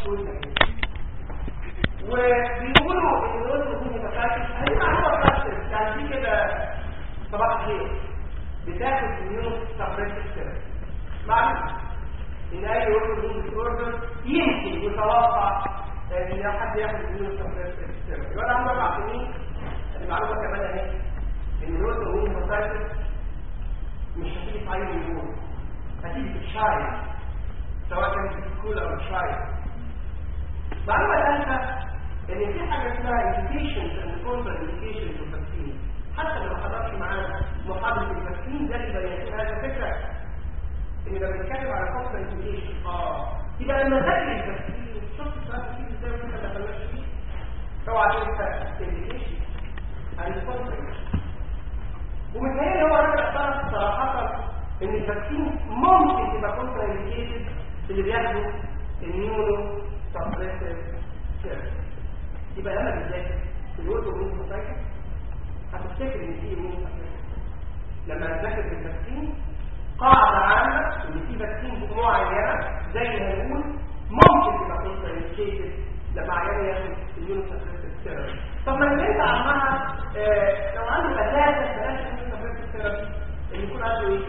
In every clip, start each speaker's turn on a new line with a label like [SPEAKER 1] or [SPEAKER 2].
[SPEAKER 1] سهولة وبيقولوا ان الوزن يكون متفاعل هذه معلومه بس يعني دي كده صباح الخير بتاخد اميون سبريسيف ثيرابي معلومه ان اي وزن ديسوردر يمكن يتوقع ان لو حد ياخد اميون سبريسيف ثيرابي وانا عمري اربع سنين المعلومه كمان اهي ان الوزن اميون متفاعل مش هتيجي في عين اليوم هتيجي تتشايل سواء كانت في السكول او تشايل معلومه ثالثه ان في حاجه اسمها indications and counter indications of vaccine حتى لو ما حضرش معانا محاضره الفاكسين ده يبقى يكون هذا فكره ان لما بنتكلم على counter indication اه يبقى لما ذاكر الفاكسين شفت السؤال كتير ازاي وانت ما دخلناش فيه طبعا انت indication and counter ومتهيألي هو راجل اعترف صراحه ان الفاكسين ممكن تبقى كونتر انديكيتد اللي بياخدوا النيونو سبريسيف ثيرابي يبقى لما بتذاكر في الوقت ومين متذاكر هتفتكر ان في مين لما تذاكر في الفاكسين قاعده عامه ان في فاكسين بنوع معينه زي ما هنقول ممكن تبقى كونتر انديكيتد لما عيان ياخد النيونو سبريسيف ثيرابي طب ما انت عمها آه لو عنده اساسا بلاش النيونو سبريسيف ثيرابي اللي يكون عنده ايه؟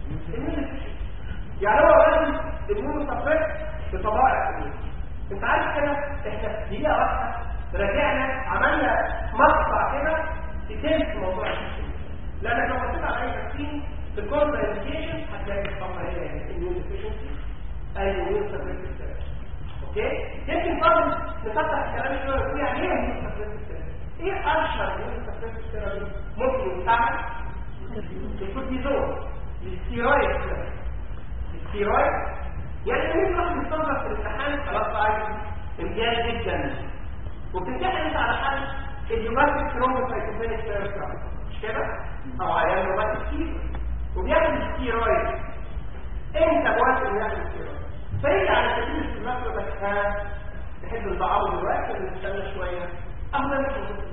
[SPEAKER 1] يعني هو لازم النور صفر بطبائع النور انت عارف كده احنا في دقيقه واحده رجعنا عملنا مقطع كده في موضوع التكسين لانك لو بصيت على اي تكسين في الكورنر انديكيشن هتلاقي الصفحه هنا النيو ديفيشنسي اي نيو سبريسيف اوكي يمكن فاضل نفتح الكلام شويه ونقول يعني ايه نيو سبريسيف ايه اشهر نيو سبريسيف ممكن يستعمل الكورتيزون الستيرويد الستيرويد يعني ممكن واحد يستنظر في الامتحان خلاص عايز امتياز جدا وبتمتحن انت على حل اليوماتيك ثرومبوسايتوبينيك ثيرابي مش كده؟ او عيان يوماتيك كتير وبياخد الستيرويد انت موافق انه ياخد الستيرويد فيجي على سبيل الاستمرار يقول لك ها تحب البعض دلوقتي ولا نستنى شويه؟ افضل مش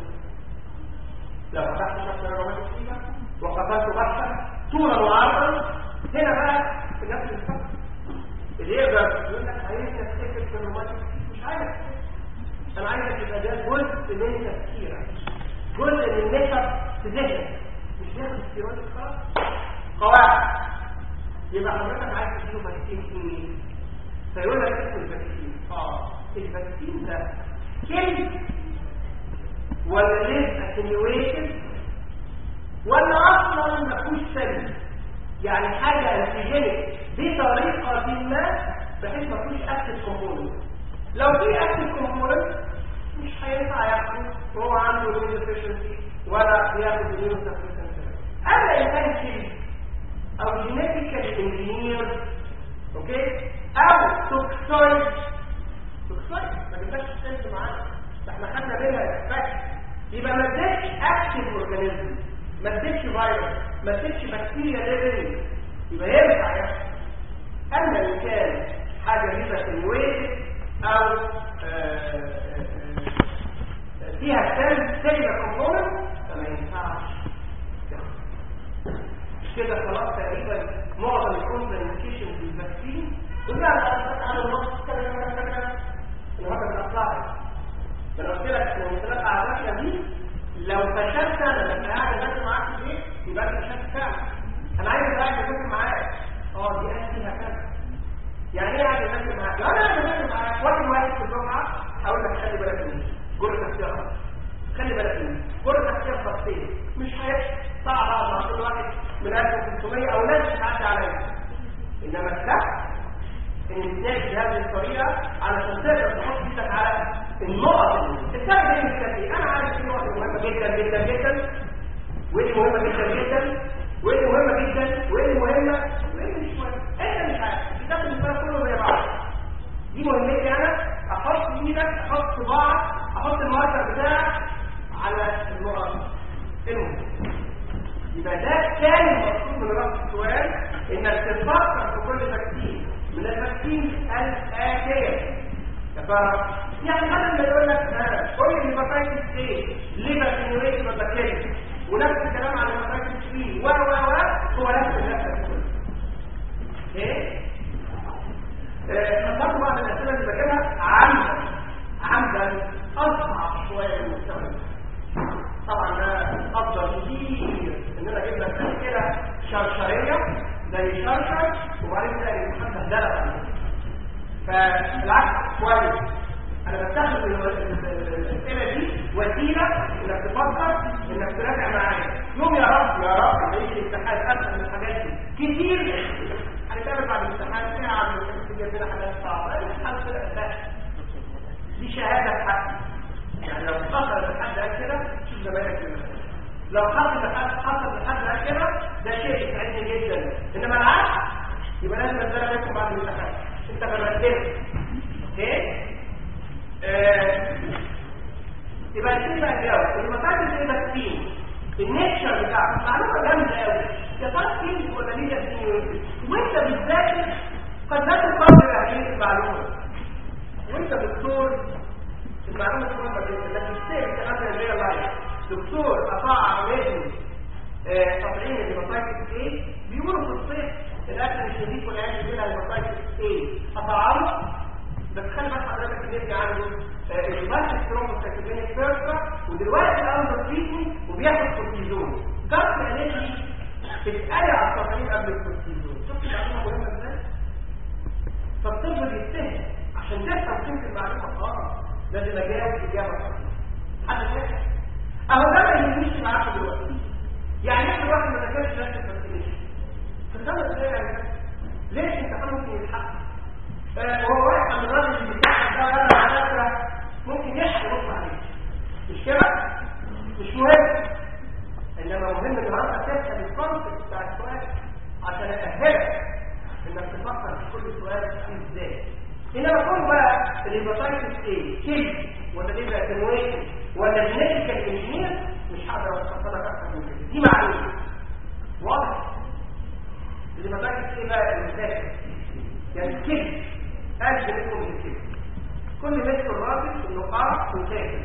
[SPEAKER 1] لو فتحت شخص روماتيك فيها وقفلت بحثا طولا وعرضا هنا بقى في نفس الفكر اللي يقدر يقول لك عايز تفتكر في الروماتيك مش عايز انا عايزك يبقى ده جزء من تفكيرك جزء من نشر في ذهنك مش ياخد استيراد خلاص قواعد يبقى حضرتك عايز تديله فاكسين ايه فيقول لك اسم الفاكسين اه الفاكسين ده كلمه ولا ليز اتنيويشن ولا اصلا ما فيهوش سلبي يعني حاجه انتيجينيك بطريقه ما بحيث ما فيهوش اكتف كومبوننت لو في اكتف كومبوننت مش هينفع ياخده وهو عنده لون ديفيشنسي ولا بياخد لون ديفيشنسي اما ان كان شيء او جينيتيكال انجينير اوكي او توكسويد توكسويد ما جبناش السلس معانا احنا خدنا منها افكت يبقى ما ادتش اكتف اورجانيزم ما ادتش فيروس ما ادتش بكتيريا ليفل يبقى ينفع يحصل اما ان كان حاجه ليها تنويه او فيها سيل سيلر كومبوننت فما ينفعش كده خلاص تقريبا معظم الكونتريكيشن في الفاكسين قلنا على النص كده كده كده النهارده بتطلع انا قلت لك لو ثلاث اعداد دي لو فشلت انا لما قاعد اذاكر معاك في البيت يبقى انت فشلت فعلا انا عايز قاعد اذاكر معاك اه دي قاعد فيها كذا يعني ايه قاعد اذاكر معاك لو انا قاعد اذاكر معاك واحد واحد في الجمعه هقول لك خلي بالك مني جرة اختيار خلي بالك مني جرة اختيار خطين مش هيحصل صعب مع كل واحد من 1500 او ناس بتعدي عليا انما السهل ان ازاي بهذه الطريقه علشان تقدر تحط ايدك على النقط الفرق بين الكتابين انا عارف في نقط مهمه جدا جدا جدا ودي مهمه جدا جدا ودي مهمه جدا ودي مهمه ودي مش مهمه انت مش عارف الكتاب الفرق كله زي بعض دي مهمتي انا احط ايدك احط صباعك احط الماركر بتاعك على النقط المهمه يبقى ده كان المقصود من رفع السؤال انك تفكر في كل تكتيك من التكتيك الاتيه تفهم يعني بدل ما يقول لك قول لي الهيباتايتس ايه ليه بكتيريا ولا كده ونفس الكلام على الهيباتايتس بي و و و هو نفس النفس ايه؟ حضرت بعض الاسئله اللي بجيبها عن كويس انا بستخدم الاسئله دي وسيله انك تفكر انك تراجع معايا يوم يا رب يا رب هيجي الامتحان اسهل من الحاجات دي كتير هنتقابل بعد الامتحان ساعه من الامتحان لنا حاجات صعبه الامتحان طلع سهل دي شهاده بحق يعني لو حصل لحد قال كده شوف زمايلك منها لو حصل لحد حصل لحد قال كده ده شيء يسعدني جدا انما العكس يبقى لازم انزل منكم بعد الامتحان انت بردت اوكي آه، يبقى الكلمه بقى الجواب المسائل ايه ده التيم النيتشر بتاعك معلومه جامده قوي يا ترى تيم ولا ليه التيم وانت بتذاكر قد لا تقدر اهميه المعلومه وانت دكتور المعلومه مهمه جدا لكن تستاهل كلام زي لايف دكتور قطع عمليه تطعيم الهيباتايتس ايه بيقولوا في الصيف الاكل الشديد والعيال منها الهيباتايتس ايه قطعه بس خلي بالك حضرتك النبي عنده الفايتس ثرومبوسايتوبينيك فيرسا ودلوقتي عنده تريتمنت وبياخد كورتيزون ضغط الانرجي بتتقلع على التطعيم قبل الكورتيزون شفت المعلومه مهمه ازاي؟ فالطب بيستهل عشان تفهم قيمه المعلومه اه لازم اجاوب اجابه صحيحه حد فاهم؟ اهو ده ما يهمنيش معاكم دلوقتي يعني احنا الواحد ما ذاكرش نفس الفاسيليشن فخمس دقايق يعني ليش انت ممكن يتحقق وهو واحد من الراجل اللي بيتحقق ده انا على فكره ممكن يحكي يبص عليه مش كده مش مهم انما مهم ان انت تفهم الكونسيبت بتاع السؤال عشان اأهلك انك تفكر في كل سؤال فيه ازاي انما كون بقى الهيباتايتس ايه كيد ولا ليه اتنويشن ولا جينيتيكال انجينير مش هقدر اشرحها لك اكتر من كده دي معلومه واضح الهيباتايتس ايه بقى المثال يعني كيد قال جينيتيكال من كده كل مثل الراجل انه قرأ وساكن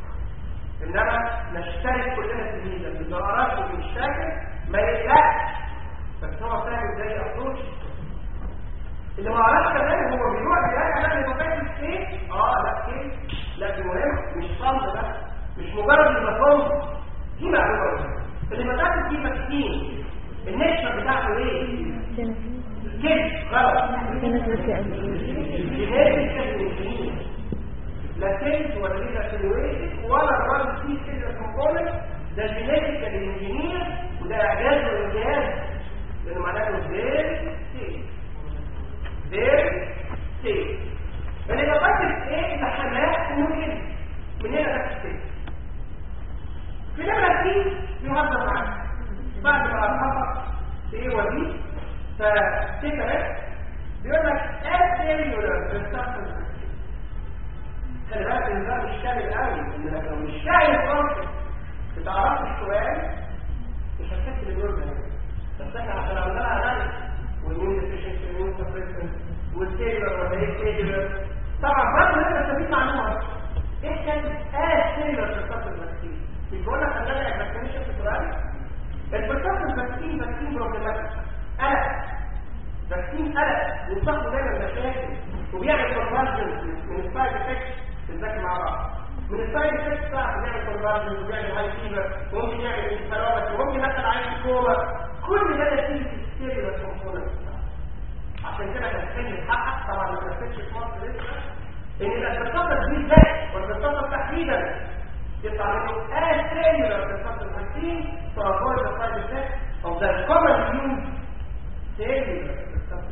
[SPEAKER 1] انما نشترك كلنا في الميزه اللي ما قراش ومش فاكر ما يقلقش بس هو فاهم ازاي ابروتش اللي ما قراش كمان هو بيروح يراجع لا اللي فاكر ايه اه لا ايه لا دي مهم مش صمت بس مش مجرد اللي بصمت دي معلومه مهمه اللي ما تعرف دي مكتين النشر بتاعته ايه كده غلط لا تنس ولا ليها سلويتك ولا الراجل فيه كده كومبوننت ده جينيتيكال انجينير وده اعجاز وانجاز لانه معناته فيري سيف فيري سيف يعني لو فاكر ايه تحملات ممكن من هنا ده السيف في نمرة دي يهزر معاك بعد ما اتحقق في ايه ودي فكده بيقول لك اسيلولر ريسبتور خلي بالك ان ده مش كامل قوي انك لو مش شايف خالص بتعرف السؤال مش هتحس بالدور ده بس احنا عشان عملناها اناليس والمين ديفيشنسي والمين سبريشن والسيلر ولا ايه سيلر طبعا برضه لازم نستفيد معلومه ايه كان اسيلولر ريسبتور فاكسين مش بقول لك ان انا فاكسينيشن في السؤال البروتوكول فاكسين فاكسين بروبلماتيك قلق فاكسين قلق وصاحبه دايما مشاكل وبيعمل كونفرجن من السايد افكتس تذاكر مع بعض من السايد افكتس بتاعته بيعمل كونفرجن وبيعمل هاي فيفر وممكن يعمل انفلامات وممكن يدخل عين كوما كل ده نتيجه السيريال كومبوننت عشان كده كان حلم يتحقق طبعا ما تنفذش في مصر لسه ان الارتباط دي ازاي والارتباط تحديدا يطلع منه اسيلولار ارتباط الفاكسين فافويد ذا سايد افكت of the common use cellular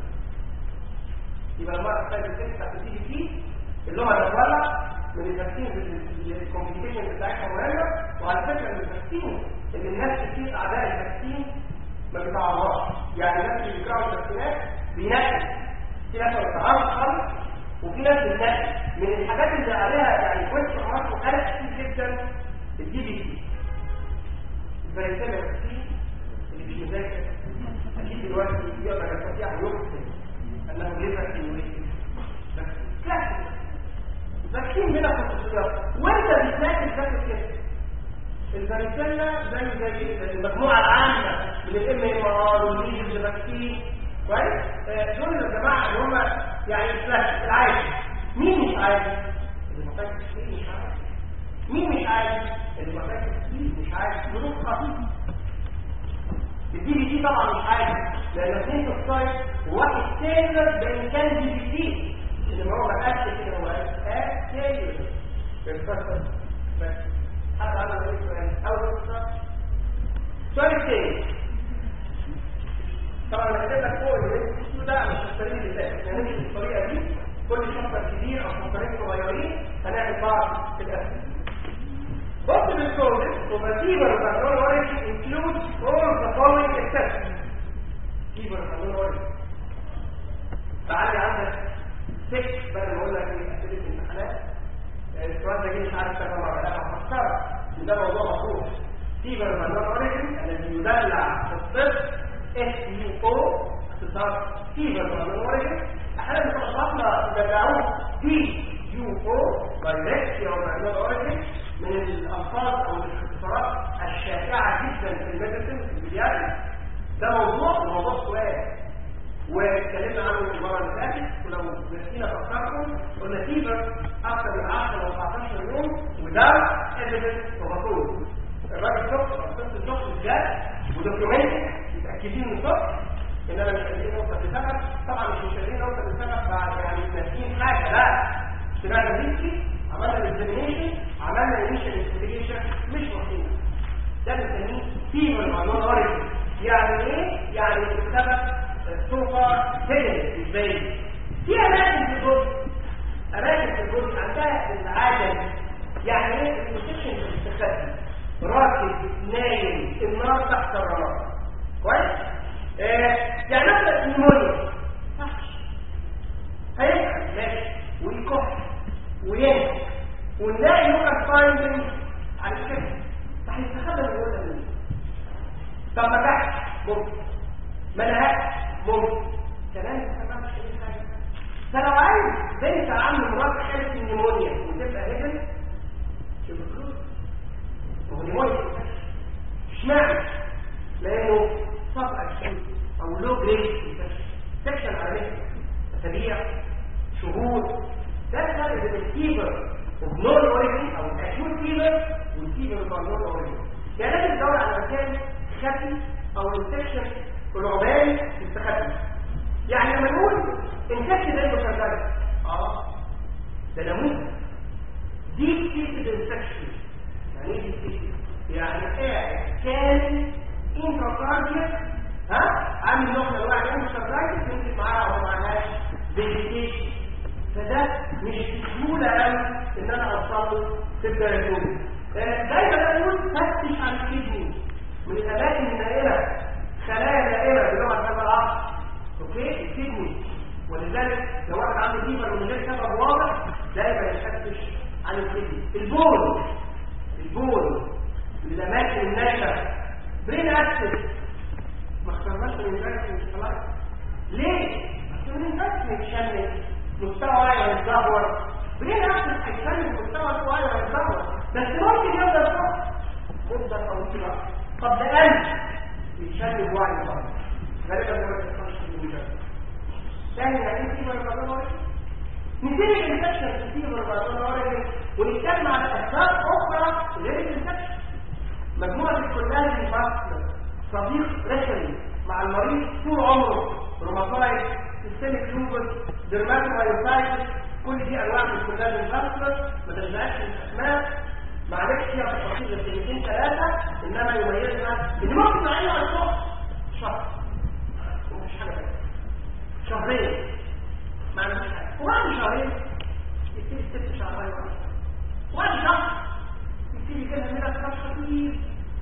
[SPEAKER 1] يبقى المرة الثالثة الثالثة بتاعت الدي بي تي اللغة الأولى من الفاكسين الكومبليكيشن بتاعتها مهمة وعلى فكرة من الفاكسين اللي الناس كتير أعداء الفاكسين ما بيتعرضش يعني الناس اللي بيكرهوا الفاكسينات بينقل في ناس ما بتتعرضش خالص وفي ناس بتنقل من الحاجات اللي عليها يعني كويس حماس وقلق كتير جدا الدي بي تي الفاريسيلا فاكسين اللي مش مذاكر أكيد دلوقتي يقدر يستطيع أن يقسم انه ليفر سيموليشن كلاسيك فاكسين بلا خصوصيات وانت بتذاكر فاكر كده الفاريسيلا زي زي المجموعه العامه من الام ام ار والميجز فاكسين كويس دول الجماعه اللي هم يعني الفلاش العادي مين مش عادي اللي ما فاكر فيه مش عادي مين مش عادي اللي ما فاكر فيه مش عادي ظروف خطيره الدي بي تي طبعا مش عادي لان اثنين في السايت وواحد سيلر بان كان دي بي تي اللي هو متاكد كده هو في بعض في الاسئله Possible causes of a fever of unknown origin include all the following exceptions. Fever of unknown origin. تعالي عندك ست بدل ما اقول لك ايه اسئله الامتحانات السؤال ده جه مش عارف كذا مره لا هفكرك ان ده موضوع مطروح فيبر of unknown origin الذي يدلع في الطب اس يو او اختصار فيبر of unknown origin احيانا بتوصفنا يدلعوه تي يو او دايركت او unknown origin من الالفاظ او الاختصارات الشائعه جدا في الميديسن في البيئات ده موضوع وموضوع سؤال واتكلمنا عنه المره اللي فاتت ولو نسينا فكركم قلنا فيبر اكثر من 10 و 14 يوم وده ايفيدنس ومطلوب الراجل الصبح قصه الصبح بجد ودوكيومنت متاكدين من الصبح ان انا مش قادرين نوصل لسبب طبعا مش قادرين نوصل لسبب بعد يعني ناسيين حاجه لا اشتغلنا ريسكي عملنا الاكزامينيشن عملنا انيشال انفستيجيشن مش مصيبه ده بنسميه فيبر معلومه اوريجن يعني ايه؟ يعني السبب السلطه هيدن ازاي؟ في اماكن في الجزء اماكن في الجزء عندها العاده يعني ايه البوزيشن في الاستخدام راكب نايم النار تحت الرماد كويس؟ آه يعني مثلا النمونيا هيفهم ماشي ويكح وينفع ونلاقي لوكال فايندنج على كده فهيستخدم الجزء ده طب ما تحت ممكن ما نهاش ممكن كمان ما تفهمش اي حاجه فلو عايز بنت عم مرات حاله النمونيا وتبقى هيدن يبقى خلاص هو نمونيا اشمعنى لانه طبع الشمس او لو جريد سكشن على نفسه اسابيع شهور ده الفرق بين الفيبر وبنون اوريجين او الاكيوت فيبر والفيبر بتاع النون اوريجين يعني لازم تدور على مكان خفي او انفكشن العبالي يستخدم يعني لما نقول انفكشن زي المشغله اه ده نموذج ديب سيتد انفكشن يعني ايه ديب سيتد يعني قاعد كان انتراكارديا ها عامل نوع من انواع الانفكشن يمكن معاها او معهاش فيجيتيشن فده مش سهوله قوي ان انا اوصله في الدايجنوز دايما اقول فتش عن الكدني من الاماكن النائله خلايا نائله بلغه هذا العصر اوكي الكدني ولذلك لو واحد عنده فيبر من غير سبب واضح دايما يفتش عن الكدني البول البول من الاماكن النائله برين اكسس ما اخترناش من الانفكشن خلاص ليه؟ عشان الانفكشن يتشنج مستوى واعي يتدهور برين اكسس هيتشنج مستوى واعي يتدهور بس ممكن يفضل فوق مدة طويلة طب ده قلب يتشنج واعي طبعا غالبا ما بيحصلش في الوجود ثاني يعني في مرضى نسيب الانفكشن في مرضى ونتكلم على اسباب اخرى غير الانفكشن مجموعة الكلها الفاسكولار صديق رسمي مع المريض طول عمره روماتايد سيستميك لوبس ديرماتومايوسايتس كل دي انواع من الكلها الفاسكولار ما ترجعش الاسماء معلش فيها تفاصيل لكلمتين ثلاثه انما يميزها ان ممكن نعينها على الصبح شهر ومفيش حاجه تانيه شهرين ما عندوش حاجه وبعد شهرين يبتدي ست شهرين وبعد شهر يبتدي كده منها كلام خفيف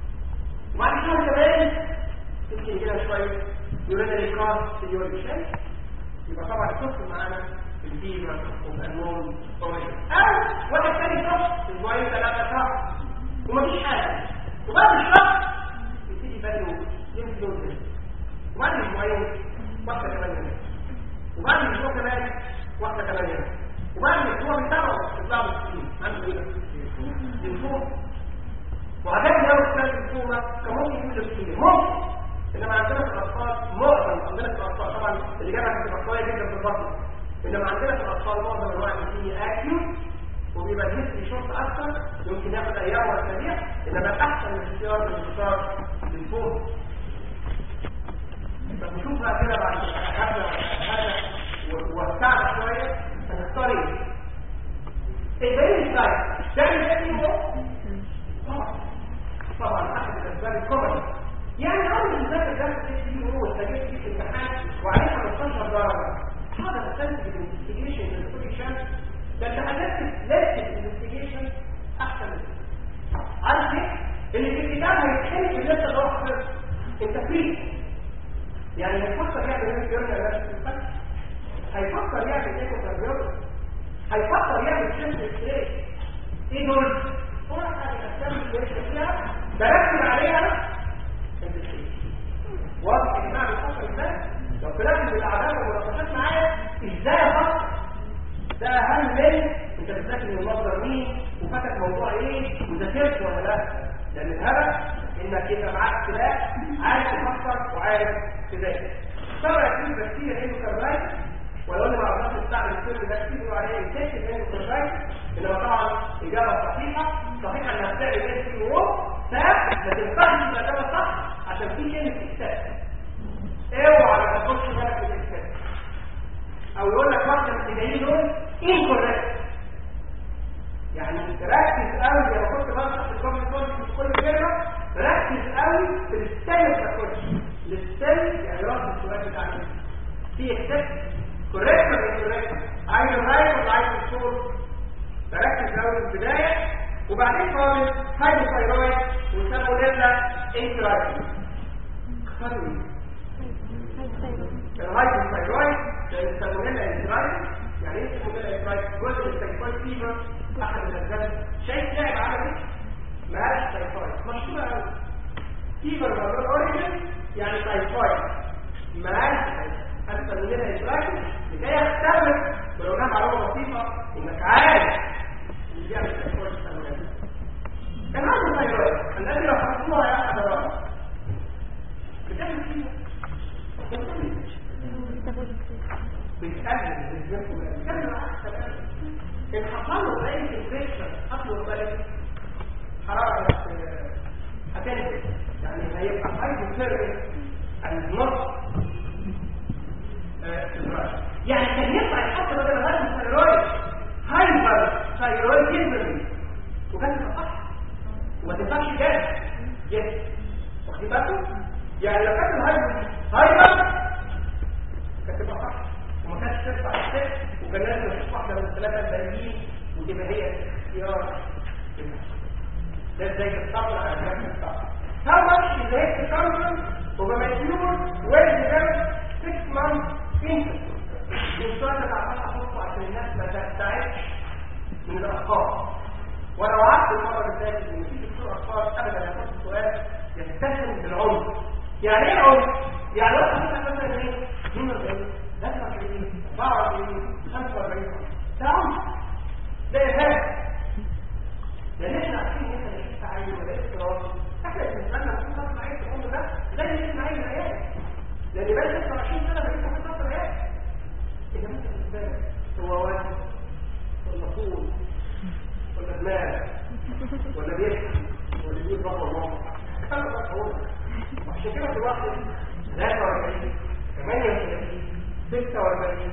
[SPEAKER 1] وبعد شهر كمان يمكن يجيلها شويه يورينري كاست في اليورين يبقى طبعا الطفل معانا الفيبر والنوم اوريجن او واحد تاني شخص اسبوعين ثلاثه شهر ومفيش حاجه وبعد الشهر يبتدي يبان له يمكن يوم وبعد اسبوعين واحده كمان يوم وبعد اسبوع كمان واحده كمان يوم وبعد الاسبوع بتاعه يطلع له السكين عنده ايه للفوق وعدم لو كان الفومه كان ممكن يكون للسكين ممكن انما عندنا في الاطفال معظم عندنا في الاطفال طبعا الاجابه هتبقى قويه جدا في البطن انما عندنا في الاطفال معظم انواع الكيمياء اكيوت وبيبقى الهيستري شورت اكثر يمكن ياخد ايام واسابيع انما الاحسن الاختيار بالاختيار للفوم طب نشوف بقى كده بعد هذا هذا ووسعنا شويه هنختار ايه؟ الباقي ازاي؟ تعمل ايه طبعا طبعا احد الاسباب الكبرى يعني اول الذاكر ده في هو التجربه في الامتحان وعليه 15 درجه هذا تسلسل الانفستيجيشن للكل ده انت هتكتب لسه انت فري يعني هيفكر يعمل ايه يرجع لنفسه الفتح هيفكر يعمل ايه كارديولوجي هيفكر يعمل شيفت اكسراي ايه دول؟ هو حاجه الاسباب اللي بيركز فيها بركز عليها واضح يا جماعه بيفكر ازاي؟ لو طلعت بالاعداد والمناقشات معايا ازاي افكر؟ ده اهم من انت بتذاكر من مصدر مين وفاتك موضوع ايه وذاكرت ولا لا لان الهدف انك يبقى معاك سلاح عارف تفكر وعارف تذاكر طبعا في بكتيريا اندوكاردايت ولو انا ما اعرفش استعمل الكلمه ده كتير بيقولوا عليها انفكشن اندوكاردايت انما طبعا اجابه صحيحه صحيحه انها بتعمل ايه في الوقت ما تنفعش تبقى اجابه صح عشان في كلمه اكسات اوعى ما تاخدش بالك من الاكسات او يقول لك واحده من الابتدائيين دول incorrect يعني ركز قوي لو كنت بشرح في الجمله كل في كل كلمه ركز قوي في الستايل بتاع الكوتش الستايل يعني رد السؤال بتاع في اكسس كوريكت ولا كوريكت عايز الرايت ولا عايز الشور بركز قوي في البدايه وبعدين خالص هايبوثايرويد وسالمونيلا انترايتس خلوي الهايبوثايرويد لان السالمونيلا انترايتس يعني ايه السالمونيلا انترايتس جزء من التايفويد فيفر احد الاسباب شايف لعب عملي مالهاش تايفويد مشهوره قوي فيفر مالور اوريجن يعني تايفويد مالهاش السالمونيلا انترايتس لكي يختبر ولو انها معلومه بسيطه انك عارف اللي بيعمل تايفويد السالمونيلا الهايبوثايرويد الذي لو حطوها يا حضرات بتعمل فيه بتقلل الجسم بتقلل العكس ان حصل له زي الانفكشن حصل له بالك حراره هتنزل يعني هيبقى هايبوثيرميك النص يعني كان ينفع يحط بدل الهايبوثايرويد هايبر ثايرويد جدا وكانت تبقى صح وما تنفعش جاز يس واخدين بالكم يعني لو كانت الهايبر هايبر كانت تبقى صح وما كانتش ترفع الست وكان لازم تشوف واحده من الثلاثه الباقيين وتبقى هي اختيار ده ازاي تتطلع على الجنة الصح How much is the head circumference of a mature, well-developed, six-month infant? السؤال ده تعرفش احطه عشان الناس ما تستعدش من الأطفال وانا وعدت المره اللي فاتت ان في دكتور اطفال ابدا يحط السؤال يتسم بالعنف يعني ايه عنف؟ يعني لو حضرتك مثلا ايه 42 43 44 45 ده عنف ده ارهاب لان احنا عارفين ان احنا نشوف تعين ولا افتراض احنا بالنسبه لنا في فتره عين العمر ده زي اللي اسمه عين العيال لان بقى 26 سنه بقيت في فتره العيال اذا انت بالنسبه لك هو واجب ولا طول ولا دماغ ولا بيحكي ولا بيقول بابا وماما انا بقول وعشان كده في واحد 43 38 46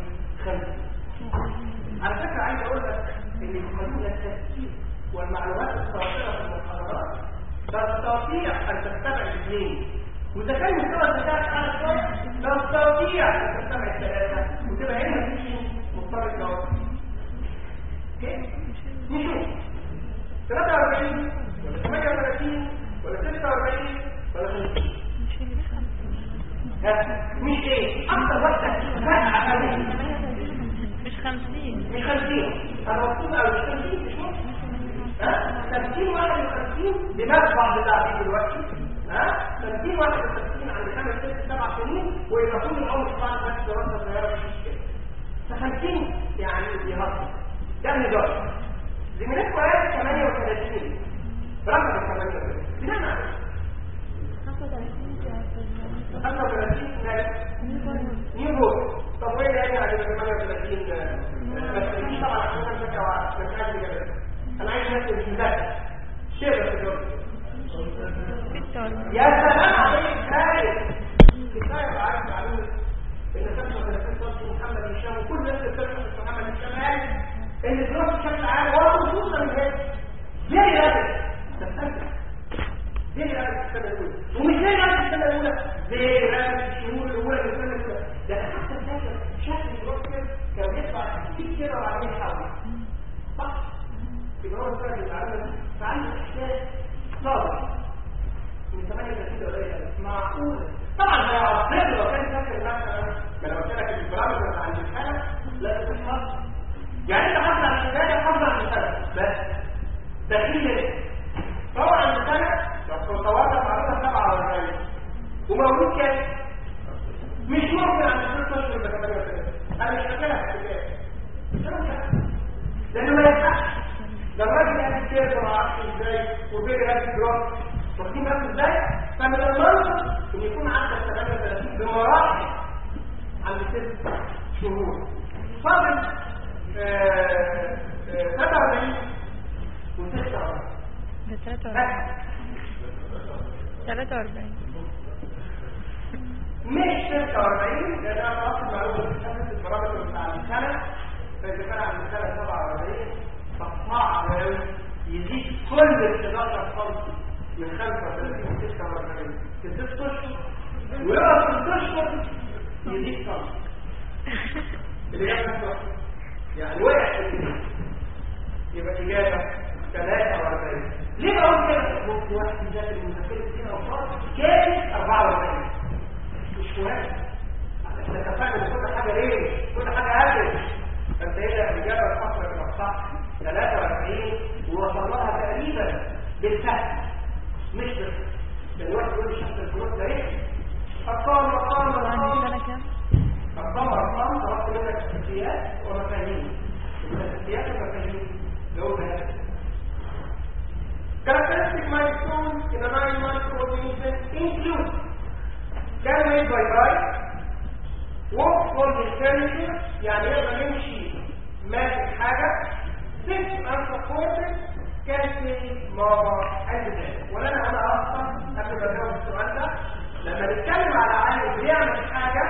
[SPEAKER 1] 50 على فكره عايز اقول لك ان قانون التفكير والمعلومات الصادره في المحاضرات تستطيع ان تتبع الاثنين واذا كان مستوى الذكاء اعلى شويه تستطيع ان تتبع الثلاثه وتبقى هنا تمشي مضطر الجواب اوكي نشوف 43 ولا 38 ولا 46 ولا 50 مش ايه اكتر واحده فاتحه قوي
[SPEAKER 2] مش خمسين
[SPEAKER 1] مش 50 انا مبسوط قوي مش 50 مش ممكن ها 50 51 دماغ بعض اللاعبين دلوقتي ها 50 51 عند خمس ست سبع سنين ويبقى طول العمر طبعا بس دراسه صغيره مش مشكله ف 50 يعني يهرب ده النظام زميلتكم قالت 38 رقم ال 38 بناء على 35 مالك نيو بورن طب وايه يعني على 38 بس مش طبعا عشان انا فاكر وعارف مش عايز كده انا عايز نفس الجملات شير في الجمله يا سلام عليك خالد كفايه عارف معلومه ان 35 سم محمد هشام وكل الناس اللي بتشرح محمد هشام قال ان الدراسه بشكل عام وخصوصا الهيد زي رابط تستمتع زي رابط السنه الاولى ومش زي رابط السنه الاولى زي رابط الشهور الاولى من السنه الاولى ده انا حتى فاكر شكل الدراسه كان بيطلع كتير كده وبعدين يحاول صح يبقى هو فاهم المعلومه دي فعنده احساس صادق من 38 ده قليل معقول طبعا هيعطل لو كان فاكر مثلا ما انا قلت لك البرامج عند السنه لا تحفظ يعني انت حافظ على البدايه حافظ على السنه بس دخيل طبعا عند السنه لو كنت توقف على 47 ومولود كام مش ممكن عند ست اشهر يبقى 38 انا مش فاكرها في البدايه لانه ما ينفعش ده الراجل قاعد كده ما اعرفش ازاي وبيري قاعد جراس واخدين بالكم ازاي فمن المنطق ان يكون عندك 38 بمراحل عند ست شهور فاضل 43 و46
[SPEAKER 2] ده 43 43
[SPEAKER 1] مش 46 لان انا خلاص المعلومه بتحدد البرامتر بتاع السنه فاذا كان عند السنه 47 فصعب قوي يزيد كل 11 سم من 35 ل 46 في 6 اشهر ويقعد في 6 اشهر يزيد سم اللي جاب يعني وقع في الجنيه يبقى اجابه 43 ليه بقول كده؟ ممكن واحد ذات المذاكره فيها اوقات كانت 44 مش مهم احنا اتفقنا ان كل حاجه ليه كل حاجه افرج فانت هنا الاجابه الفقره تبقى صح 43 ووصل لها تقريبا بالفهم مش بس لان الواحد يقول لي شخص الفلوس ده ايه ارقام ارقام
[SPEAKER 2] عندي
[SPEAKER 1] ارقام
[SPEAKER 2] سنة كام؟
[SPEAKER 1] ارقام ارقام طلبت منك اساسيات ومفاهيم الاساسيات والمفاهيم لو ده Characteristic milestones in a nine-month coordination include carried by bike, walk holding furniture يعني يقدر يمشي ماسك حاجة sit unsupported can say ماما عند ذلك ولا انا انا اصلا قبل ما اجاوب السؤال ده لما نتكلم على عالم بيعمل حاجة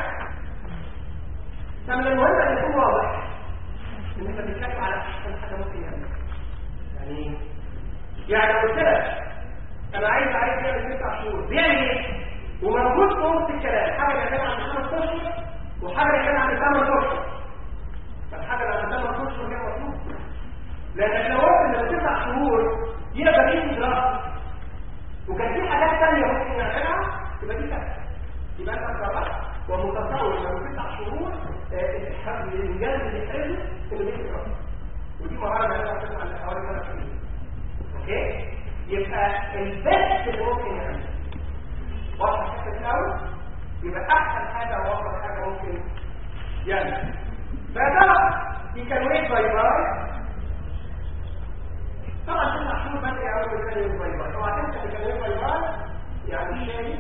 [SPEAKER 1] فمن المهم ان يكون واضح ان انت بتتكلم على احسن حاجة ممكن يعملها يعني يعني قلت لك انا عايز عايز يعمل تسع شهور بيعمل ايه وموجود في وسط الكلام حاجه اللي كان عند خمس اشهر وحاجه اللي كان عند ثمان اشهر فالحاجه اللي عند ثمان اشهر هي مطلوبه لان لو قلت ان تسع شهور يقدر يجي دراسه وكان في حاجات ثانيه ممكن يعملها يبقى دي سهله يبقى انت قررت ومتصور لو تسع شهور آه، الانجاز اللي يحرزه انه بيجي دراسه ودي مهاره انا هتكلم عن حوالي ثلاث سنين اوكي يبقى البث اللي ممكن يعمله واضح الحته الاول يبقى احسن حاجه واضح حاجه ممكن يعمل فده he can wait باي باي طبعا تسع شهور بدري قوي من كان يوم باي باي اوعى تنسى ان كان يوم باي باي يعني شايف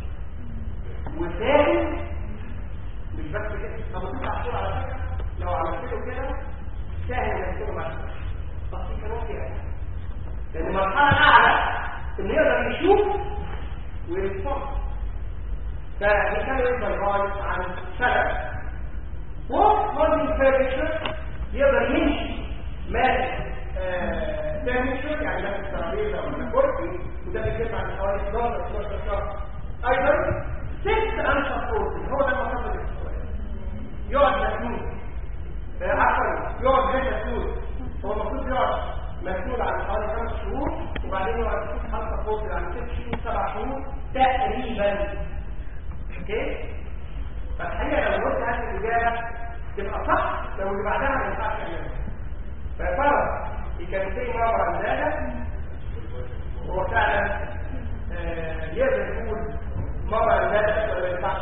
[SPEAKER 1] وثاني مش بس كده طب تسع شهور على فكره لو عملت له كده سهل انك تكون معاه بس كان ممكن يعني لان المرحله الاعلى انه يقدر يشوف ويتصرف فكان يقدر يغاية عن سنة وقت هولدنج فيرنشر يقدر يمشي ماسك فيرنشر يعني ماسك ترابيزه ولا كرسي وده بيتم عن حوالي 11 12 شهر ايضا ست انشط كرسي هو ده المقصد الاسبوعي يقعد مسنود عفوا يقعد غير مسنود هو المفروض يقعد مسؤول عن حوالي خمس شهور وبعدين يقعد يشوف حلقه فوق عن ست شهور سبع شهور تقريبا اوكي فالحقيقه لو قلت هذه الاجابه تبقى صح لو اللي بعدها ما ينفعش يعملها فيا دي كانت زي مره عندنا هو فعلا آه، يقدر يقول مره عندنا ولا ما ينفعش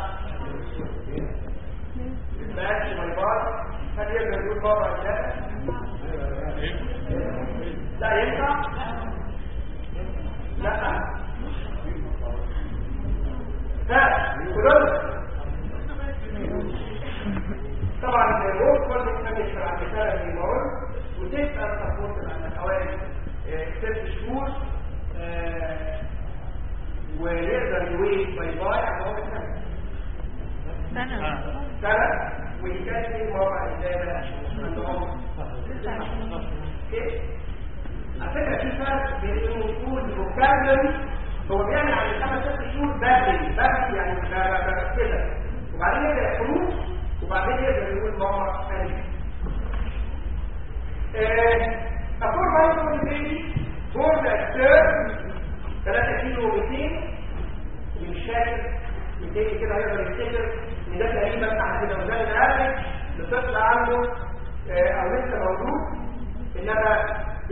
[SPEAKER 1] ماشي باي باي هل يقدر يقول مره عندنا لا ينفع لا فكلهم طبعا الروح كل مش عن مثال في المرض وتسأل تفوت عن حوالي آه، ست شهور آه، ويقدر يويت باي باي على وقت سنة
[SPEAKER 2] سنة
[SPEAKER 1] سنة ويكفي مرة إجابة عندهم
[SPEAKER 2] تسع شهور
[SPEAKER 1] اوكي على فكره في فرق بين انه يقول مكمل هو بيعمل على خمس ست شهور بدري بدري يعني ب- ب- كده وبعدين يبدا حروف وبعدين يقدر يقول ماما ثانيه أقول برضه البيبي فور ذا ثيرد 3 كيلو و200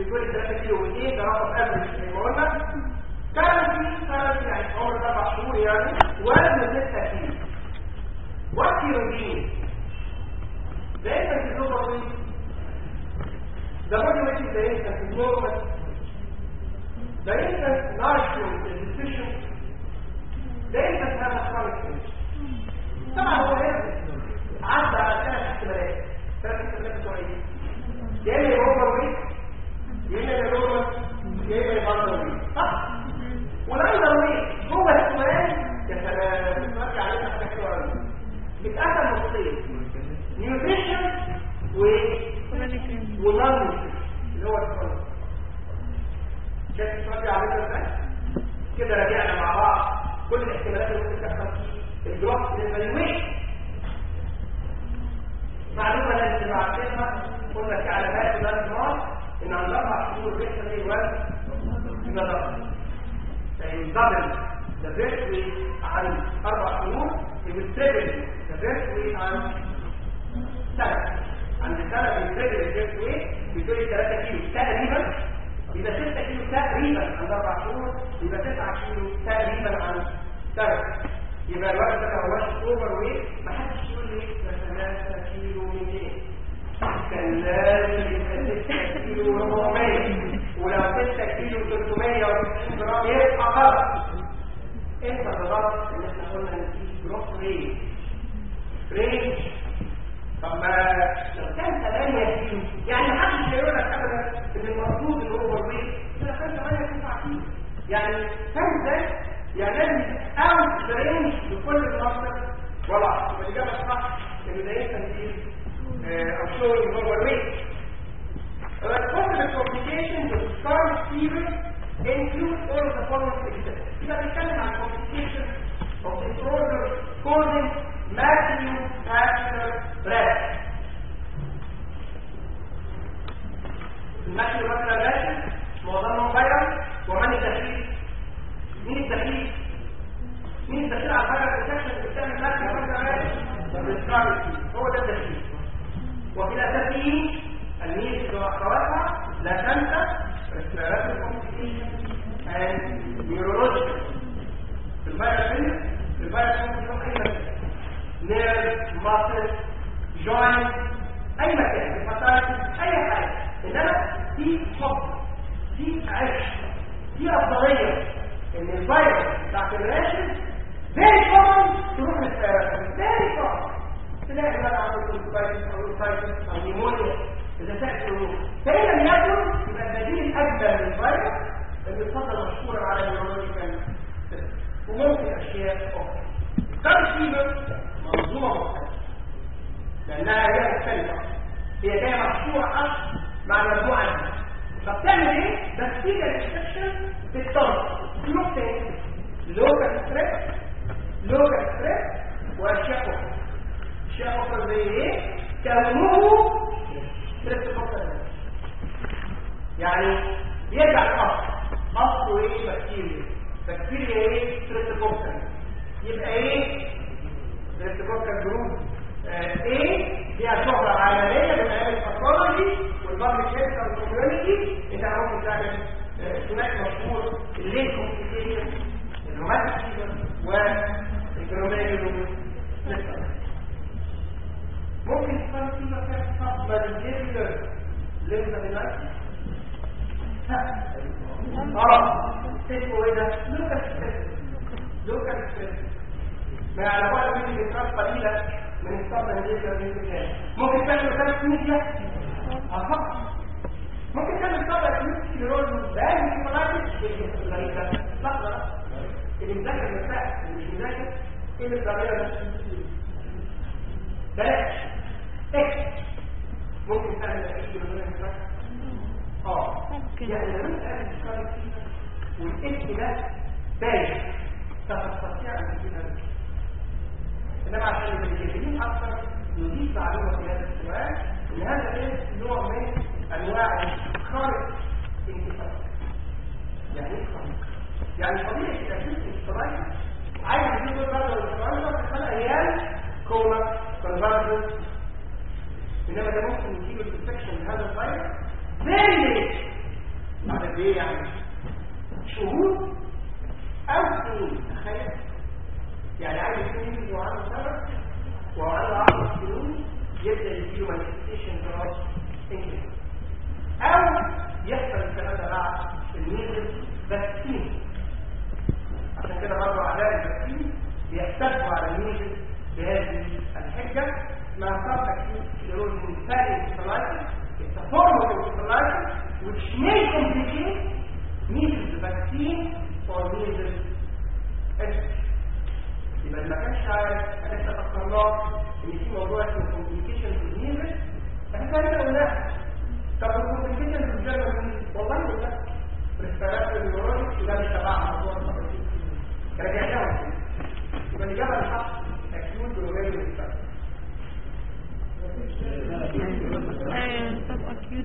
[SPEAKER 1] بتقول 3 كيلو وايه ده رقم افريج زي ما قلنا كارنتي كارنتي يعني عمر اربع شهور يعني وزن 6 كيلو وات يو مين ده انت بتقول ده برضه ماشي ده انت في النورمال ده انت نارشمنت الديسيشن ده انت هذا خالص طبعا هو هنا عدى على ثلاث احتمالات ثلاث احتمالات بتوع ايه يا اما يبقى ويت يا اما يبقى يا اما يبقى ويت صح والاندر ويت هو الاحتمالات يا سلام بترجع علينا حاجه حلوه بيتقسم نصين نيوتريشن و ونون اللي هو الفرق شايف ترجع علينا ازاي كده راجعنا مع بعض كل الاحتمالات اللي ممكن تحصل في الدروس للفاليويشن معلومة لازم تبقى عارفينها قلنا في علامات الأنظار إن عند أربع شهور بيحصل إيه الوزن بمدار فينضبط the birth weight عن أربع شهور يبتدل the birth weight عن سنة عند سنة بيبتدل the birth weight بيبتدل 3 كيلو تقريبا يبقى 6 كيلو تقريبا عند أربع شهور يبقى 9 كيلو تقريبا عن سنة يبقى الوقت ده ما هوش اوفر ويت ما حدش يقول لي ده 3 كيلو 200 كان لازم يبقى 6 كيلو 400 ولو 6 كيلو 390 جرام يبقى غلط انت غلط ان احنا قلنا ان في جروث ريت رينج طب ما لو كان 8 كيلو يعني ما حدش هيقول لك ابدا ان المفروض ان اوفر ويت ده كان 8 9 كيلو يعني كم ده يعني لازم اوت رينج لكل المصدر ولا الاجابه الصح ان ده تنزيل او showing overweight Possible complications of scarlet fever include all of the following examples. إذا بنتكلم عن complications of disorder causing macular rash. الماكيولار rash معظمهم فيروس ومن الدخيل مين الدخيل مين الدخيل على الفيروس الانفكشن اللي بتعمل ماكيولار راش هو ده الدخيل وفي الاساسيين الميل واخواتها لا تنسى respiratory complications and neurological الفيروس الفيروس ممكن يكون اي مكان نيرف ماسل جوينت اي مكان هيباتايتس اي حاجه انما في حب في عشق في افضليه ان الفيروس بتاعت الراشد فيري كومن تروح للفيروس فيري كومن تلاقي بقى عنده كونسبايتس او اوسايتس او نيمونيا اذا تاكل فان لم يكن يبقى البديل الاجمل للفيروس اللي اتفضل مشهورا على النيورولوجيكال وممكن اشياء اخرى الكارد فيبر منظومه مختلفه لانها هي مختلفه هي جايه مشهوره اصلا مع المجموعه دي فبتعمل ايه؟ بكتيريا الانفكشن في الطرف في نقطتين لوكال ستريس لوكال ستريس واشياء اخرى اشياء اخرى زي ايه؟ كونه ستريس فقط يعني يرجع للاصل اصله ايه بكتيريا بكتيريا ايه ستريس فقط يبقى ايه ستريس فقط جروب ايه فيها شهرة عالمية بالعلم الباثولوجي والبابليك هيلث والكوميونتي انت ممكن تعمل هناك مشهور الليل كومبليكيشن الروماتيك والجروميريو ممكن تكون في مكان سبمالجيريور ليمفا دينايتس اه اسمه ايه ده؟ لوكال ستريس لوكال ستريس ما يعلموها من الذكريات قليله من الصبر هديك من المكان ممكن تعمل ثلاث ميديا اه ممكن تعمل صبر كمية كيلورول بقى من المناطق الغريبة لحظة اللي مذاكر مرتاح اللي مش مذاكر ايه اللي بتعملها ده بلاش اكس ممكن تعمل اي كيلورول اه يعني لو انت قاعد تشتغل فيها والاكس ده باين تستطيع ان تجيبها انما عشان الجاهلين اكثر نضيف معلومه في هذا السؤال ان هذا ايه نوع من انواع الكارت انتصار يعني ايه كارت يعني طبيعه التاسيس الاجتماعي عايز يجيب الرجل والفرنسا في خلال ايام كوما كونفرجن انما ده ممكن يجيب الانفكشن من هذا الفيروس فيري which may complicate measles vaccine or measles infection يبقى اللي ما كانش عارف احنا لسه فكرناه ان في موضوع اسمه كومبليكيشن في الميزل احنا كنا قلنا طب الكومبليكيشن في الجنرال والله قلنا ريسبيراتوري نيورولوجي وده مش تبعها موضوع التفاصيل رجعناهم يبقى الاجابه الصح اكيوت جلوميرولوجي
[SPEAKER 2] آه، طب اكيوت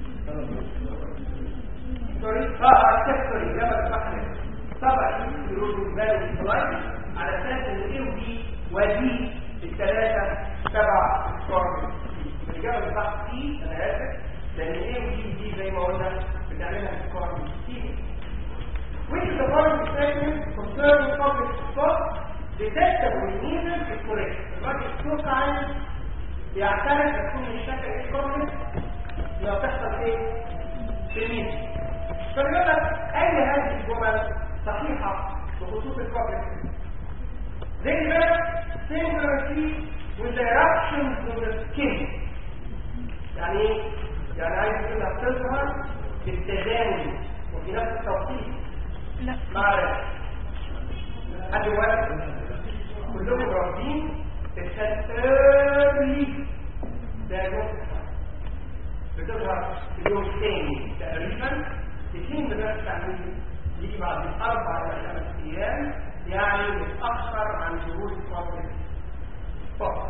[SPEAKER 1] سوري اه اكسسوري الاجابه الصح طبعا اكيوت جلوميرولوجي فاليو سلايد على اساس ان ايه ودي ودي الثلاثه تبع الكوربس الاجابه الصح سي انا اسف لان ايه ودي ودي زي ما قلنا بتعملها في الكوربس سي Which of the following statements concerning public spot detectable in measles is correct? الراجل two times يعترف يكون الشك ايه كوربس لو تحصل ايه؟ في الميزل فبيقول لك اي هذه الجمل صحيحه بخصوص الكوربس زي بقى similarly with the eruptions of the skin يعني ايه؟ يعني عايز يقول لك تظهر بالتداول وفي نفس التوقيت
[SPEAKER 2] لا
[SPEAKER 1] معلش ادي واحد كلهم رافضين التسري diagnostic بتظهر في اليوم الثاني تقريبا تكين بدأت تعمل يجي بعد أربع إلى خمس أيام يعني متأخر عن ظهور الكوابل فقط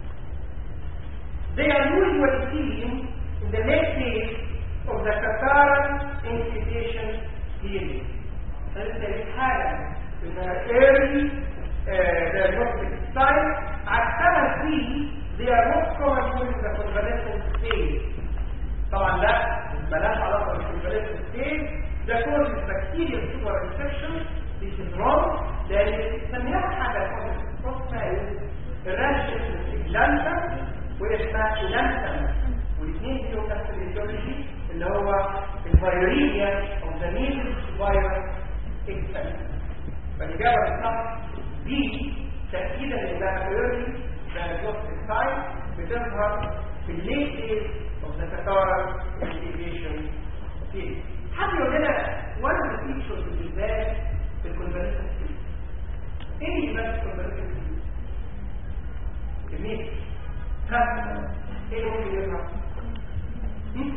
[SPEAKER 1] They are usually seen in the late phase of the catarrh initiation period. فلذلك حالا in the early uh, diagnostic time عكسها فيه they are not common during the convalescent phase طبعا لا ملاش علاقة بالconvalescent phase ده causes bacterial super infection this is wrong لأن سميها حاجة اسمها ايه؟ الراش اسمه لانتا واسمها لانتا والاثنين فيهم نفس الايديولوجي اللي هو الفيروسية او the measles virus infection فالإجابة الصح دي تأكيدا لأنها early diagnostic time بتظهر في الليت phase of the catarrh investigation phase حد يقول لنا one of the features بالذات في الكونفاليسنت phase ايه اللي بس الكونفاليسنت phase؟ جميل ها ايه ممكن يظهر؟ هم؟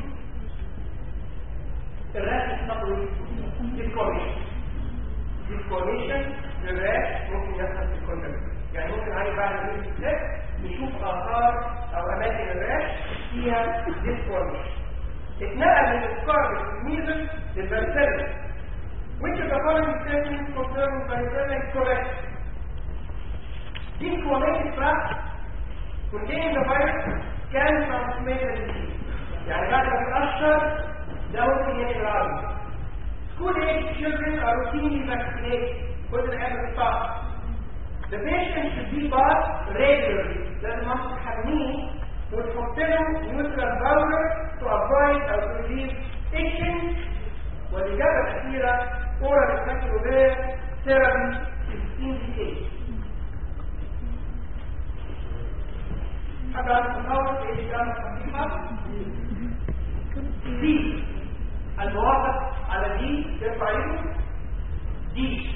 [SPEAKER 1] الرأس التقوي discoordination discoordination للرأس ممكن يحصل في الكونتنت يعني ممكن عايز بعد الفيديو ده نشوف آثار أو أماكن الرأس فيها discoordination اتنقل من السكار الميزل للفارسيلا which of the following statements concerning varicella is correct this collated tract containing the virus can transmit the disease يعني بعد ما تتأشر ده ممكن ينقل العرض School age children are routinely vaccinated كل العيال بتطاق The patient should be bathed regularly لازم مصر تحميه وتحط له neutral powder to avoid or to relieve itching والإجابة الأخيرة oral recyclovir therapy is indicated حد عارف التصور في ايش كانت صحيحة؟ دي الموافق على دي يرفع ايده دي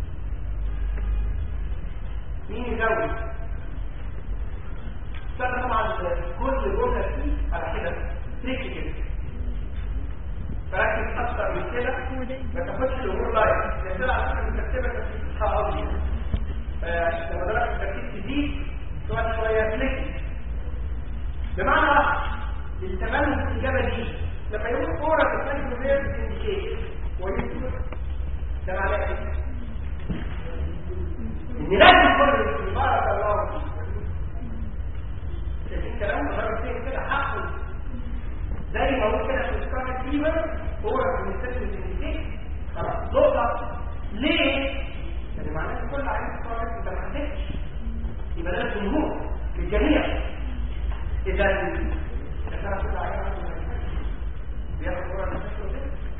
[SPEAKER 1] مين يزود استنى طبعا كل جمله فيه على كده تريك كده فركز اكتر من كده ما تاخدش الامور لايف لان ده على فكره مكتبه تركيز قوي لما درجه التركيز تزيد تقعد شويه كليك بمعنى واحد للتمام في الاجابه دي لما يقول كوره بتسجل غير انديكيشن ويكتب ده معناه ايه؟ ان لازم كل بارك الله فيك شايفين كلام مرتين كده حقه زي ما هو كده في السكار فيبر هو بنستخدم الانديكيشن خلاص نقطه ليه؟ يعني معناه ان كل عين سكار انت ما حددتش يبقى ده الجمهور للجميع اذا اذا كانت كل عين عنده بياخد جرعه التشخيص ده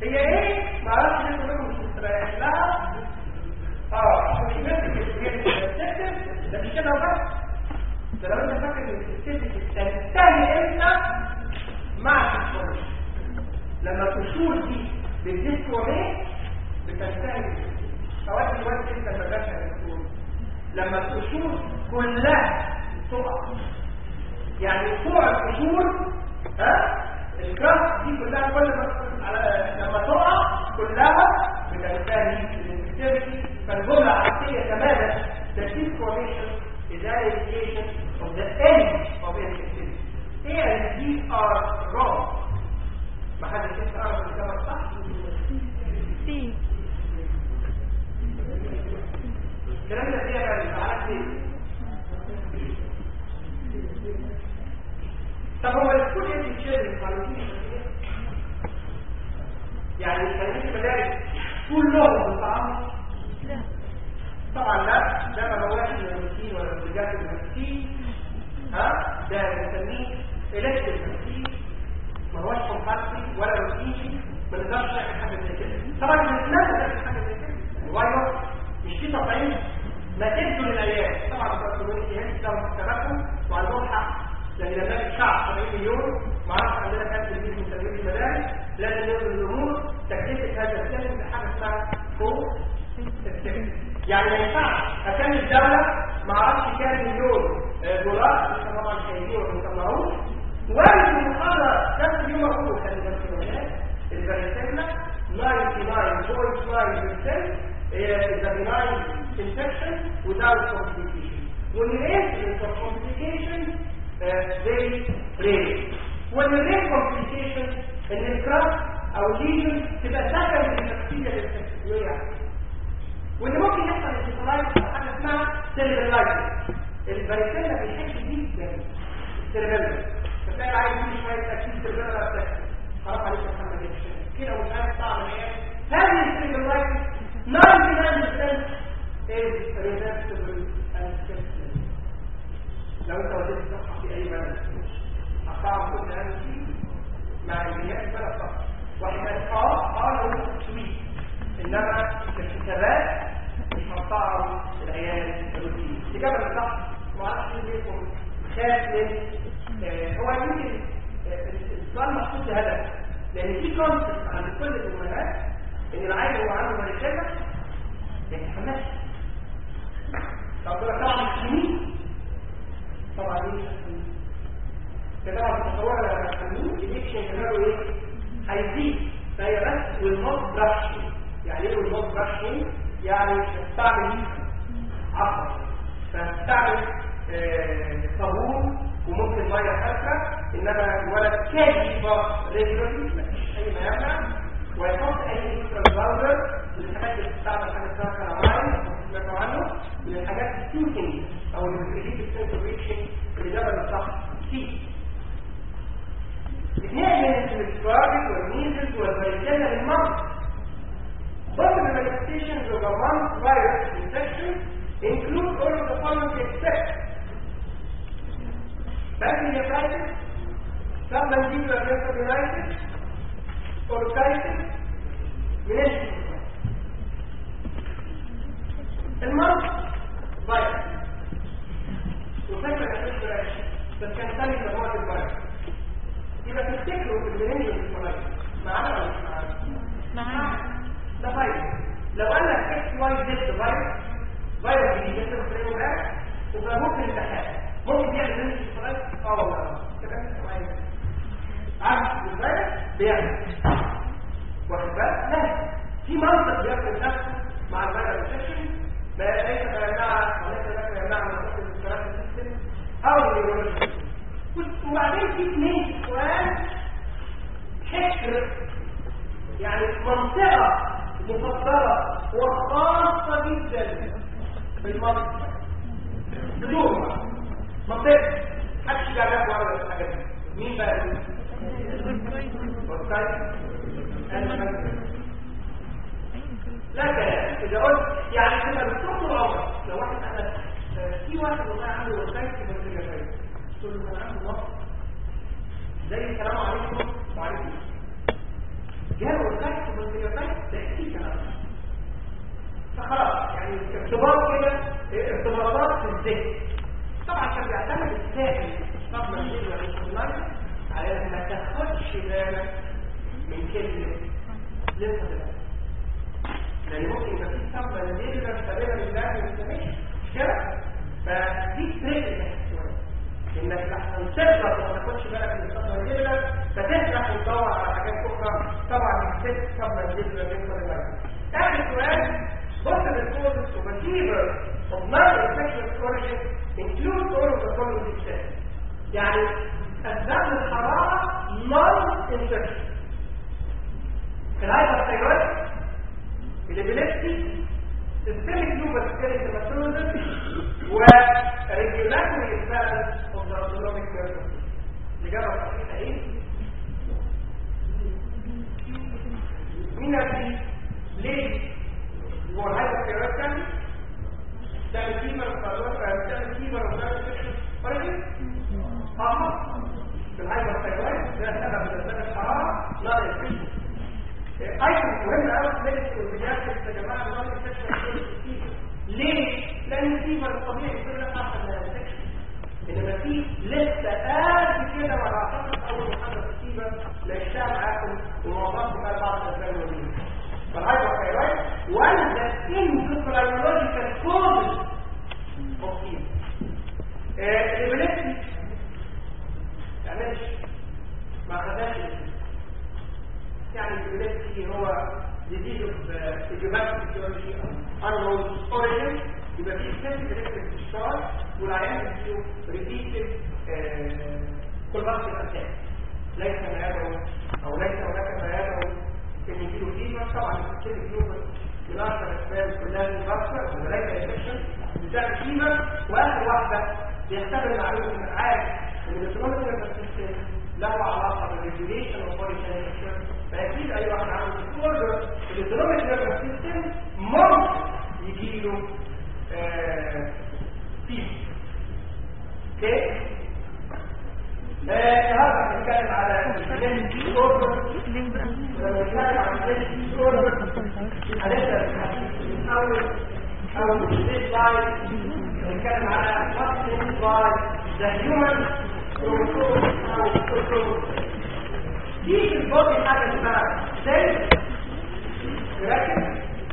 [SPEAKER 1] هي ايه؟ ما اعرفش ليه كلكم مش مستريح لها اه مش ممكن ده مش كده وبس ده لو انت فاكر ان الستاتيك تنتهي امتى مع الديسكورس لما الفصول دي بالديسكوريت بتنتهي فوائد الوقت انت ما جاتش الدكتور لما الفصول كلها تقع يعني فوق الفصول ها الجراف دي كلها كل ما على لما تقع كلها بتنتهي بالانفكتيريتي فالجمله عكسيه تماما the disformation is an indication of the end of infectivity A and B are wrong ما حدش يعرف الإجابة الصح
[SPEAKER 2] سي
[SPEAKER 1] الكلام ده فيها بقى تعرف ليه طب هو الكل يدي شيء القانونية يعني خلينا المدارس كلهم بالطعام
[SPEAKER 2] لا
[SPEAKER 1] طبعا لا ده ما هواش من الروتين ولا الرجال المسكين ها ده بنسميه الكتريك مسكين ما هوش كومباكتي ولا روتيني ما نقدرش نعمل حاجه زي كده طبعا الناس بتعمل حاجه زي كده يعني وايوه مش في تطعيم ما تدوا للعيال طبعا الكوميونتي هيلث لهم حساباتهم وعندهم حق يعني لما الشعب 70 مليون ما اعرفش عندنا كام في من تدريب المدارس لازم نوصل الامور تكلفه هذا السلم بحاجه اسمها فوق يعني ما ينفعش اكمل الدوله ما اعرفش كام مليون آه، دولار لسه طبعا شايلين وما بيطلعوش وارد المحاضره نفس اليوم اقول خلي بالك من الناس الفاريسيلا 99.9% is a benign infection without complication. When the incidence of complications uh, very rare. When the rare complication ان الكراس او ليجن تبقى سكن للبكتيريا الانفكتيويه واللي ممكن يحصل انتقالات حاجه اسمها سيربيلايتس الفاريسيلا بيحب جدا السيربيلا فتلاقي العيل كل شويه اكيد سيربيلا بتاعته خلاص عليك يا محمد يا كده ومش عارف طعم ايه هذه السيربيلايتس 99% is reversible and fixable لو انت وديت الصحة في اي بلد هتعرف كل هذا الشيء مع البنيات بلد صح واحد قال اه اه لو انت سويت انما في الحسابات مش هتعرف العيال الروتين الاجابه الصح ما اعرفش ليه ليكم خاف من آه، هو يمكن آه، السؤال محطوط لهدف لان في كونسبت عند كل الامهات ان العيل هو عنده ملكيه ما يتحملش طب ده طبعا السنين طبعا ايه ده طبعا تتصور لما السنين الانكشن كانوا ايه هيزيد فهي بس والموت براشنج يعني ايه والموت براشنج يعني تستعمل عصر فتستعمل آه، صابون وممكن ميه فاتره انما الولد كان يبقى ريجولاري مفيش اي ما يمنع ويحط اي اكسترا باودر من الحاجات اللي بتستعمل حاجه اسمها كلاماين سمعتوا عنه من الحاجات السوتنج او اللي بتريد السنسوريشن الاجابه الصح سي اثنين من السكرابل والميزلز والفاريسيلا للمرض Both of the manifestations of a lung virus infection include all of the following except pancreatitis, submandibular encephalitis, orchitis, meningitis. المرض فيروس وفكرة الفكرة بس كان ثاني مجموعة الفيروس يبقى تفتكروا في المنينجيس معانا ولا مش معانا؟
[SPEAKER 2] معانا
[SPEAKER 1] ده فيروس لو قال لك اكس واي زد فيروس فيروس جديد انت بتلاقيه امبارح وبقى ممكن يتحقق ممكن يعمل منك الفيروس اه والله كده انت معايا عارف الفيروس بيعمل واخد بالك لا في منطق بيعمل نفسه مع الفيروس انفكشن ليس يمنع وليس لك يمنع من تحت الكلام السيستم او النيورولوجي وبعدين في اثنين سؤال حكر يعني منطقة مفضلة وخاصة جدا بالمنطقة بدون منطقة محدش يجرب ولا الحاجات دي مين بقى دي؟ والسايد لا كلام اذا قلت يعني كده بتروح طول عمرك لو واحد قال في واحد والله عنده وسايد في الجفاف تقول له انا عنده نقص زي السلام عليكم وعليكم السلام جاله وسايد في كلمه لسه دلوقتي لان ممكن يبقى في صفه نزيله مستقبله لله مستمر مش كده فدي تريك انك لحسن تقدر وما تاخدش بالك من الصفه النزيله فتسرح وتدور على حاجات اخرى طبعا الست صفه نزيله من كل مره اخر سؤال What are the causes of a fever of non-infectious origin include all of the following steps. يعني أسباب الحرارة non-infectious. الهايبرثايرويد الابيليبسي systemic lupus erythematosus و regulatory imbalance of the autonomic nervous system. الإجابة الصحيحة إيه؟ مين في ليه هو الهايبرثايرويد كان تعمل فيبر تعمل فيبر وتعمل سكشن فرجل اه في الهايبرثايرويد ده سبب من اسباب الحراره لا الفيشن ايضا مهم قوي في الولايات يا جماعه لا الفيشن ليه؟ لان الفيبر الطبيعي يصير لك احسن من السكشن انما في لسه قد كده ما بعتقد اول محاضره الفيبر لقيتها معاكم وموضوعات بقى بعض الاسباب الوظيفيه فالهايبرثايرويد one of the endocrinological causes of fever. الابيليبسي معلش ما خداش يعني الابيليبسي هو disease of idiopathic physiology unknown origin يبقى فيه sensitive electric discharge والعيان بيجيله repeated convulsive attack ليس ما يدعو او ليس هناك ما يدعو ان يجيله فيبر طبعا الكتير فيبر من اشهر الاسباب كلها المبكر وملايكه انفكشن بتعمل فيبر واخر واحده بيختبر معلومه انك عارف ان الالكترونيك نيرفس سيستم له علاقه بالريجوليشن والبودي تمبريتشر فاكيد اي واحد عنده ديسوردر الالكترونيك نيرفس سيستم ممكن يجي له فيبر اوكي النهارده بنتكلم على الديسوردر أو this slide نتكلم على what is by the human chromosome أو chromosome دي في البودي حاجة اسمها سيل ركز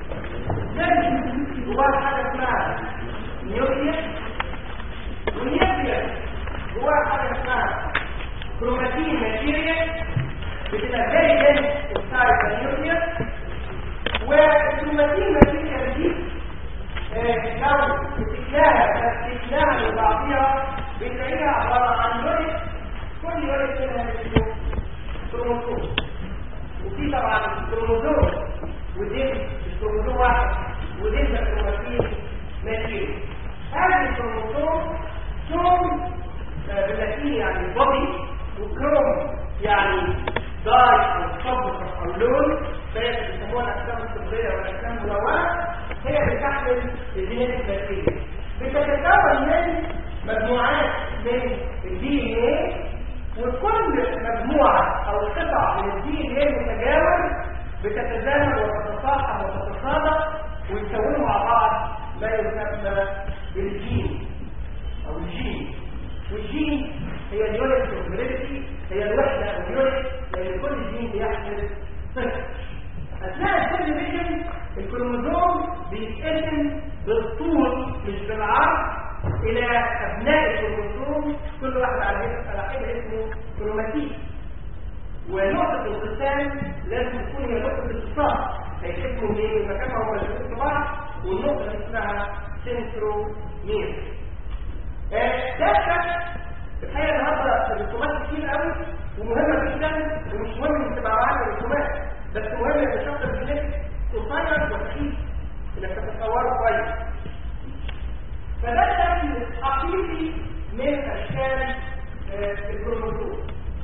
[SPEAKER 1] سيل جواه حاجة اسمها نيوكليس والنيوكليس جواه حاجة اسمها كروماتين ماتيريال بتبقى very dense inside the nucleus والكروماتين ماتيريال دي لو مسكناها مسكناها لبعضيها بنلاقيها عبارة عن يونت كل يونت منها اسمه كروموسوم وفي طبعا كروموسوم ودين الكروموسوم واحد ودين الكروماتين ماتيريال هذا الكروموسوم توم باللاتيني يعني بودي وكروم يعني داي او صبغ او لون فهي بيسموها الاجسام الطبيه والاجسام الملونه هي بتحمل الجينات البكتيريا بتتكون من مجموعات من الدي ان ايه وكل مجموعه او قطع من الدي ان ايه المتجاور بتتزامن وتتصاحب وتتصادق ويكونوا مع بعض ما يسمى بالجين او الجين والجين هي اليونت اوف هي الوحده او اليونت لان كل جين بيحمل صفر اثناء السيرفيشن الكروموزوم بيتقسم بالطول مش بالعرض الى ابناء الكروموزوم كل واحد على على حده اسمه كروماتين ونقطه الانقسام لازم تكون هي نقطه الاتصال هيتقسموا منين مكان ما هم موجودين في بعض والنقطه دي اسمها سنترومير ده الحقيقه النهارده الرسومات كتير قوي ومهمه جدا ومش مهم ان تبقى عارف الرسومات بس مهم ان شخص الجينيك قصير وخفيف انك تتصوره كويس فده شكل حقيقي من اشكال الكروموسوم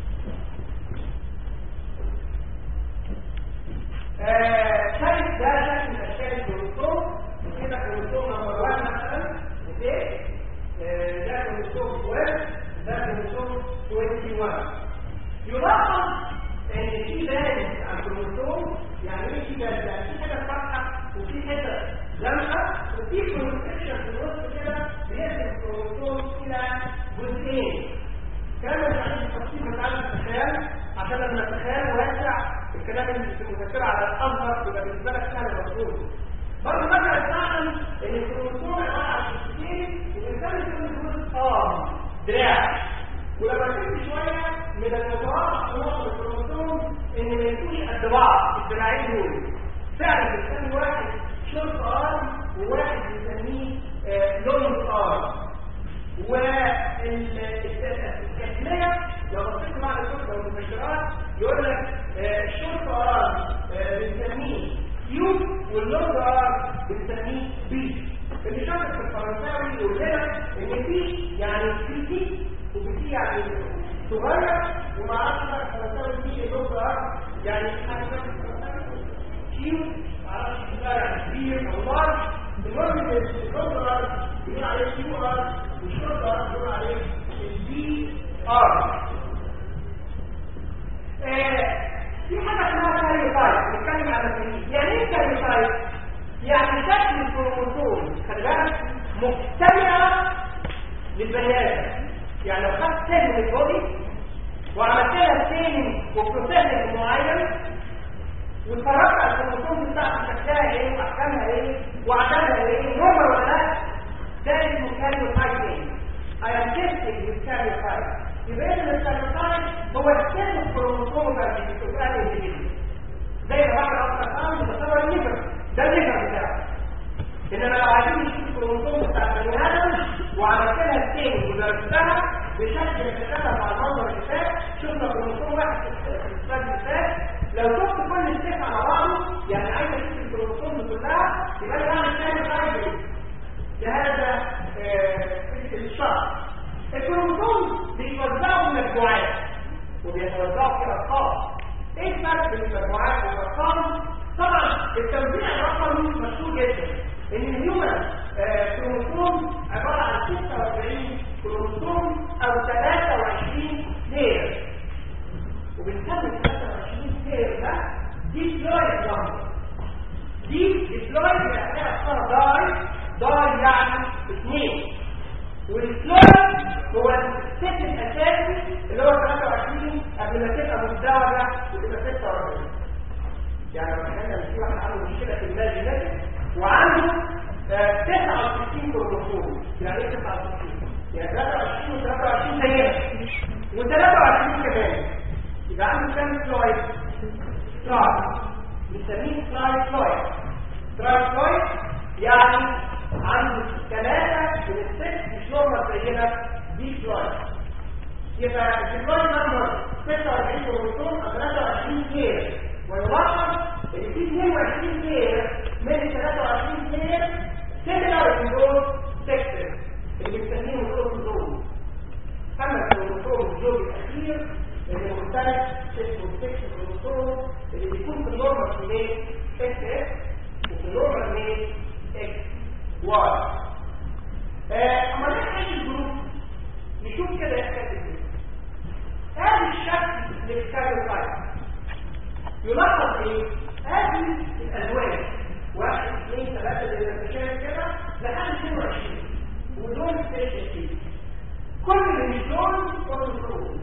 [SPEAKER 1] شايف ده شكل من اشكال الكروموسوم كده كروموسوم نمبر 1 مثلا اوكي ده كروموسوم 12 ده كروموسوم 21 يلاحظ ان في بالانس على الكروموسوم يعني ايه في بالانس يعني في حته فاتحه وفي حته زنقه وفي كونستكشن في النص كده بيقسم الكروموسوم الى جزئين كلام مش عايز التفصيل بتاع التخيل عشان لما التخيل واسع الكلام بتعمل في المذكره على الازهر يبقى بالنسبه لك سهل مفهوم برضه مثلا تعلم ان الكروموسوم عباره عن شخصيتين الانسان يكون اه دراع ولما تمشي شويه من المتوقع في نقطه الكروموسوم ان ما يكونش قد بعض الدراعين دول فعلا بتسمي واحد شورت ارم وواحد بنسميه لونج ارم والتسميه لو بصيت مع الكتب والمبشرات يقول لك الشورت ارم بنسميه كيوب واللونج ارم بنسميه بي اللي شاطر في الفرنساوي يقول لنا ان في يعني في تي وفي تي يعني صغير وما اعرفش بقى الفرنساوي دي لونج ارم يعني حاجه في الفرنساوي كيوب معرفش ده يعني كبير او لارج المهم ان اللونج ارم بيقول عليه كيو ار والشورت ارم بيقول عليه البي ار في حاجه اسمها كاريوتايب بنتكلم على التنين يعني ايه كاريوتايب يعني شكل الكروموسوم خلي بالك مجتمعه للبني ادم يعني لو خدت سيل من البودي وعملت لها سيل وبروسيس معين واتفرجت على الكروموسوم بتاعها شكلها ايه واحكامها ايه وعددها ايه نورمال ولا لا ده اسمه كاريوتايب I am testing with karyotype يبقى اذا الكاريوتايب هو السيل الكروموسوم اللي بتبقى الانديفيديو زي ما بعمل اكتر خالص بصور الليفر ده الليفر بتاعه انما لو عايزين نشوف الكروموسوم بتاع البني ادم وعملت لها سكين ودرستها بشكل يتكلم مع المنظر اللي فات شفنا كروموسوم واحد في السلايد اللي فات لو شفت كل السيف على بعضه يعني عايز اشوف الكروموسوم كلها يبقى انا بعمل ثاني حاجه لهذا الشخص الكروموسوم بيتوزعوا مجموعات وبيتوزعوا في ارقام ايه الفرق بين المجموعات والارقام طبعا التوزيع الرقمي مشهور جدا ان الهيومن كروموسوم عباره عن 46 كروموسوم او 23 بير وبنسمي 23 بير ده دي فلويد نمبر دي الفلويد يعني اصلا داي داي يعني اثنين والفلويد هو الست الاساسي اللي هو 23 قبل ما تبقى مزدوجه وتبقى 46 يعني لما كان في واحد عنده مشكله في المال جينيتك وعنده آه 69 كروموسوم يعني ايه 69 يعني 23 و23 زينا و23 كمان يبقى عنده كام فلويد تراي بنسميه تراي فلويد تراي فلويد يعني عنده ثلاثه من الست مش نورمال زينا دي فلويد يبقى الفلويد نمبر 46 كروموسوم او 23 كير ويلاحظ ان في 22 كير من ال 23 كير سيميلار ان دول سيكتور اللي بنسميهم كروموسوم اما الكروموسوم الزوج الاخير اللي مختلف اسمه السكس كروموسوم اللي بيكون في النورمال في ميل اكس اكس وفي النورمال ميل اكس واي اما نحكي الجروب نشوف كده يحكي هذا الشكل للكاريوتايب يلاحظ ايه هذه الالوان واحد اثنين ثلاثة زي ما انت شايف كده لحد 22 ودول سبيشال كيس كل اللي مش دول كروموسوم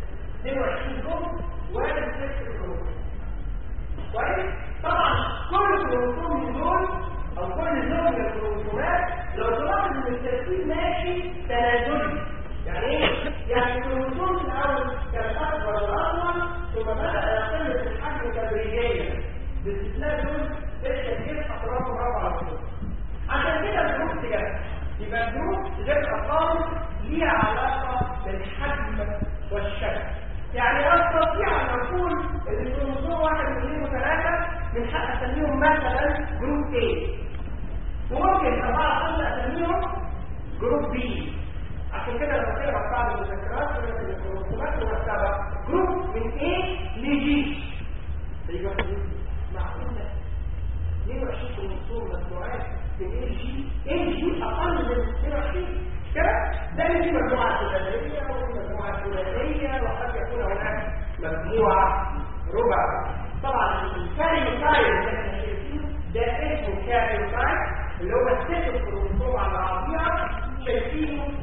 [SPEAKER 1] 22 دول واحد سبيشال كروموسوم كويس طبعا كل كروموسوم من دول او كل زوج من الكروموسومات لو تلاحظ ان الترتيب ماشي تنازلي يعني ايه؟ يعني الكروموسوم الاول كان اكبر واطول ثم بدا يقل في الحجم تدريجيا باستثناء دول لسه كتير اطراف رابعه على عشان كده الجروب ده يبقى الجروب غير ارقام ليها علاقه بالحجم والشكل يعني استطيع ان اقول ان الكروموسوم واحد واثنين وثلاثه من حق اسميهم مثلا جروب A وممكن اربعه خمسه اسميهم جروب B عشان كده لما تقرا بعض المذكرات يقول لك ان الكروموسومات مرتبه جروب من A ل G يبقى معقوله 22 كروموسوم مجموعات من A ل G A ل G اقل من 22 كده ده اللي فيه مجموعه ثلاثيه وفي مجموعه ثلاثيه وقد يكون هناك مجموعه ربع طبعا الكاريوتايب اللي احنا شايفينه ده اسمه كاريوتايب اللي هو الست الكروموسوم على بعضيها شايفينه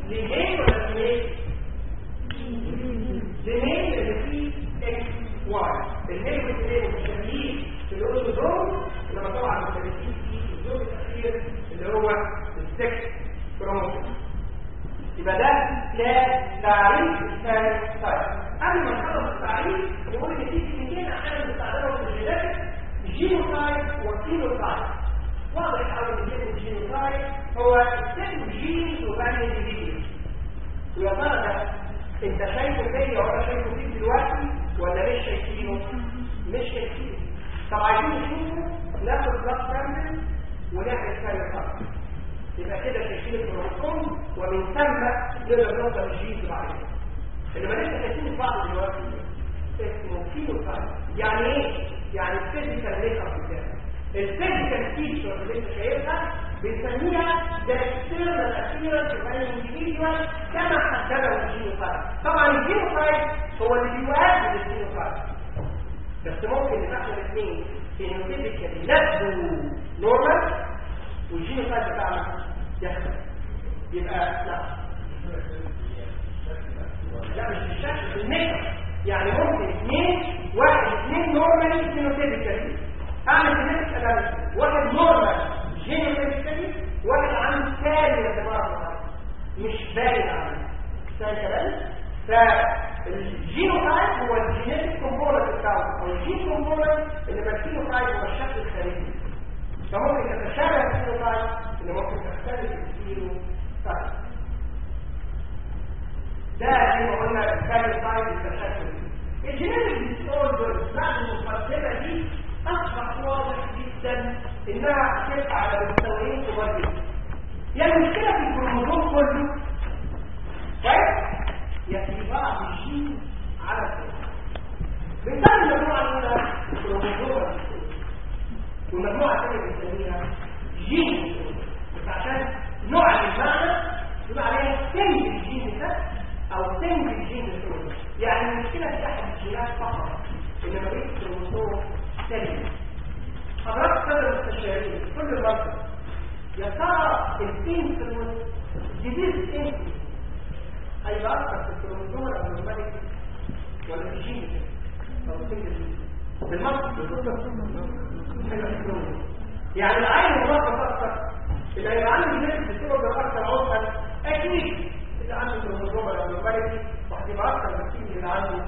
[SPEAKER 1] الاثنين متشابهين في الاوزوزوم انما طبعا مختلفين في الزوم الاخير اللي هو السكس كروموسوم يبقى ده كان تعريف الثاني طيب قبل ما نخلص التعريف نقول ان في كلمتين احيانا بنستخدمهم في الجينات جينوتايب وفينوتايب واضح قوي ان كلمه جينوتايب هو السن جين وبين انديفيديو ويا ترى ده انت شايفه فيا ولا شايفه فيك دلوقتي ولا مش شايفينه مش شايفينه طب عايزين نشوفه ناخد بلاد سامبل ونعمل كارير فرق يبقى كده شايفين الكروموسوم ومن ثم نقدر نوصل للجين بعد كده انما لسه شايفين بعض دلوقتي اسمه فينوتايب يعني ايه؟ يعني الفيزيكال ميك اب بتاعه الفيزيكال فيتشر اللي انت شايفها بنسميها ذا اكسترنال ابييرنس اوف ان انديفيدوال كما حدده الجينوتايب طبعا الجينوتايب هو اللي بيؤدي للجينوتايب بس ممكن ان احنا الاثنين فينوتيبيكالي نبدو نورمال والجينوتايب بتاعنا يختلف يبقى لا لا مش بالشكل في الميك يعني ممكن اثنين واحد اثنين نورمالي فينوتيبيكالي اعمل جينيتك اناليسيس واحد نورمال جينيتيكالي واحد عنده ثاني اعتبار مش باين عنه ثاني كلام فالجينوتايب هو الجينيتك كومبوننت بتاعه او الجين كومبوننت اللي بالفينوتايب هو الشكل الخارجي فممكن تتشابه الفينوتايب اللي ممكن تختلف الفينوتايب ده زي ما قلنا الفينوتايب التشكل الجينيتك ديسوردرز بعد المقدمه دي اصبح واضح جدا انها تبقى على مستويين كبار جدا يعني المشكله في الكروموزوم كله كويس يا في بعض الجين على السنة مثال المجموعه الاولى كروموزوم والمجموعه الثانيه بنسميها جين بس عشان نوع المعنى يبقى عليها سنج الجين ده او سنج الجين الكروموزوم يعني المشكله في احد الجينات فقط انما بقيه الكروموزوم سليم حضرتك سادة المستشارين كل مرة يا ترى السين في الوسط جديد السين هيبقى أكثر في الكروموزوم أو الملك ولا في الجين أو السين بالمصر يعني العين مرة أكثر اللي هيبقى عنده جديد في الكروموزوم أكثر عضها أكيد اللي عنده كروموزوم أو الملك وهتبقى أكثر بكتير من اللي عنده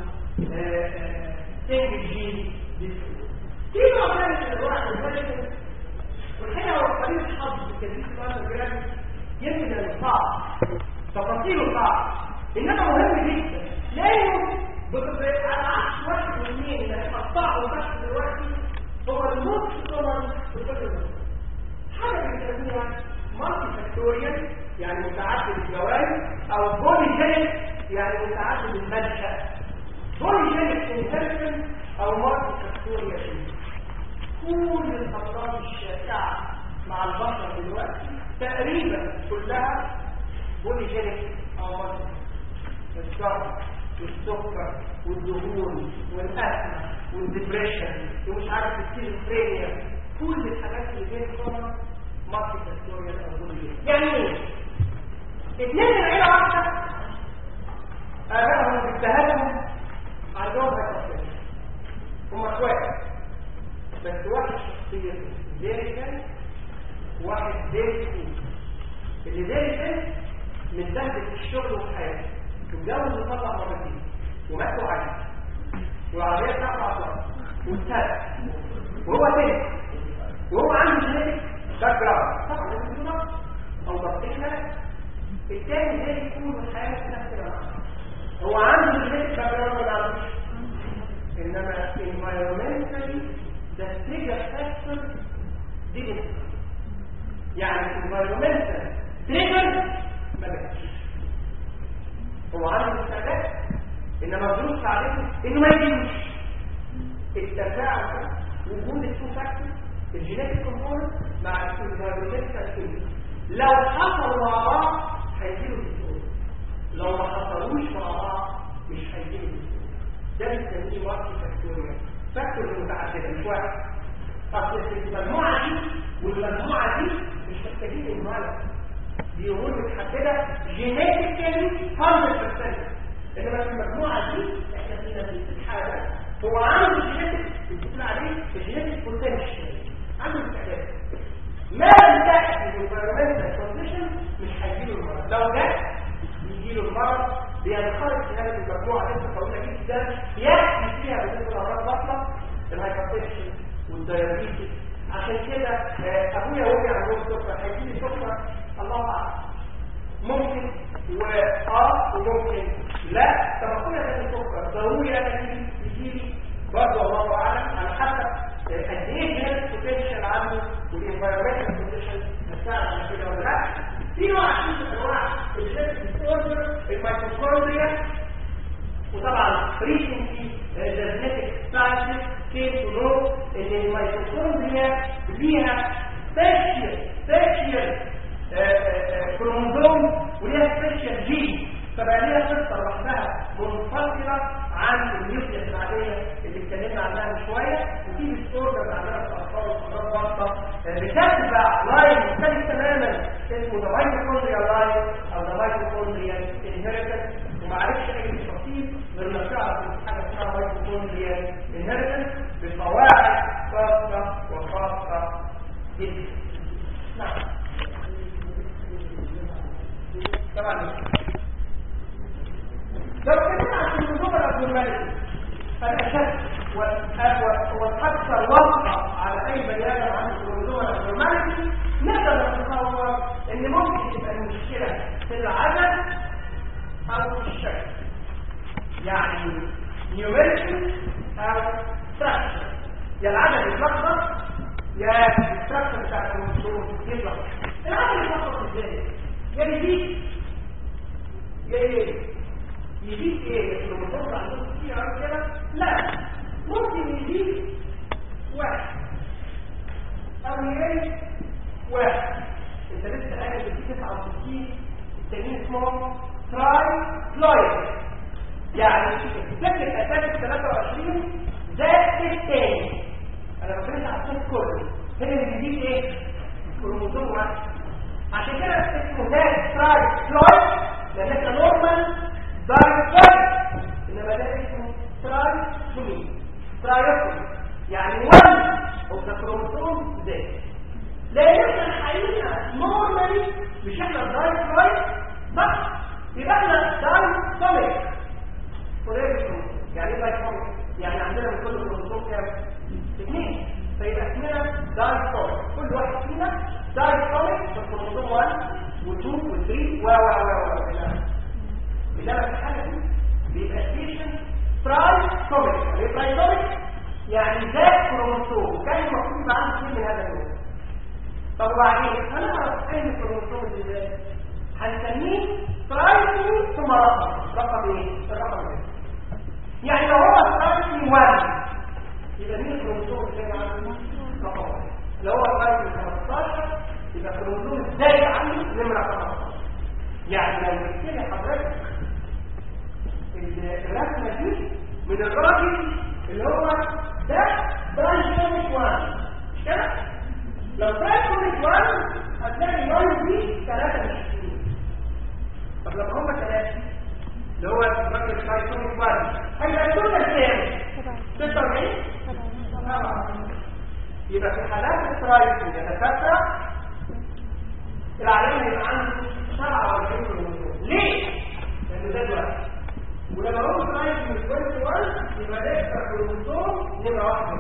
[SPEAKER 1] سين الجين دي في نوع ثاني من انواع الملك والحقيقه هو قليل الحظ في كثير من الجرام يمكن صعب تفاصيله صعب انما مهم جدا لانه على عكس واحد واثنين اللي هيقطعوا بس دلوقتي هو الموت كومن في كل الناس حاجه بنسميها مالتي فاكتوريال يعني متعدد الجوانب او بوليجينيك يعني متعدد المنشا بوليجينيك انترفنس او مالتي فاكتوريال كل الامراض الشائعه مع البشر دلوقتي تقريبا كلها بوليجينيك او مالتي الضغط والسكر والدهون والاسمه والدبريشن ومش عارف السكيزوفرينيا كل الحاجات اللي بين كومن مالتي فاكتوريال او بوليجينيك يعني ايه؟ اثنين من عيله واحده ابائهم بالتهدم عندهم هكذا هم اخوات بس واحد شخصية ذلك واحد ذلك اللي ذلك متبهدل في الشغل وفي حياته واتجوز وطلع مرتين ومات وعايش والعربية بتاعته عطلة واتسرق وهو ذلك وهو عنده جينيتك باك جراوند طبعا لازم يكون نقص او ضغطين ملك التاني ذلك يكون الحياة في نفس الوقت هو عنده جينيتك باك جراوند ولا عندوش انما environmentally the trigger factor didn't يعني environmental trigger ما بقاش هو عنده استعداد انما الظروف ساعدته انه ما يجيش التفاعل وجود التو فاكتور الجينيتك كومبوننت مع الانفيرمنتال تريجر لو حصلوا مع بعض هيجيله دكتور لو ما حصلوش مع بعض مش هيجيله دكتور ده بنسميه ماركي فاكتوريال فاكتور متعدده مش واحد اصل المجموعه دي والمجموعه دي مش محتاجين المعلم دي امور متحدده جينيتيكالي 100% انما في المجموعه دي احنا فينا في الحاله هو عنده جينيتك وديابيتس عشان كده آه، ابويا وامي عندهم سكر هيجي لي سكر الله اعلم ممكن واه وممكن لا طب اخويا ده السكر ضروري انا يجي يجي لي برضه الله اعلم على حسب قد ايه جهاز البوتنشال عنده والانفايرمنتال بوتنشال هتساعد على كده ولا لا في نوع عديد من انواع الجهاز ديسوردر الميتوكوندريا وطبعا recently the genetic scientists came to know ان الميتوكوندريا ليها special special كروموزوم وليها سبيشال جين فبقى ليها قصه لوحدها منفصله عن النيوكليس العاديه اللي اتكلمنا عنها من شويه وفي ديسوردر عندنا في الاطفال والامراض الوسطى بتتبع لاين مختلف تماما اسمه ذا مايتوكوندريال لاين او ذا مايتوكوندريال انهيرتنس ومعرفش اي تفاصيل غير ما تعرف إن حاجه اسمها مايتوكوندريال انهيرتنس بقواعد خاصه وخاصه جدا نعم طبعا لو اتكلمنا عن النظام الابنورمالي الاشد والأ- والاكثر وقع على اي بني ادم عنده النظام الابنورمالي نقدر نتصور ان ممكن تبقى المشكله في العدد او في الشكل يعني نيوميريكال او ستراكشر يا العدد يتلخبط يا الستراكشر بتاع الكروموسوم يتلخبط العدد يتلخبط ازاي؟ يا يزيد يا ايه؟ يزيد ايه؟ الكروموسوم عندهم كتير أوي كده؟ لا ممكن يزيد واحد او يقل واحد انت لسه قايل في 69 التانيين اسمهم تراي فلويد يعني الشكل الاساسي 23 زائد الثاني انا بتكلم على الصوت كله هنا اللي بيزيد ايه؟ كروموسوم واحد عشان كده اسمه ده تراي فلويد لان احنا نورمال دايت فلويد انما ده اسمه تراي فلويد ترايفلويد يعني 1 اوف ذا كروموسوم زائد لان احنا الحقيقه نورمالي مش احنا دايت فلويد صح يبقى احنا دايت سوليد يعني ايه دايكوميك يعني عندنا من كل كروموسوم كام اثنين فيبقى اسمنا دايكوميك كل واحد فينا دايكوميك في الكروموسوم 1 و2 و3 و و و و الى اخره انما في الحاله دي بيبقى ستيشن ترايكوميك يعني ايه ترايكوميك يعني ذات كروموسوم وكان المفروض يبقى عنده اثنين من هذا النوع طب وبعدين هنعرف ايه الكروموسوم اللي ذات هنسميه ترايكومي ثم رقم رقم ايه الرقم ايه يعني لو هو ترايكومي 1 يبقى مين الكروموسوم اللي عنده رقم واحد لو هو ترايكومي 15 يبقى الكروموسوم الزايد عنده نمره 15 يعني لو جبت لي حضرتك الرسمه دي من الراجل اللي هو ده ترايكومي 1 مش كده لو ترايكومي 1 هتلاقي 1 دي 23 طب لما هم ثلاثة اللي هو الراجل ترايكومي 1 هيبقى الكتله كام؟ 46 طبعا يبقى في حالات الترايكومي يتكاثر العيان هيبقى عنده 47 كروموسوم ليه؟ لانه ده الوقت ولما هو ترايكومي 21 يبقى ده يكسر كروموسوم نمره واحد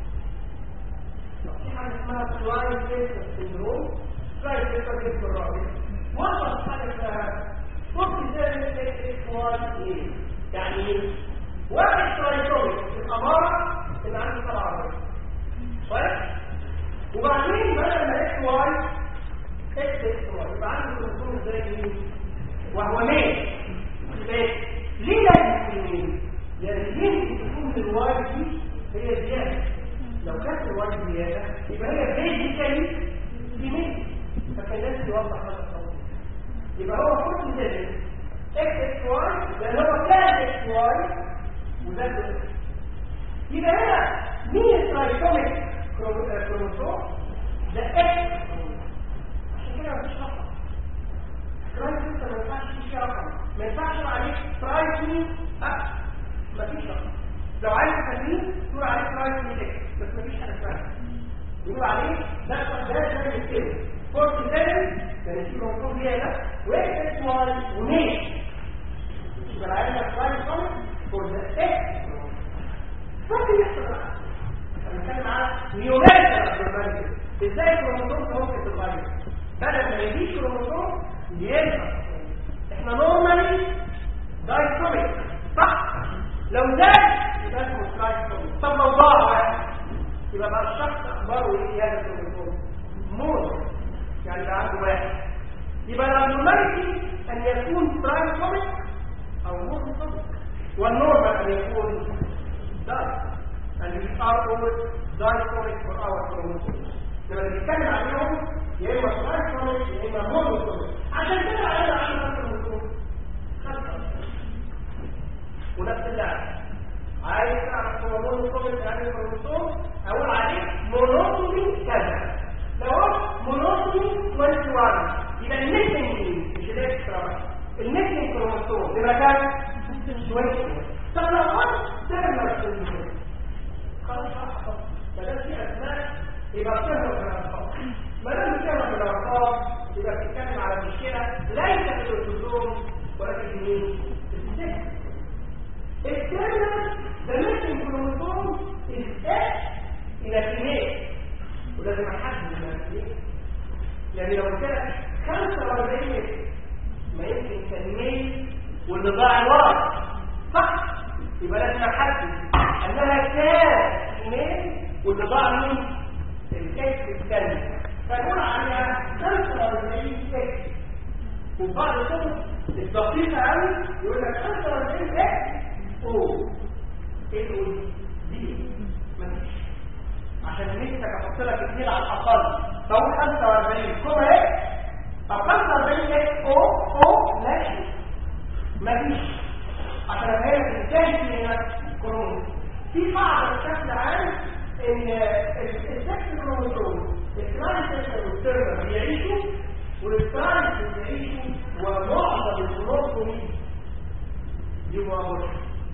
[SPEAKER 1] في حاجه اسمها سلايد فيسر سندروم سلايد فيسر جسم الراجل وصل حاجه اسمها ممكن تعمل اكس واي ايه يعني واحد ترايكومي الاماره اللي عنده 47 كويس وبعدين بدل ما اكس واي اكس اكس واي يبقى عنده كروموسوم ازاي مين وهو مين ليه ليه لازم يكون مين لان ليه تكون الواي دي هي زياده لو كانت الواي زياده يبقى هي بيزيكالي دي مين فكان لازم يوضح هذا التوضيح يبقى هو كل ذلك اكس اكس واي لان هو كان اكس واي وده اكس يبقى هنا مين الترايكوميك كروموسوم ده اكس عشان كده مفيش رقم ترايكوميك ما ينفعش فيه رقم ما ينفعش تقول عليه ترايكومي اكس مفيش رقم لو عايز تسميه تقول عليه ترايكومي اكس بس مفيش حاجه اسمها يقول عليه ده ده ده الكلمه فورت ليفل يعني في موضوع ليها ده واكس واي ومين يبقى العيال ترايكومي فور ذا اكس ممكن يحصل بقى هنتكلم على نيوميريكال ابنورماليتي ازاي الكروموسوم ممكن تتغير بدل ما يجيش كروموسوم ينقص احنا نورمالي دايكوميك صح لو زاد يبقى اسمه دايكوميك طب لو ضاع واحد يبقى بقى الشخص اخباره ايه هذا الكروموسوم مور يعني بقى عنده واحد يبقى الابنورماليتي ان يكون ترايكوميك او مونوكوميك والنورمال ان يكون دايكوميك and we are always dichromic for our chromosomes لما بنتكلم عليهم يا اما dichromic يا اما monochromic عشان كده عايز اعمل كروموسوم ونفس اللعبه عايز اعرف هو monochromic يعني كروموسوم اقول عليه monochromic كذا لو هو monochromic 21 يبقى الميسنج مش الاكسترا الميسنج كروموسوم يبقى كام 21 طب لو قلت ترمر كروموسوم خلاص احفظ ما دام في اسماء يبقى بتهرب من الارقام ما دام بتهرب من الارقام يبقى بتتكلم على مشكله ليست في الاوتوزوم ولكن في مين؟ في السكن الكلمه the missing chromosome is X in a female ولازم احدد الاناثيميه يعني لو كده 45 ما يمكن كان ميل واللي ضاع ورا صح يبقى لازم احدد انها كانت ايميل واللي ضاع مين الكيس الثاني فنقول عليها 45 كيس وبعد كده الدقيقه قوي يقول لك 45 اكس او ايه او دي مفيش عشان نفسك احط لك اثنين على الاقل فاقول 45 كوما اكس طب 45 اكس او او ماشي مفيش عشان افهمك ازاي هنا كروموسوم في قاعده بشكل عام ان السكس كروموسوم الترانسفير والترنر بيعيشوا والترانسفير بيعيشوا ومعظم الكروموسوم يبقى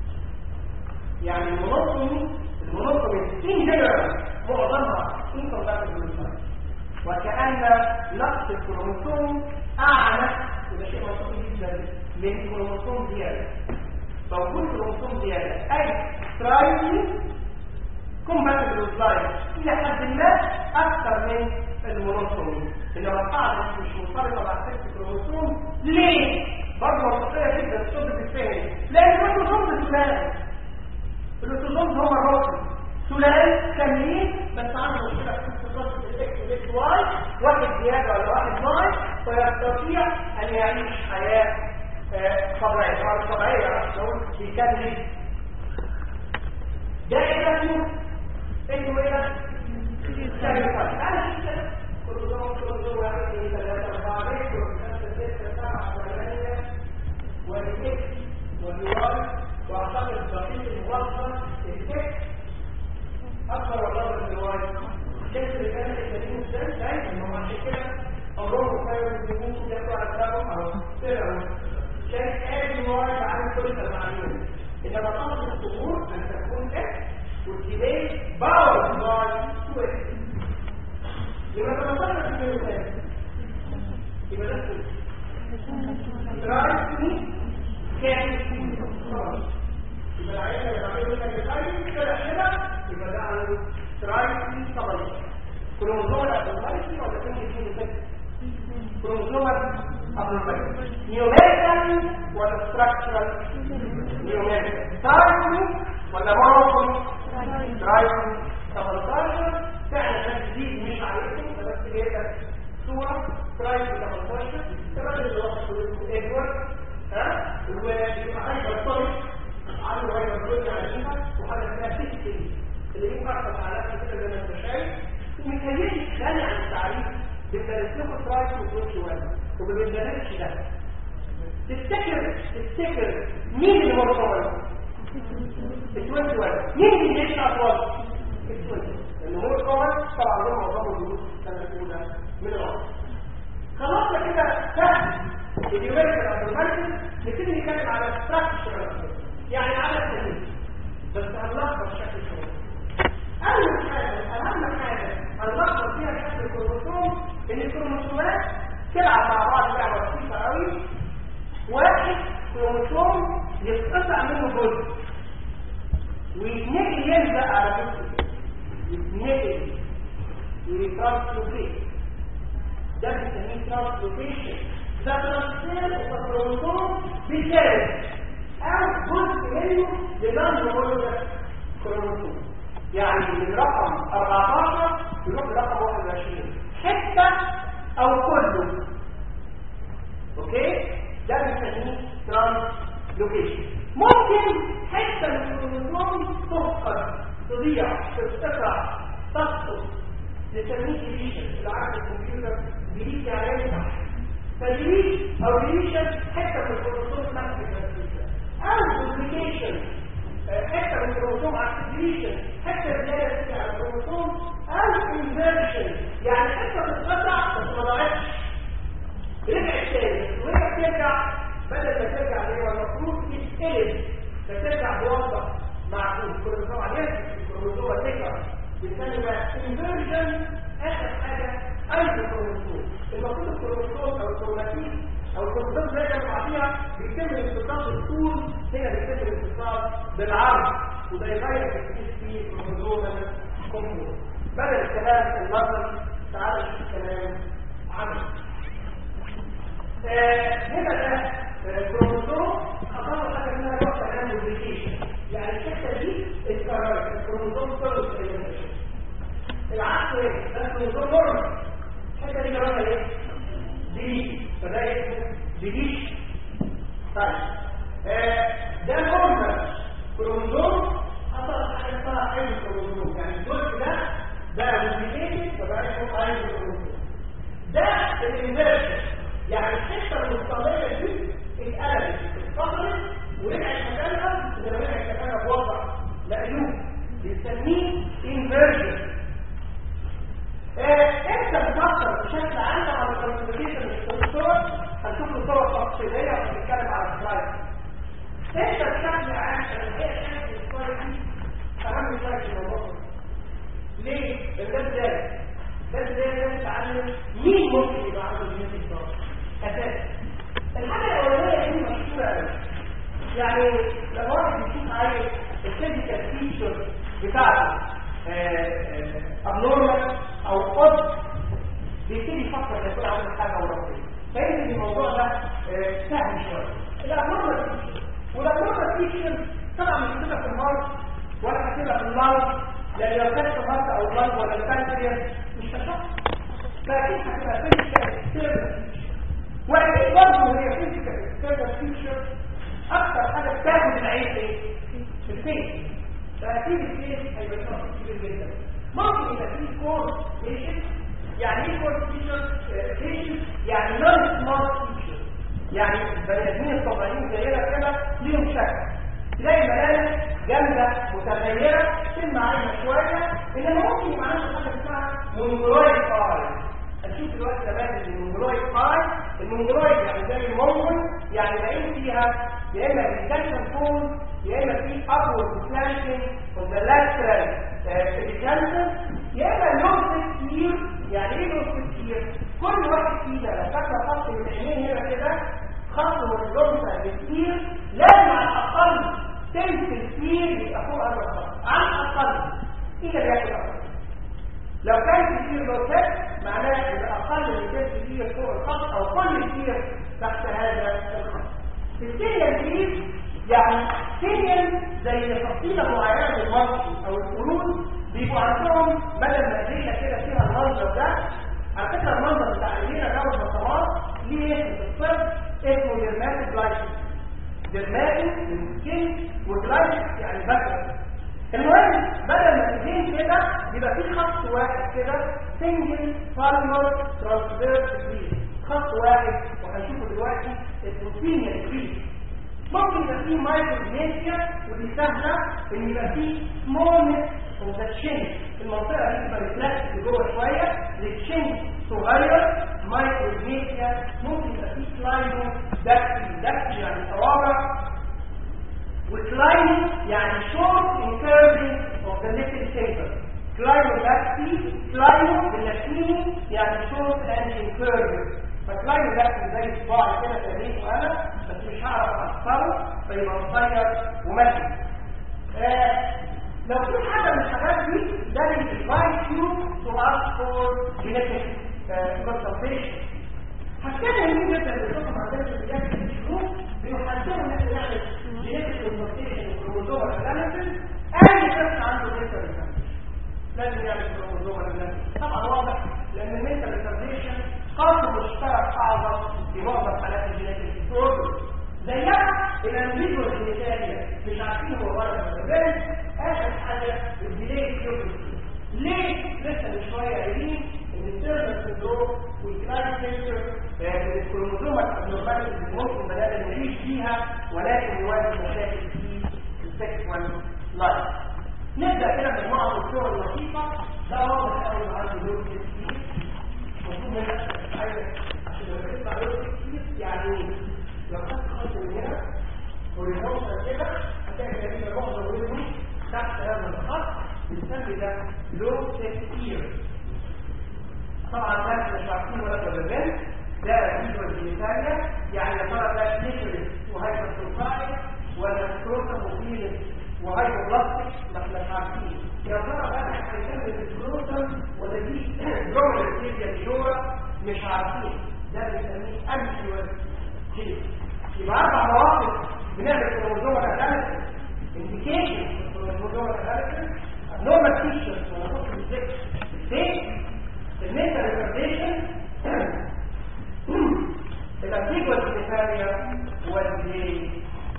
[SPEAKER 1] يعني المنظم المنظم ان جنرال معظمها انكمباتبل وكأن نقص الكروموسوم أعنف وده شيء مطلوب جدا من كروموسوم زيادة فوجود كروموسوم زيادة أي ترايمي كومباتبل لايف إلى حد ما أكثر من المونوسوم إنما القاعدة مش مرتبطة مع سكس كروموسوم ليه؟ برضه منطقية جدا الصوت الثاني لأن الكروموسوم ثلاثي الكروموسوم هو الرقم ثلاثي كاملين بس عنده مشكلة في اختصاص الاكس والاكس واي واحد زيادة ولا واحد ناقص فيستطيع أن يعيش حياة طبيعية طبعا طبيعية عشان نقول بيكمل ده ايه ده اسمه؟ اسمه ايه ده؟ كامل انا كده كل يوم كل يوم واحد اثنين ثلاثة أربعة خمسة ستة سبعة ثمانية والاكس والواي واعتقد دقيق الموظف الاكس اكثر ولا من الواي الكيس اللي كانت التنين ازاي شايف ان هم عشان كده امرهم خير الجنود ياخدوا على اسبابهم او سرهم كان ادي الواي عن كل المعلومات انما طلب الظهور ان تكون اكس والكبير باور الواي تو اكس لما تبطلنا في المثال يبقى ده رايتني كان خلاص يبقى العيال اللي بعملوا لك الخير كده كده يبقى ده عنده ترايتني طبيعي كروموزوم الابنورماليتي ولا كان يكون كده كروموزوم الابنورماليتي نيوميريكال ولا ستراكشرال نيوميريكال ترايتني ولا مونوكومي ترايتني 18 فعلا ده جديد مش عليكم بس جايب لك صوره ترايتني 18 الراجل اللي هو اسمه ادوارد ها ويبقى هايبر طريق عنده هايبر طريق عليها وحاجه اسمها سيستم اللي ينفع تفعلات كده زي ما انت شايف ومتهيألي غني عن التعريف بندرس لكم ترايت وكروس وان وما بندرسش ده تفتكر تفتكر مين اللي هو طوال؟ التوينتي وان مين اللي بيعيش اطوال؟ التوينتي لان هو طوال طبعا ده معظمه الجنود السنه الاولى من العمر خلاص كده سهل اليوميريكال ابنورماليتي نبتدي نتكلم على ستراكشر يعني على التنين بس هنلخبط شكل شغل اول حاجه اهم حاجه هنلخبط فيها شكل الكروموسوم ان الكروموسومات تلعب مع بعض لعبه بسيطه قوي واحد كروموسوم يتقطع منه جزء ويتنقل يلزق على جزء يتنقل ويترانسلوكيت ده بنسميه ترانسلوكيشن ده ترانسفير الكروموسوم بالكامل او جزء منه لنان هومولوجيس كروموسوم يعني من رقم 14 يروح لرقم 21 حته او كله اوكي ده بنسميه ترانسلوكيشن ممكن حته من الكروموسوم تفقد تضيع تتقطع تسقط نسميه ديليشن العقل الكمبيوتر ديليت يعني يمسح فديليت او ديليشن حته من الكروموسوم نفس الترانسلوكيشن او دوبليكيشن حته من الكروموسوم على ديليشن حته زياده تيجي على الكروموسوم او انفيرشن يعني حته تتقطع بس ما ضاعتش رجعت تاني ورجعت ترجع بدل ما ترجع زي ما المفروض تتقلب فترجع بوضع معقول كل طبعا يرجع الكروموسوم تكبر بنسمي بقى انفيرجن اخر حاجه اي كروموسوم المفروض الكروموسوم او الكروماتين او الكروموسوم زي ما بعضيها بيتم الاتصال بالطول هنا بيتم الاتصال بالعرض وده يغير تكتيك في الكروموسوم الكمبيوتر بدل الكلام النظري تعالى نشوف الكلام عملي هنا ده كروموسوم اظن حاجه اسمها نقطه كان موديفيكيشن يعني الحته دي اتكررت الكروموسوم كله اتكرر العكس ايه ده الكروموسوم نورمال الحته دي كررها ايه دي فده اسمه ديليش طيب ده نورمال كروموسوم حصل حاجه اسمها اي كروموسوم يعني الجزء ده ده موديفيكيشن فبقى اسمه اي كروموسوم ده الانفيرشن يعني الحته المستمره دي اتقلبت اتفصلت ورجعت مكانها اذا رجعت مكانها بوضع مقلوب بنسميه انفيرجن انت بتفكر بشكل عام على الكونسوليشن مش الصور هنشوف له صور تفصيليه وهنتكلم على السلايد انت بشكل عام الحقيقه شكل الصور دي اهم شيء في الموضوع ليه؟ ده ازاي؟ ده ازاي نتعلم مين ممكن يبقى عنده جينيتك ضغط اساسا الحاجه الاولانيه دي مشهوره قوي يعني لما واحد يشوف عايز الفيزيكال فيتشر بتاعته ابنورمال او قد بيبتدي يفكر يكون عنده حاجه وراثيه فيمكن الموضوع ده سهل شويه الابنورمال فيتشر والابنورمال فيتشر طبعا مش كده في المرض ولا كده في المرض لان لو كانت في المرض او المرض ولا البكتيريا مش هتشخص فاكيد هتبقى فيزيكال واكيد برضه هي فيزيكال اكسترنال فيتشر اكتر حاجه بتاخد العين ايه الفيس فاكيد الفيس هيبقى شخص كبير جدا ممكن يبقى فيه كورس فيشن يعني ايه كورس فيشن فيشن يعني نون سمارت فيشن يعني البني ادمين الطبيعيين زينا كده ليهم شكل تلاقي ملامح جامده متغيره سن عينه شويه انما ممكن يبقى عنده حاجه اسمها مونجرويد اي هنشوف دلوقتي نماذج المونجرويد اي المونجرويد يعني زي المونجل يعني العين فيها يا اما ريتنشن فون يا اما في upward slanting of the lateral retention يا اما لوس كتير يعني ايه لوس كتير كل واحد فينا لو فاكر خط من عينين هنا كده خط من اللوسه بكتير لازم على الاقل تمثل كتير يبقى فوق هذا الخط على الاقل ايه اللي بياكل اقل لو كان كتير لوسات معناه ان اقل من كان كتير فوق الخط او كل كتير تحت هذا الخط السيريال دي يعني سيريال زي تفصيله معينه من المصري او القرون بيبقوا عندهم بدل ما ايدينا كده فيها المنظر ده على فكره المنظر بتاع ايدينا ده والبصمات ليه اسم في الطب اسمه ديرماتيك جلايكس ديرماتيك من سكين وجلايكس يعني بكر المهم بدل ما الايدين كده يبقى في خط واحد كده سنجل بالمر ترانسفيرس كريس خط واحد وهنشوفه دلوقتي اسمه سينيال كريس ممكن يبقى فيه مايكروجنيسيا ودي سهله ان يبقى فيه سمولنس اوف ذا تشين المنطقه دي تبقى ريفلكس لجوه شويه التشين صغير مايكروجنيسيا ممكن يبقى فيه سلايدو داكتي داكتي يعني صوابع وكلايمو يعني short incurving of the little finger كلايمو داكتي كلايمو باللاتيني يعني short and incurving فكلايمو داكتي زي صباعي كده تمرينه انا بس مش هعرف اختاره فيبقى قصير وماشي آه لو في حاجه من الحاجات دي ده اللي for genetic uh, consultation هتكلم مين جدا اللي بيشوفوا عندنا في الجهاز الجنوب بيحددوا ان احنا نعمل جينيتك كونسلتيشن كروموزوم اناليسيس اي شخص عنده ميتال لازم يعمل كروموزوم اناليسيس طبعا واضح لان الميتال ريتارديشن قاسم مشترك اعظم في معظم حالات الجينيتك ديسوردر زيها الانفيديو الجينيتاليا مش عارفين هو ولا ولا اخر حاجه الديلي كيوبرتي ليه لسه من شويه قايلين ان السيرفر سندروم والكلاين كينسر الكروموزومات الابنورماليتي اللي ممكن بدل نعيش فيها ولكن يواجه مشاكل في السكشوال لايف نبدا كده بمجموعه من الصور اللطيفه ده واضح قوي عنده لون كتير المفروض منك عايزك عشان لما يطلع لون كتير يعني ايه؟ لو خدت خط من هنا هوريزونتال كده هتلاقي تقريبا معظم منهم تحت هذا الخط بنسمي ده لون كتير طبعا ده احنا مش عارفين ولا تبادل ده فيديو الجينيتاليا يعني يا ترى ده نيكلس وهايبر سلفايد ولا سكروتم وفينس وهايبر بلاستيك ما احنا مش عارفين يا ترى ده هيكمل السكروتم ولا دي جوه الفيديا جوه مش عارفين ده بنسميه انتيور جينيس يبقى اربع مواقف بنعمل كروموزوم اناليسيس انديكيشن كروموزوم اناليسيس نورمال فيشرز ولا نقص الذكر ليه؟ الميتا ريكورديشن الانتيجوال الكفايه والدي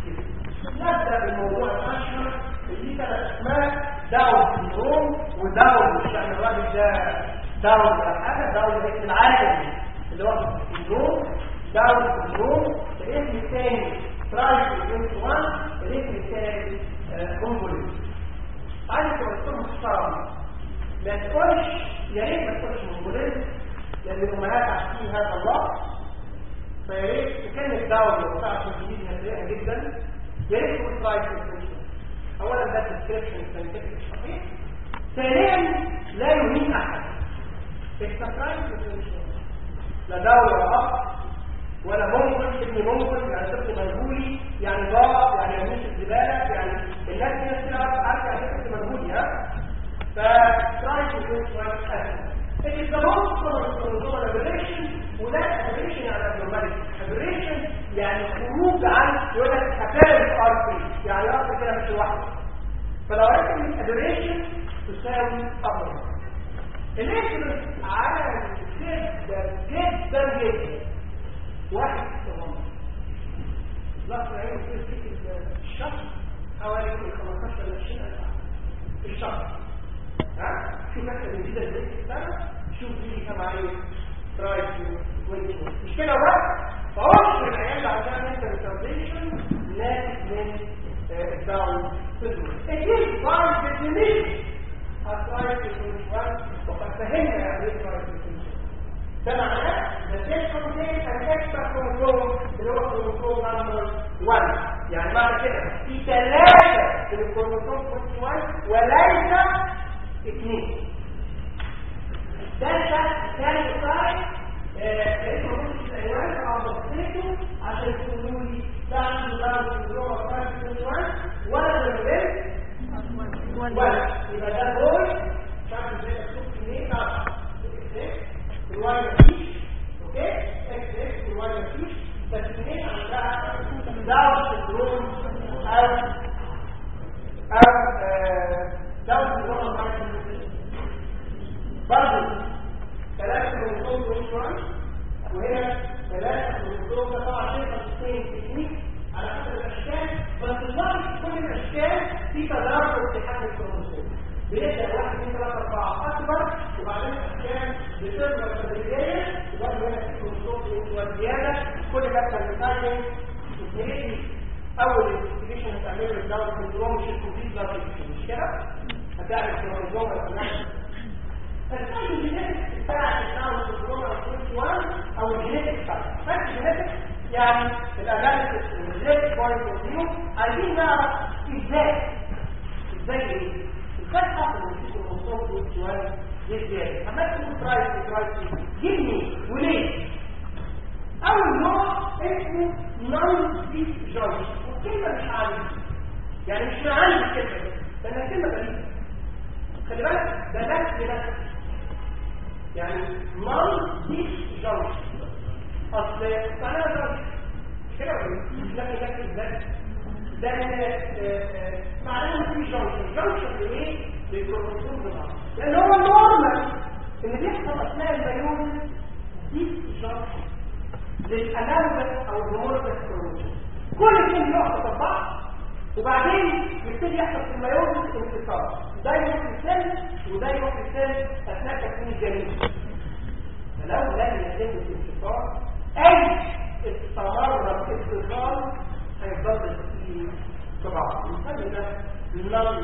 [SPEAKER 1] نبدا بالموضوع الاشهر اللي ثلاث اسماء داون سندروم وداون مش يعني الراجل ده داون ولا حاجه داون ده اسم العالم اللي هو سندروم داون سندروم الاسم الثاني ترايس 1 الاسم الثالث كونفوليوت عايز توصلهم محترم ما تقولش يا ريت ما تقولش مونجوليز لان الامهات عارفين هذا الله فيا ريت تكلم الدواء لو بتاعت الجديد هتلاقيها جدا يا ريت تقول ترايس اولا ده ديسكريبشن ساينتفك صحيح ثانيا لا يهين احد الترايس لا دواء ولا اب ولا ممكن ابن ممكن يعني طفل مجهولي يعني ضاع يعني يموت الزباله يعني الناس دي ناس تعرف عارفه يعني طفل مجهولي ها فتراي تو دو شويه حاجه It is the most common chromosomal aberration وده aberration يعني abnormality aberration يعني خروج عن يقول لك apparent RP يعني رأس كده مش لوحده فلو عرفت ان aberration تساوي abnormal الانسولين عالي جدا جدا جدا واحد تمام ضغط العين في الشهر حوالي 15 ل 20 في الشهر ها شوف احنا الجديده ازاي في السنه شوف دي كام عين ترايس مش كده بس فهو العيال اللي عندها منتال ريتارديشن ناتج من الداون سيندروم اكيد باي ديفينيشن الترايس وقد فهمنا يعني ايه ترايس ده معناه the cell contains an extra chromosome اللي هو chromosome number 1 يعني معنى كده في ثلاثة من الكروموسوم 21 وليس اثنين الثالثة ثالث سايد اسمه ممكن العنوان او بصيته عشان تقولوا لي ده عنده داون سندروم او 21 ولا ده ولا يبقى ده بوي مش عارف ازاي مكتوب في ايه تعرف الواي مفيش اوكي اكس اكس والواي مفيش بس اثنين عندها داون سندروم او او داون سندروم برضه ثلاثة كروموسوم كروموسوم وهنا ثلاثة كروموسوم ده طبعا شيء تصميم تكنيك على حسب الاشكال بس الظاهر كل الاشكال في تدرج في حجم الكروموسوم بيبدا واحد اثنين ثلاثة أربعة أكبر وبعدين أشكال بتظهر تدريجيا وبرضه هنا في كروموسوم زيادة كل ده كان بتاعي أول انفستيجيشن هتعمله الدواء سندروم مش الكومبليت بلاد مش كده؟ هتعمل كروموسوم الأناقص فالفرق الجينيتك بتاع الداون سندروم او 21 او الجينيتك بتاعه فرق الجينيتك يعني الاناليسيس والجينيتك بوينت اوف فيو عايزين نعرف ازاي ازاي ايه ازاي حصل ان في كروموسوم 21 دي زياده عمال تقول ترايس ترايس جيبني وليه اول نوع اسمه نون سبيك جوينت والكلمه مش عندي يعني مش من عندي الكلمه دي لان الكلمه غريبه خلي بالك ده نفس بنفس يعني نون ديس جانكشن اصل انا ده كده لكن لكن ده ده معناه في جانكشن جانكشن لايه للكروموسوم ده لان هو نورمال ان بيحصل اثناء الميلوز ديس جانكشن للانالوجس او الهرمونال كروموسوم كل اثنين بيقعدوا في بعض وبعدين يبتدي يحصل في الميوزس انتصار ده يروح للسن وده يروح للسن اثناء تكوين الجنين فلو لم يتم الانتصار اي استمر الاتصال هيفضل في بعض نسمي ده النظر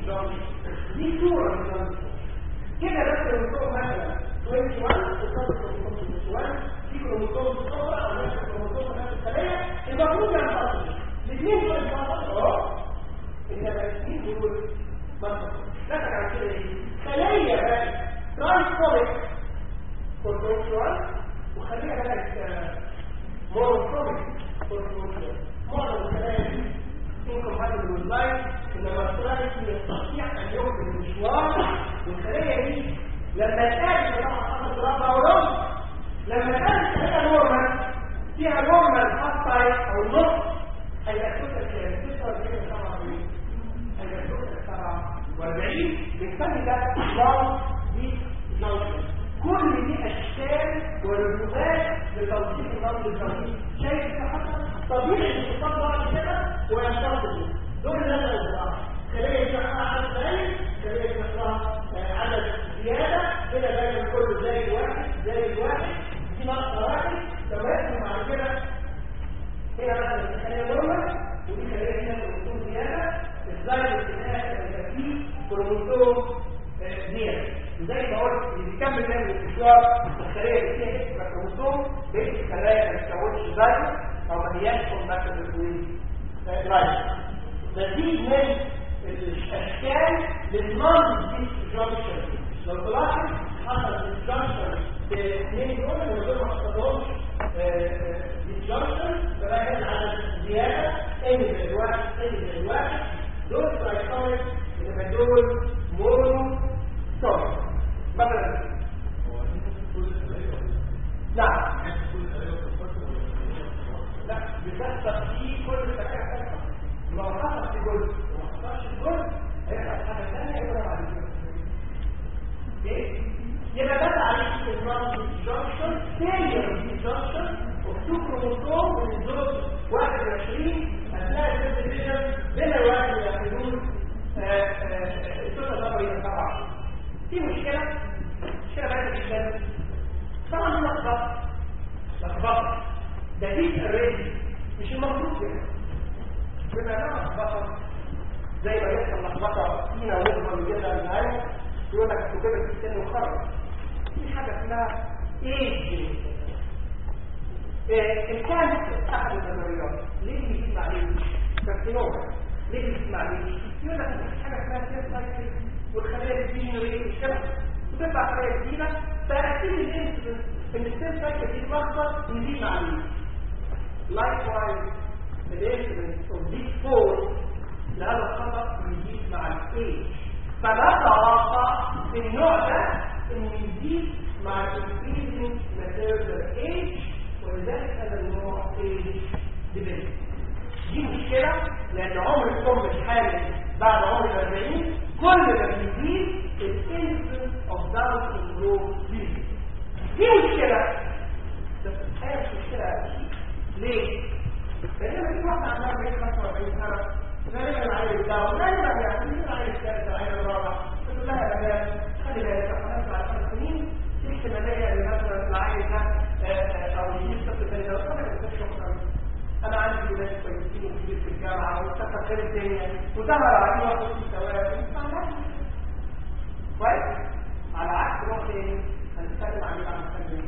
[SPEAKER 1] دي صوره من النظر كده بس الكروموسوم مثلا 21 وصلت كروموسوم 21 في كروموسوم صغرى او نفس الكروموسوم نفس الخليه المفروض ينفصل الاثنين دول ينفصلوا اه انما الاثنين دول منفصل لكن عن كده ايه خليه بقى ترانسفوريك كورتوشوال وخليها بقى مونوكروميك كورتوشوال معظم الخلايا دي incompatible with life انما الثلاثي يستطيع ان يكمل المشوار والخليه دي لما تقابل طبعا حصل رابع ورابع لما كانت خليه نورمال فيها نورمال حصل او النص هيبقى الكتله كام 46 47 هيبقى الكتله 47 بنسمي ده لونج دي جانكشن كل دي اشكال ورموزات لتوصيل النظر الجميل شايف ده حصل طبيعي الانتصاب بعد كده وينتصر دول اللي انا بقولها خليه يشرحها عدد ثاني خليه يشرحها عدد زياده كده دايما كله زي الواحد زي الواحد دي نقطه واحد لما يحصل بعد كده هنا مثلا خليه نورمال ودي خليه هنا كروموسوم زياده ازاي الاختلاف يبقى فيه كروموسوم زياده زي ما قلت اللي بيكمل ده من الاشوار الخليه اللي فيها اسم كروموسوم بقيه الخلايا ما بتكونش زيه او ما هياش كومباتبل بالكوين لايف مزيد من الاشكال للنون ديسجنكشن لو تلاحظ حصل ديسجنكشن في اثنين دول من غير ما حصلهمش ديسجنكشن فبقى هنا على زياده ان من الواحد ان من الواحد دول ترايكونيك يبقى دول مونو سوري مثلا نعم لا بتحصل في كل مكان لو حصل في جزء وما حصلش في جزء هيبقى حاجه ثانيه يبقى بعد كده اوكي يبقى ده تعريف الترانس جانكشن فيلير دي جانكشن وفتو كروموسوم من الزوج 21 اثناء الديفيجن بين الواحد والحدود السنه ده بين 27 في مشكله مشكله بقى جدا طبعا دي لخبطه لخبطه ده دي الريدي مش المفروض كده بما انها لخبطه زي ما يحصل لخبطه فينا ونظم جدا العالم يقول لك انتوا كده في السن وخرج في حاجه اسمها ايج الكانسر احد النظريات ليه بيجيب عليه كارسينوما ليه بيجيب عليه يقول لك في حاجه اسمها سير سايكل والخلايا الجينيريه مش كده وتطلع خلايا جديده فاكيد الانسولين ان السيل سايكل دي تلخبط يزيد مع مين likewise الانسولين of these four لهذا الخطأ يزيد مع الايج فنتوقع في النوع ده ان يزيد مع increasing maternal age ولذلك هذا النوع age dependent دي مشكلة لأن عمر الأم الحامل بعد عمر الأربعين كل ما بيزيد الانسولين of down syndrome بيزيد دي مشكلة بس الحقيقة مش مشكلة ليه؟ لأن لما في واحد عندها 40 45 سنة غالبا عايز داون غالبا يعني مين عايز ثالث عايز رابع تقول لها يا بنات خلي بالك احنا نطلع 10 سنين في احتمالية ان مثلا العيل ده او يجيب طفل ثاني ده انا شكرا انا عندي ولاد كويسين وكبير في الجامعة ومستقبل خير الدنيا وظهر عليه واحد في ثواب كويس على عكس نوع تاني هنتكلم عليه عن التنمية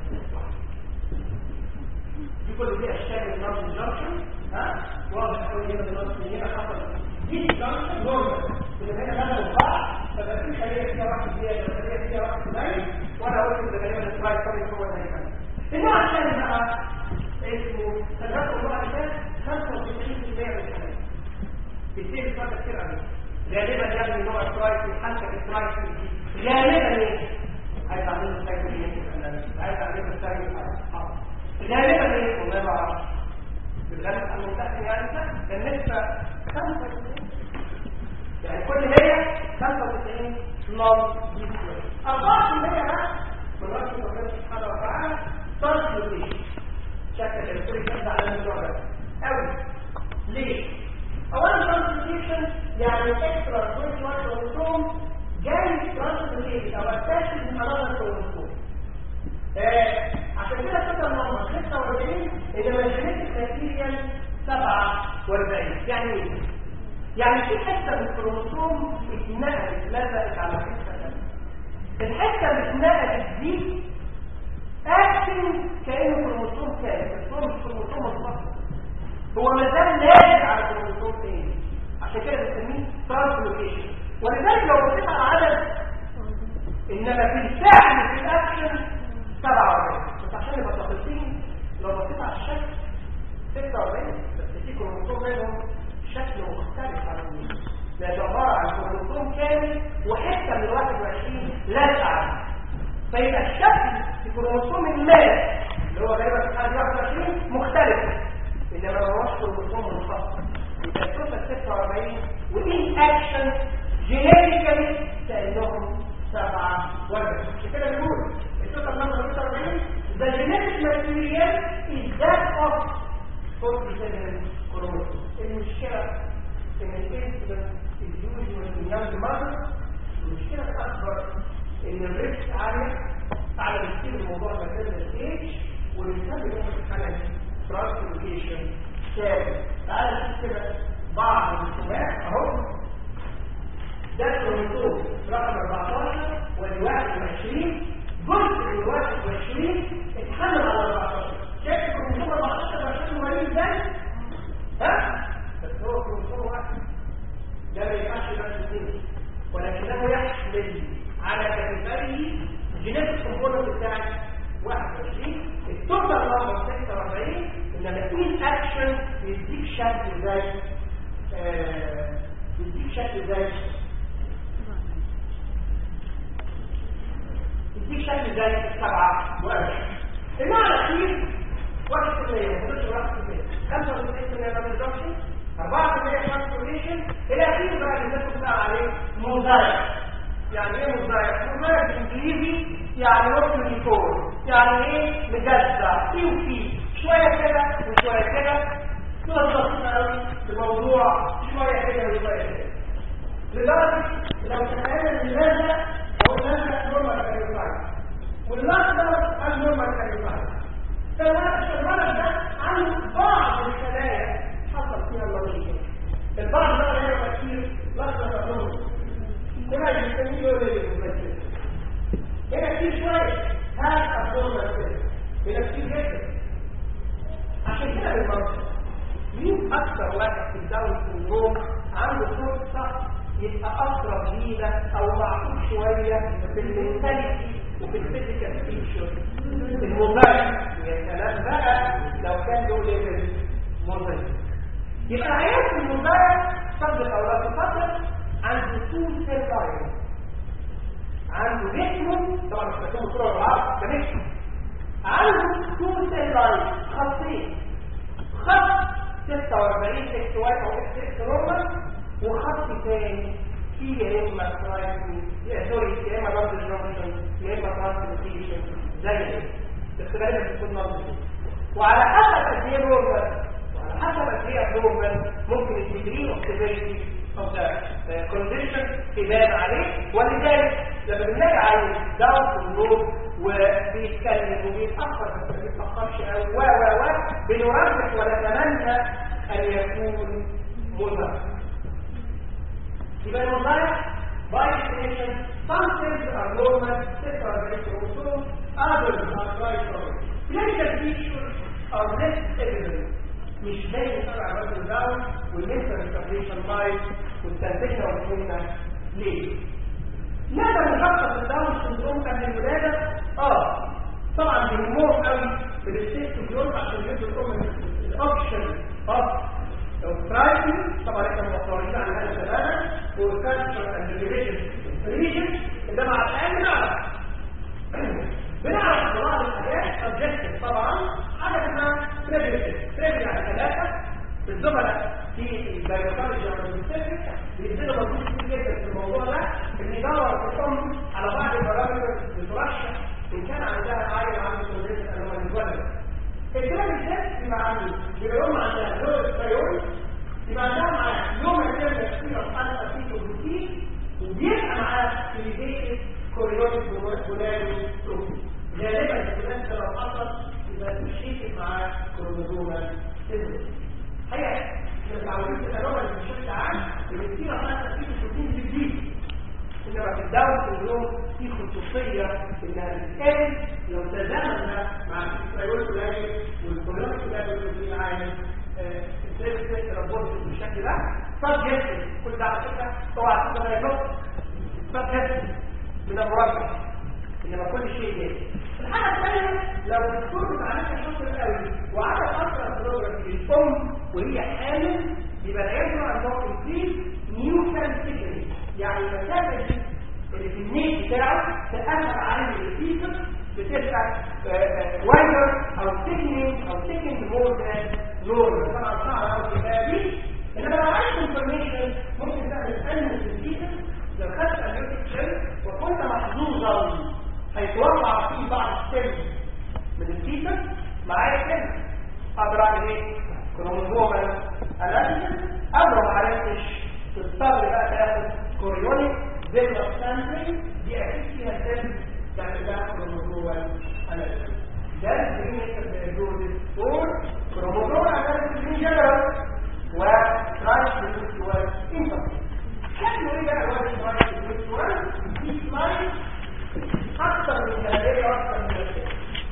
[SPEAKER 1] دي كل دي اشكال النظم الجنكشن ها واضح قوي هنا النظم هنا حصل دي الجنكشن نورمال من هنا بدل بعض فبقى في خليه فيها واحد زياده وخليه فيها واحد زي وانا قلت ان غالبا السلايد كويس هو زي كده النوع الثاني بقى اسمه تذكر النوع الثاني 95% من الخلايا بيصير فتره كتير قوي غالبا يعني نوع السلايد حتى السلايد غالبا ايه هيبقى عندنا سايكل غالبا ايه والله ما اعرفش بالغالب انا متاكد يعني ده النسبه 95 يعني كل 100 95 نار دي 4% بس من رحمه ربنا سبحانه وتعالى ترانسلوكيشن شكل الكل كده على الموضوع ده قوي ليه؟ اولا ترانسلوكيشن يعني اكسترا 21 كروموسوم جاي ترانسلوكيشن او اتاشن من انذر كروموسوم عشان كده كده النمبر 46 انما الجينيتك ماتيريال 47 يعني ايه؟ يعني في حته من الكروموسوم اتنقلت لزقت على حته ثانيه الحته اللي اتنقلت دي اكتن كانه كروموسوم كامل بس هو مش كروموسوم مصفر هو ما زال لازق على كروموسوم تاني عشان كده بنسميه ترانسلوكيشن ولذلك لو بصيت على العدد انما في الفعل في الاكشن 47 بس عشان نبقى دقيقين لو بصيت على الشكل 46 بس في كروموسوم منهم شكل مختلف عن الناس ده عباره عن كروموسوم كامل وحته من 21 لازقه عليه فيبقى الشكل في كروموسوم المال اللي هو غالبا في الحاله 21 مختلف انما ما هوش كروموسوم منفصل يبقى التوتال 46 وان اكشن جينيتيكالي كانهم سبعه وزن عشان كده بنقول التوتال نمبر 46 the genetic material is that of 47 كروموسوم المشكله ان الانسولين اليوجوال من يانج ماذر المشكله الاكبر ان الريسك عالي على بكتير الموضوع ده كده ستيج والانسان بيروح في الحاله دي ترانسلوكيشن ثابت تعالى نشوف كده بعض الرسومات اهو ده الكروموسوم رقم 14 وال 21 جزء من 21 اتحمل على 14 شايف الكروموسوم 14 عشان مريض ازاي؟ ها؟ بس هو كروموسوم واحد ده ما ينفعش يبقى اثنين ولكنه يحمل على كتفيه جينيتك كومبوننت بتاعت 21 التوتال نمبر 46 انما الاين اكشن بيديك شكل زي آه بيديك شكل زي بيديك شكل زي سبعة وأربعين المعنى الأخير واحد في المية ما تقولش واحد في المية خمسة وتسعين في المية ما بنضافش أربعة في المية ترانسفورميشن الأخير بقى اللي الناس بتقول عليه موزايك يعني ايه موزايك؟ موزايك بالانجليزي يعني ممكن يكون يعني ايه مجزع في وفي شوية كده وشوية كده صورة بسيطة قوي الموضوع شوية كده وشوية كده لدرجة لو تخيلنا اللزق أو اللزق نورمال كاريوفايت والأخضر النورمال كاريوفايت فالولد ده عنده بعض الخلايا حصل فيها المريض البعض ده غير كتير لحظة تنور هنا بنسميه ليه هنا في شوية هاك أبدورنا كده هنا كتير جدا عشان كده بالمنطق مين أكثر واحد في الدولة سندروم عنده فرصة يبقى أقرب لينا أو معقول شوية في المنتاليتي وفي الفيزيكال فيتشر الموبايل يا سلام بقى لو كان له ليفل موبايل يبقى عيال في الموبايل صدق أو لا تصدق عنده تو سيل لاين عنده جسمه طبعا مش مكتوب صوره بعض ده جسمه عنده تو سيل لاين خطين خط 46 اكس واي او اكس اكس نورمال وخط ثاني فيه يا اما ترايكو يا سوري يا اما برضه جونسون يا اما ترانسلوكيشن زي ده بس غالبا بتكون نظري وعلى حسب قد ايه نورمال وعلى حسب قد ايه نورمال ممكن الديجري اوف سيفيريتي اوف ذا كونديشن تبان عليه ولذلك لما بنلاقي عيل داون سندروم وبيتكلم وبيتاخر بس ما بيتاخرش قوي و و و بنرجح ونتمنى ان يكون مزرع يبقى المزرع by definition some cells are normal cells are very chromosome others are trichromatic clinical features are less evident مش زي طبعا الراجل داون والنسبه للكابريشن بايت والتنتشر والكلمه ليه؟ نقدر نشخص الداون سندروم قبل الولاده اه طبعا بيهمهم قوي في الستيت بيقول عشان يدوا الام الاوبشن اوف البرايمري طبعا احنا مطورين عن هذا تماما والكانسر اند ريجن ده مع الان نعرف بنعرف بعض الحاجات سبجكتيف طبعا على فلاني تروفي غالبا الفلان ده لو حصل يبقى تشريك مع كروموزوم سيزم هي احنا متعودين تتناول بشكل عام ان كتير حتى في بروتين جديد انما في الدواء كلهم في خصوصيه انها بتتقل لو تزامن مع التيرويد الفلاني والكولون الفلاني والبروتين العالي السيرفس رابورت بالشكل ده طب جسم كل ده على فكره طبعا كده ما يفوت طب جسم من المربع انما كل شيء جاي الحاجه الثانيه لو الدكتور متعلمه شاطر قوي وعمل اصلا بروجرام للام وهي حامل يبقى العيال عندهم انكريز نيو سيرفيكيشن يعني المسافه دي اللي في النيت بتاعه تأثر على الفيتر بتبقى وايدر او تكنيك او تكنيك مور ذان نورمال طبعا صعب قوي الحكايه دي انما لو عايز انفورميشن ممكن تعمل اناليسيس الفيتر لو خدت البيوتيك سيل وكنت محظوظا هيتوقع فيه بعض السيل من الفيتر معايا كده اقدر اعمل ايه؟ كروموزومال اناليسيس او لو ما عرفتش تضطر بقى تاخد كوريونيك فيرنال سامبلينج دي اكيد فيها سيل تعمل لها كروموزومال اناليسيس ده الكلينيكال دايجنوستس فور كروموزومال اناليسيس ان جنرال وترانسفير انفورميشن شكله ايه بقى هو الترانسفير دي سلايد اكثر من ثلاثه واكثر من ثلاثه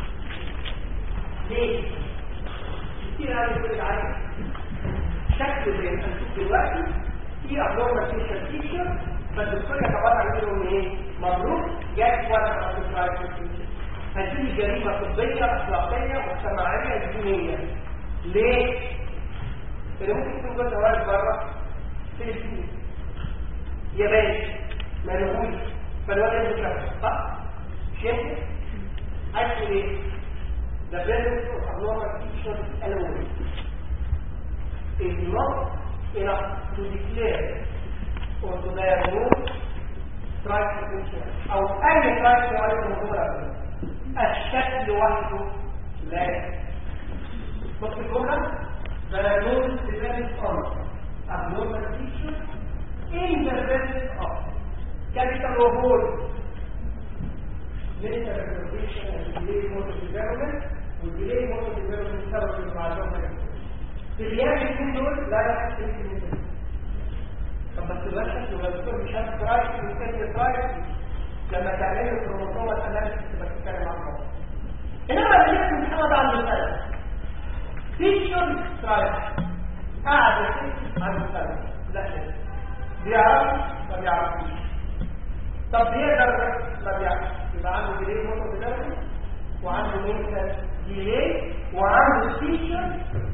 [SPEAKER 1] ليه؟ كتير قوي يقول عليه شكله زي ما هنشوف دلوقتي في ابنورمال فيشل فيشر فالدكتور يتبرع منهم ايه؟ مبروك جات ورقه ابنورمال هذه جريمه طبيه اخلاقيه مجتمعيه دينيه ليه؟ اللي ممكن يكون جوه زواج بره فلسطين يابان مالهوش فالواد المشرف صح؟ شايف؟ عايز تقول ايه؟ The presence of abnormal features alone is not enough to declare or to diagnose strike potential او اي strike معين موجوده الشكل وحده لا يكفي. بص الجمله diagnose depends on abnormal features in the presence of capital or whole mental retardation and delayed motor development والdelayed motor development سبب المعلومات في غياب الاثنين دول لا لا يمكن طب بس الوحش لو الدكتور مش عارف ترايك ويستني ترايك لما تعمل له كروموسوم الاناليسيس تبقى تتكلم عن الموضوع انما اللي يحكي محمد عن المساله فيشن ترايك قاعد يحكي عن المساله لا لا بيعرف ما بيعرفش طب بيقدر ما بيعرفش يبقى عنده ديلي موتور ديفلوبمنت وعنده مينتال ديلي وعنده فيشن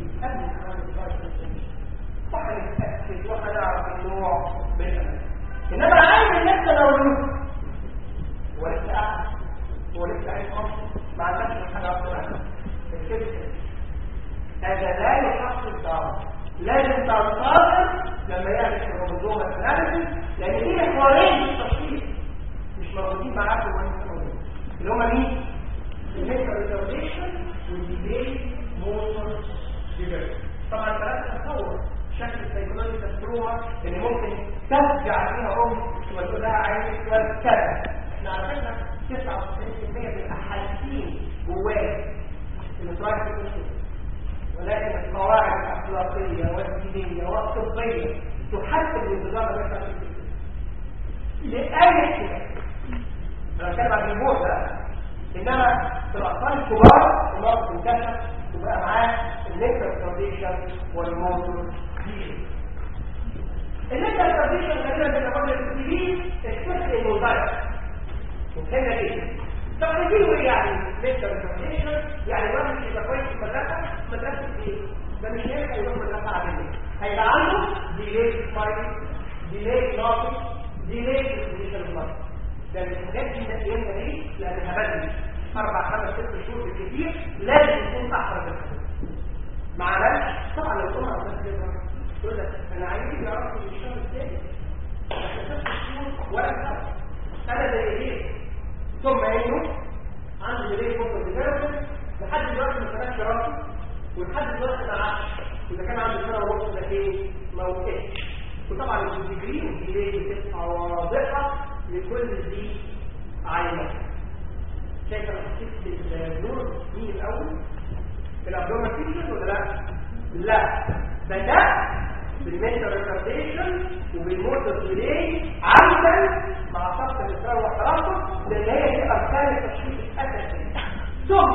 [SPEAKER 1] وهنتأكد وهنعرف النوع بالأمل إنما عايز الناس تناولوه هو لسه قاعد هو لسه عايز خمسة ما عندكش حاجة أكتر الكبسة هذا لا يحصل دعوة لازم تنتظر لما يعمل كروموزوم الاناليسيس لان دي حوالين التشخيص مش موجودين معاكم وانت موجود اللي هم مين؟ الميكرو ريتارديشن والديلي موتور ديفيرس طبعا ثلاثة تصور شكل السيكولوجي تروما اللي ممكن ترجع فيها ام وتقول لها عايز سؤال كذا احنا على فكره 99% بيبقى حاسين جواه ان تراجع في ولكن القواعد الاخلاقيه والدينيه والطبيه تحسن الانتظار مثلا لاي احتمال انا بتكلم عن الجمهور ده انما في الاطفال الكبار النقص انتشر وبقى معاه الليتر فاونديشن والموتور الليتر فاونديشن غالبا بيبقى قبل التسجيل اكتشف انه ضعف وكان ليه طب نجيبه ايه يعني ليتر فاونديشن يعني الواحد يبقى كويس في المدرسه مدرسه ايه ده مش هيبقى يروح مدرسه عاديه هيبقى عنده ديلي سبايك ديلي ناقص ديلي فاونديشن ناقص ده الحاجات دي نقيمها ليه لانها بدري اربع خمس ست شهور بالكثير لازم يكون احرج الحدود ما عملش طبعا لو كنا عملنا كده تقول لك انا عايز يعرف من الشهر الثاني ست شهور ولا سنه انا زي ايه ثم انه عنده ديلي فوق ديفلوبمنت لحد دلوقتي ما فتحش راسه ولحد دلوقتي ما عادش اذا كان عنده سنه ونص ده ايه ما وقفش وطبعا الديجري والديلي بتبقى واضحه لكل دي عينه النور مين الاول الابدومين فيشن ولا لا لا بدأ بالمنتال ريتارديشن وبالموتور ديلي عمدا مع خط الاصرار والترقب لان هي دي اركان التشخيص الاساسي ثم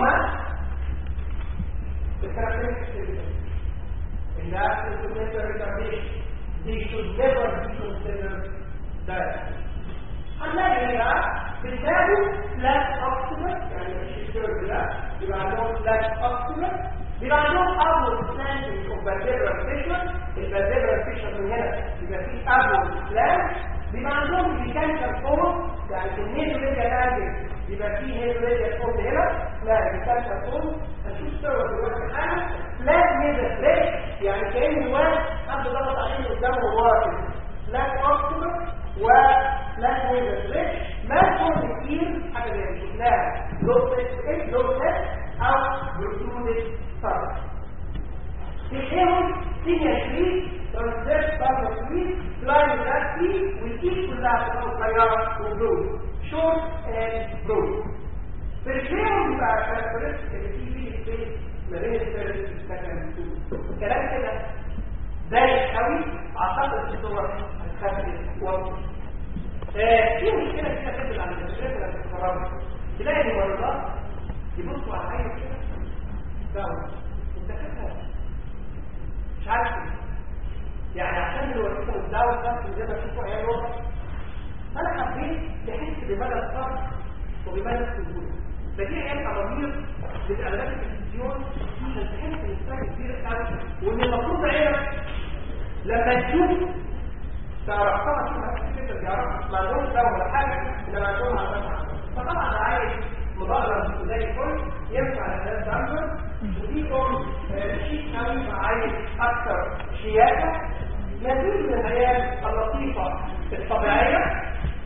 [SPEAKER 1] الكاركترستكس اللي هتكون المنتال ريتارديشن they should never be considered that هنلاقي هنا بالتالي فلاش اوكسيمر يعني مش الكيرف ده يبقى عندهم فلاش اوكسيمر بيبقى عندهم ابل سلانتنج اوف فالتيبرال فيشن الفالتيبرال فيشن من هنا يبقى فيه ابل سلانت بيبقى عندهم ميكانيكال فورم يعني في النيزو ريديا نازل يبقى فيه نيزو ريديا فورم هنا لا ميكانيكال فورم هنشوف صور دلوقتي حاجه فلاش نيزل فلاش يعني كان الواد حد ضغط عليه قدامه ورا كده فلاش اوكسيمر وفلاش نيزل فلاش ما تكون كتير حاجه زي اللي شفناها لو تيست لو تيست او بروتودد صار تحيهم سينيا شريك ترانسفيرس بارتر شريك لاين لاكتي والكيس كلها تكون صغيره وبرود شورت اند برود تركيهم يبقى كاركترستيك اللي فيه فيه سبيس ما بين الفيرست والسكند الكلام كده ضايق قوي اعتقد الصور هتخفف وقت في مشكله كده تدل على المشكله اللي بتتكرر تلاقي الممرضات يبصوا على عين كده داون انت كده مش عارف إيه. يعني عشان نوريكم الدواء ده زي ما تشوفوا عيال واضح انا حبيت تحس بمدى الصبر وبمدى السهوله فدي عيال امامير بالاعلانات التلفزيون عشان تحس ان السعر كبير قوي وان المفروض عينك لما تشوف تعرف طبعا شو هتكتب تعرف ما عندهمش دواء ولا حاجه انما عندهم عندهم فطبعا انا عايز مضاربه زي الفل ينفع للناس تعمل ودي تكون شيء قوي عايز اكثر شياكه مزيد من الحياه اللطيفه الطبيعيه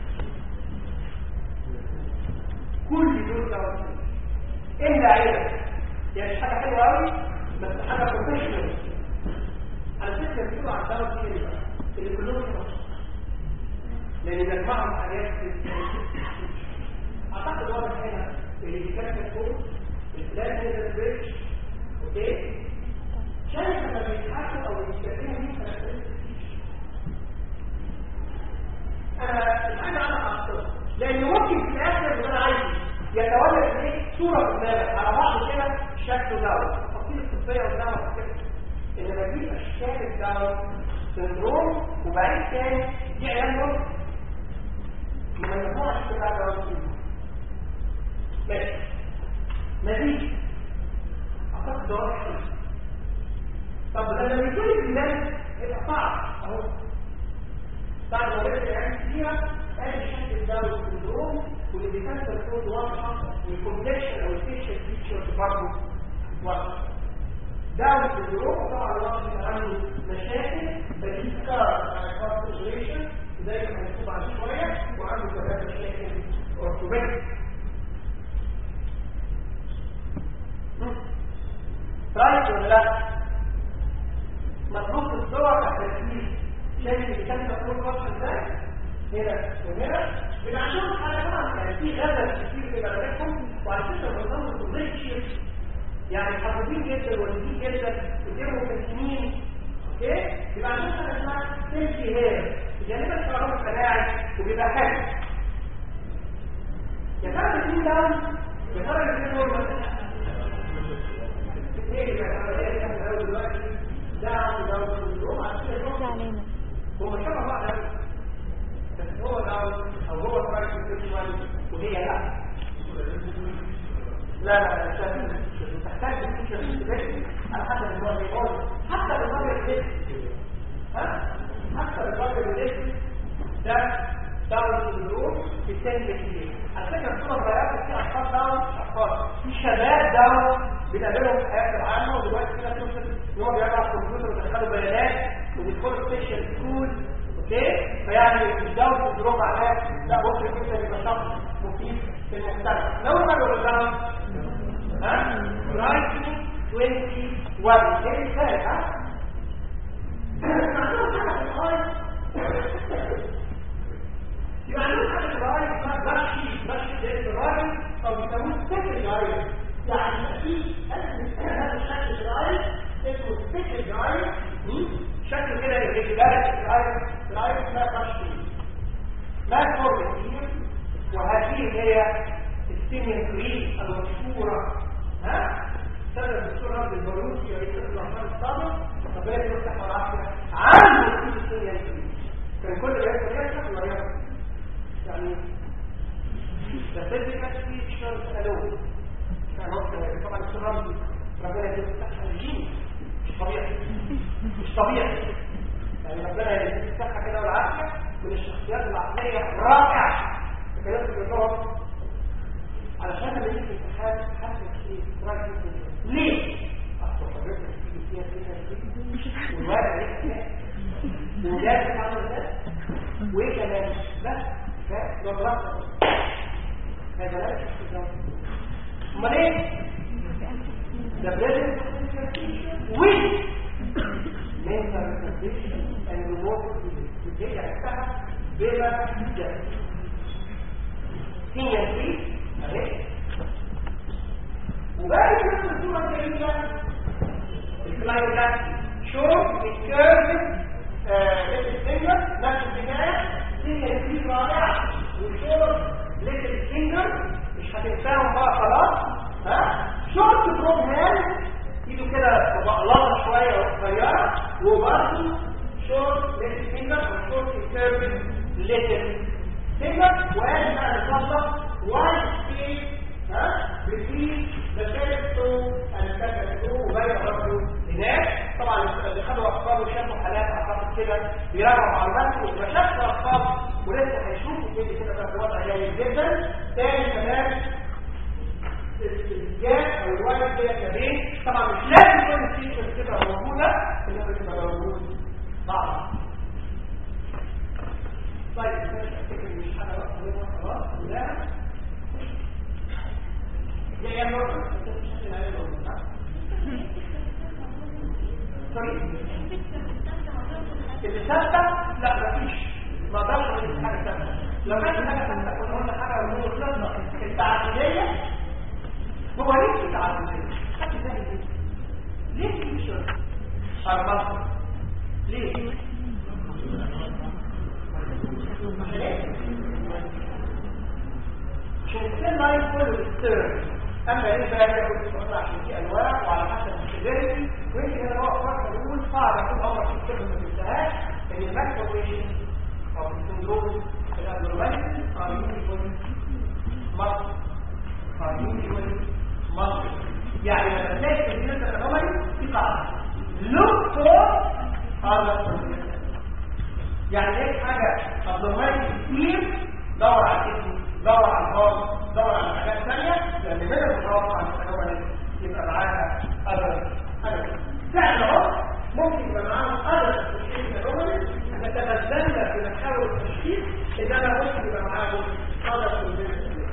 [SPEAKER 1] كل دول دواء ايه عيلة يعني مش حاجه حلوه قوي بس حاجه بروفيشنال على فكره بيقولوا على الدواء كتير بقى اللي كلهم كده لان نجمعهم حاجات اعتقد واضح هنا اللي بيكتب فوق البلاد هنا البريتش اوكي شايف لما بيتحكوا او بيتكلموا مين انا الحاجه انا هحطها لان ممكن في الاخر اللي انا عايزه يتولد ليه صوره قدامك على بعض كده شكله داون التفاصيل الطبيه قدامك كده انما دي اشكال الداون سندروم وبعدين تاني دي عيال نص ما ينفعش تبقى داون ماشي مزيد اعتقد ده واضح طب لما بيكون الناس يبقى صعب اهو بعد ما بدات العيال فيها ادي شكل الداون سندروم واللي بيكسر كود واضحه والكومبلكشن او الفيشل فيتشرز برضه واضحه داون سندروم طبعا الواحد عنده مشاكل بديل كار على كونسنتريشن زي ما هنشوف بعد شويه وعنده كمان مشاكل اورثوبيديك رايت ولا لا مطلوب الصور التركيز شايف اللي كان مطلوب وصف ازاي هنا وهنا من عشان حاجه طبعا يعني في غزل كتير في بلدكم وعلى فكره بنظام التضييق يعني حافظين جدا والدين جدا وجيبوا مكتمين اوكي يبقى عشان حاجه اسمها سيلفي هير جانبا الشعور الخلاعي وبيبقى حلو يا ترى الاثنين دول يا ترى الاثنين دول
[SPEAKER 2] علينا
[SPEAKER 1] هو شبه بعض أوي. بس هو داون او هو ترايك وهي لا لا لا مش لازم. مش تحتاج ان انت تبقى على حسب النوع اللي يقول حتى النوع اللي ها حتى النوع اللي ده داون سندروم بالتالي كتير على فكره الصوره البيانات في اشخاص داون اشخاص في شباب داون بنقابلهم في حياتنا العامه ودلوقتي كده شفت ان هو بيقرا على الكمبيوتر ويدخلوا بيانات وبيدخلوا سبيشال سكول اوكي فيعني مش داون سندروم معناه لا ممكن جدا يبقى شخص مفيد في المجتمع لو ما بيقول لهم ها رايتنج 21 ده مثال ها عندهم حاجه في الغايه يبقى عندهم حاجه في الغايه اسمها باشي باشي ده الغايه او بيسموه سكند بالك الايرس الايرس ما يقدرش فيه ما فور كتير وهذه هي السيمين كريم المشهوره ها سبب الدكتور عبد البلوسي رئيس الرحمن السابق ربنا يفتح والعافيه عنده في السيمين كريم كان كل ما يدخل يفتح ويفتح يعني the physical features alone كان طبعا الدكتور رمزي ربنا يفتح الجين مش طبيعي مش طبيعي يعني ربنا يديك الصحه كده والعافيه من الشخصيات العقليه الرائعه كان يدخل يقول علشان لما يجي الامتحان حاسس ايه رايك ليه اصل حضرتك تيجي فيها فيها والوضع ليه وجاز تعمل ده وايه كمان بس فنظرات هذا لا يشتغل امال ايه ده بلازم وين mental condition and remote الدنيا عرفتها بلا جهل هي دي اهي وبعد كده الصوره الجميله السلايد ده شوف الكيرف للفينجر نفس البدايه هي دي رائعه وشوف ليتل فينجر مش هتنساهم بقى خلاص ها شورت بروم هاند ايده كده مبقلطه شويه وصغيره وبرضه شورت ليتل فينجر او شورت كيرف ليتل فينجر وقال بقى نخلص وان سبيد ها بتريد ذا تو and تو وبين برضه هناك طبعا اللي خدوا اطفال وشافوا حالات اعتقد كده بيراجعوا معلومات وما شافوا اطفال ولسه هيشوفوا كده كده بقى وضع جيد جدا تاني كمان الجاب او الواجب كده كبير طبعا مش لازم كل الفيتشرز كده موجوده انما بتبقى موجود بعض طيب مش افتكر مش حاجه بقى منها خلاص لا يا يا نور اللي ثابته لا مفيش ما اقدرش اقول حاجه ثابته لو كانت حاجه ثابته كنا قلنا حاجه من الخطه التعدديه هو ليه في تعدديه حد فاهم ليه ليه في شر اربعه ليه عشان السن لاين كله بالسيرف اما ايه بقى هي كنت بقول عشان في انواع وعلى حسب السيفيريتي ويمكن انا بقى فرق بقول صعب يكون اول في الكلمه ما تنساهاش ان الماكروبيشن او السندروم الابنورماليتي are usually مصر are usually مصر يعني لما تلاقي في الجنة الانومالي في قاعدة look for other يعني ايه حاجة abnormality كتير دور على الاسم دور على الهارد دور على حاجات ثانية لأن من المتوقع أن الأنومالي يبقى معاها other other فعلا اهو ممكن يبقى معاهم other الانومالي نتبذلنا في محاور التشخيص إن أنا ممكن يبقى معاهم other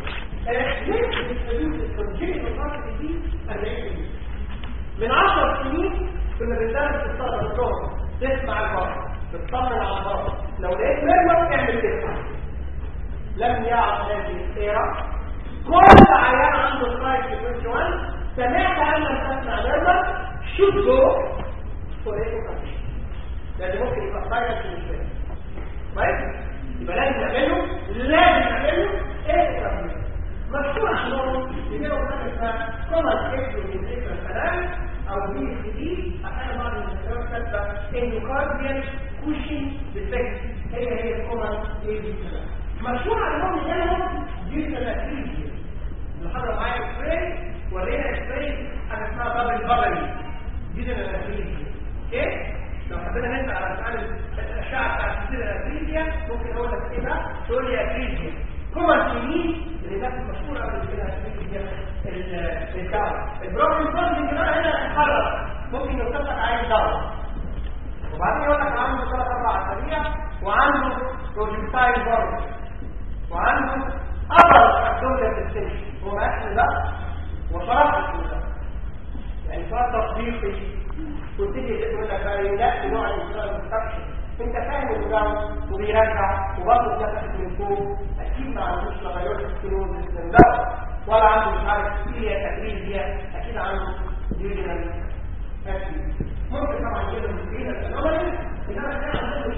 [SPEAKER 1] من عشر سنين كنا بندرس في الطلبة الدكتور تسمع البطن تطمن على البطن لو لقيت ميرمر اعمل تسمع لم يعد هذه السيرة كل عيان عنده سلايد في 21 سمعت عن من تسمع ميرمر should go for echo لأن ممكن يبقى سايلنت مش فاهم كويس يبقى لازم نعمله لازم نعمله ايه مشهور عنهم يجيبوا مثلا كومن اسم من اسم الكلام او بي اس دي احيانا بعض الدكتور كاتبه اندوكارديان كوشن ديفكت هي هي الكومن اي دي الكلام مشهور عنهم جالهم دي الثلاثيه اللي حضر معايا سبراي ورينا سبراي حاجه اسمها بابل بابل دي الثلاثيه اوكي لو حبينا نسال على سؤال الاشعه بتاعت السيره الافريقيا ممكن اقول لك ايه بقى تقول لي افريقيا كومن سنين اللي كانت مشهوره قبل كده في الدواء البروكلين فولدنج بقى هنا اتحرك ممكن يوصف لك عايز دواء وبعدين يقول لك عنده ثلاث اربع اسابيع وعنده بروجكتايل برضه وعنده ابرز ابدومينال ديستنشن هو اكل ده وشرح ده يعني سؤال تطبيقي وتيجي تقول لك لا نوع الانفكشن انت فاهم الجو وبيرجع وبرضه بيفتح من فوق اكيد ما عندوش تغيرات سكلوزس من ده ولا عنده مش عارف ايه تدريب فيها اكيد عنده ديوجنال اكيد ممكن طبعا يجيب المسكين الانومالي انما كان عنده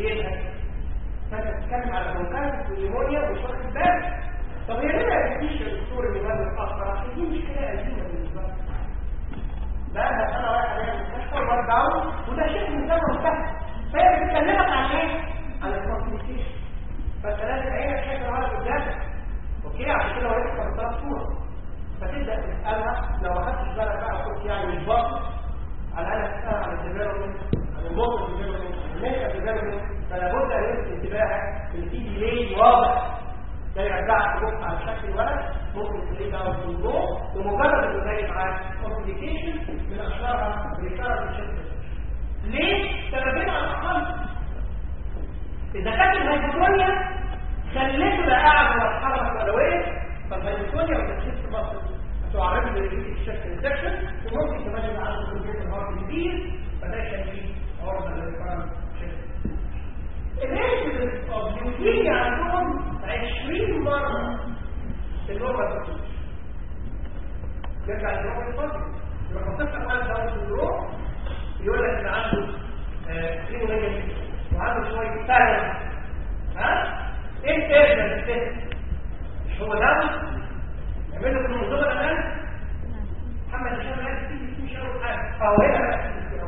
[SPEAKER 1] بيلها فانت بتتكلم على برونكايتس ونيمونيا ومش واخد بالك طب هي ليه ما تديش الدكتور ان ده متاثر عشان دي مشكله قديمه بالنسبه لك بقى ده انا رايح عليها المستشفى وبرجع وده شيء من زمن منتهي فهي بتكلمك عن ايه؟ عن الكومبليكيشن فانت لازم عينك شايفه الولد قدامك اوكي عشان كده وريتك كانت صوره فتبدا تسالها لو ما خدتش بالك بقى كنت يعني مش باصص على الاقل تسال عن الديفلوبمنت عن الموتور ديفلوبمنت عن الميكا ديفلوبمنت فلا بد ان يلفت انتباهك ان في ديلي واضح ده يرجعك تبص على شكل الولد ممكن تلاقي داون سندروم ومجرد انه جاي معاه كومبليكيشن من اشهرها ريكارد شيست ليه؟ سببين على الاقل اذا كانت الهيبوتونيا خليته لا قاعد ولا اتحرك ولا وقف فالهيبوتونيا وتشخيص المصل هتعرضه لريليز الشكل انفكشن وممكن كمان يبقى عنده كونجيتال هارت ديزيز فده يخليه عرضه للريكارد شيست الانسيدنس اوف ليوكيميا عندهم 20 مره النورمال تكتيك يرجع للنورمال الفضل يبقى خطيبتك عنده داون سندروم يقول لك ان عنده كريمو نيجاتيف وعنده شويه تالنت ها ايه التالنت التالنت مش هو داون يعمل له كروموزوم الان محمد هشام قال في مش اول حاجه اه هنا بقى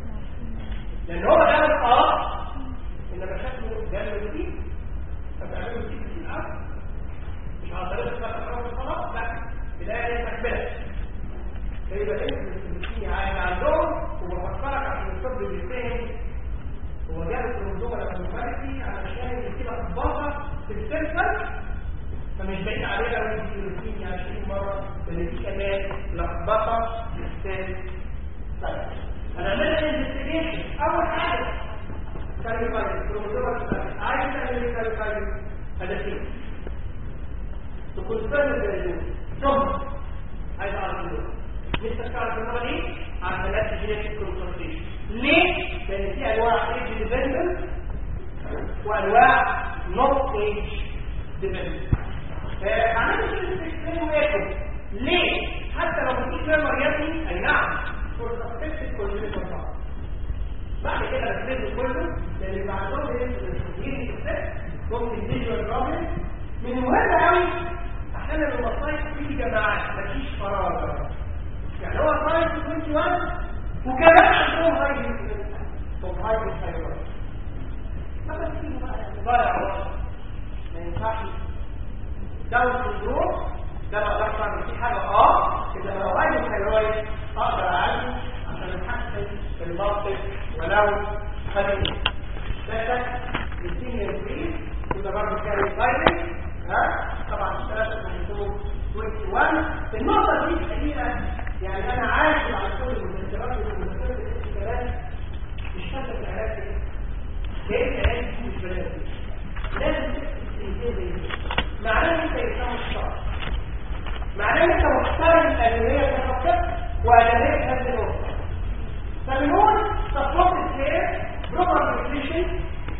[SPEAKER 1] لان هو داون اه انما شكله جاله جديد فتعمله جديد في الارض مش على طريقه الصلاه الصلاه لا بدايه هي تكمله فيبقى انت بتمشي عايز عندهم وبفكرك عشان الطب بيفهم هو جاب الكروموزوم الامريكي علشان يديلك الباطه في السنسر فمش بعيد عليها لو انت بتمشي 20 مره لان دي كمان لخبطه في السنسر طيب انا عملت انفستيجيشن اول حاجه كاليفايد كروموزوم عايز تعمل كاليفايد هدفين تكون فاهم الجنون ثم عايز اعرف الجنون لسه تعرف الجنون ايه عن ثلاث جينيتيك كونسلتيشن ليه؟ لان في انواع ايج ديبندنت وانواع نوت ايج ديبندنت عملت الاثنين واحد ليه؟ حتى لو مفيش ميمور يبني اي نعم فرصه تكتب كل بعض بعد كده بتنزل كله لان بعدهم يجي الست ممكن فيجوال بروبلم من المهم قوي عشان المصايب في جماعات مفيش فراغ يعني هو صايب في 21 وكمان عندهم هاي هاي الثايرويد فبس فيه بقى ضايع ما ينفعش داون سندروم ده ما اقدرش اعمل فيه حاجه اه اذا لو هاي الثايرويد اقدر اعالجه عشان نحسن المنطق ولو خليل ثلاثة السينيور بريد وده برضه كان الفايرنج ها طبعا ثلاثة من 21 النقطة دي الحقيقة يعني أنا عارف على كل المذكرات والمذكرات الكلام مش فاكر العلاج ايه ليه العلاج دي مش بلاش لازم تكتب معناه انت يفهم الشرع معناه انت محترم الأدوية كفكر وأدوية هذه النقطة فبنقول سبورت كير بروبر نيوتريشن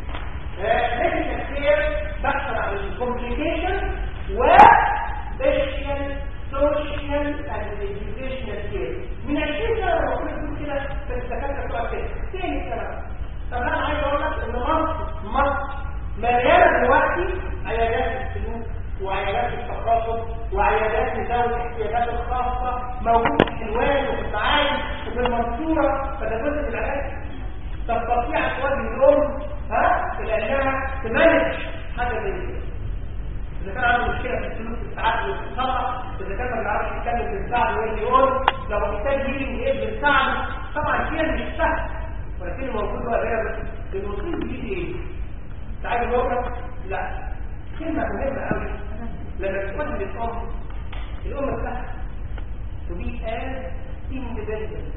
[SPEAKER 1] ميديكال كير بحث عن الكومبليكيشن و سبيشال سوشيال اند ايديوكيشنال كير من 20 سنه لو كنا بنقول كده في الدكاتره بتوع كده تاني كلام طب انا عايز اقول لك ان مصر مصر مليانه دلوقتي عيادات السلوك وعيادات التخاطب وعيادات ذوي الاحتياجات الخاصه موجود في حلوان وفي المعادي وفي المنصوره فده جزء من العلاج تستطيع تواجه الام ها لانها تمانج حاجه زي كده اذا كان عنده مشكله في السلوك في الساعات والخطا اذا كان ما بيعرفش يتكلم بنساعده ويجي يقول لو محتاج يجي ايه بنساعده طبعا كده مش سهل ولكن الموجود هو غير المصيب دي ايه؟ تعالى نقول لا كلمه مهمه قوي لما تكون الام الام سهل to be as independent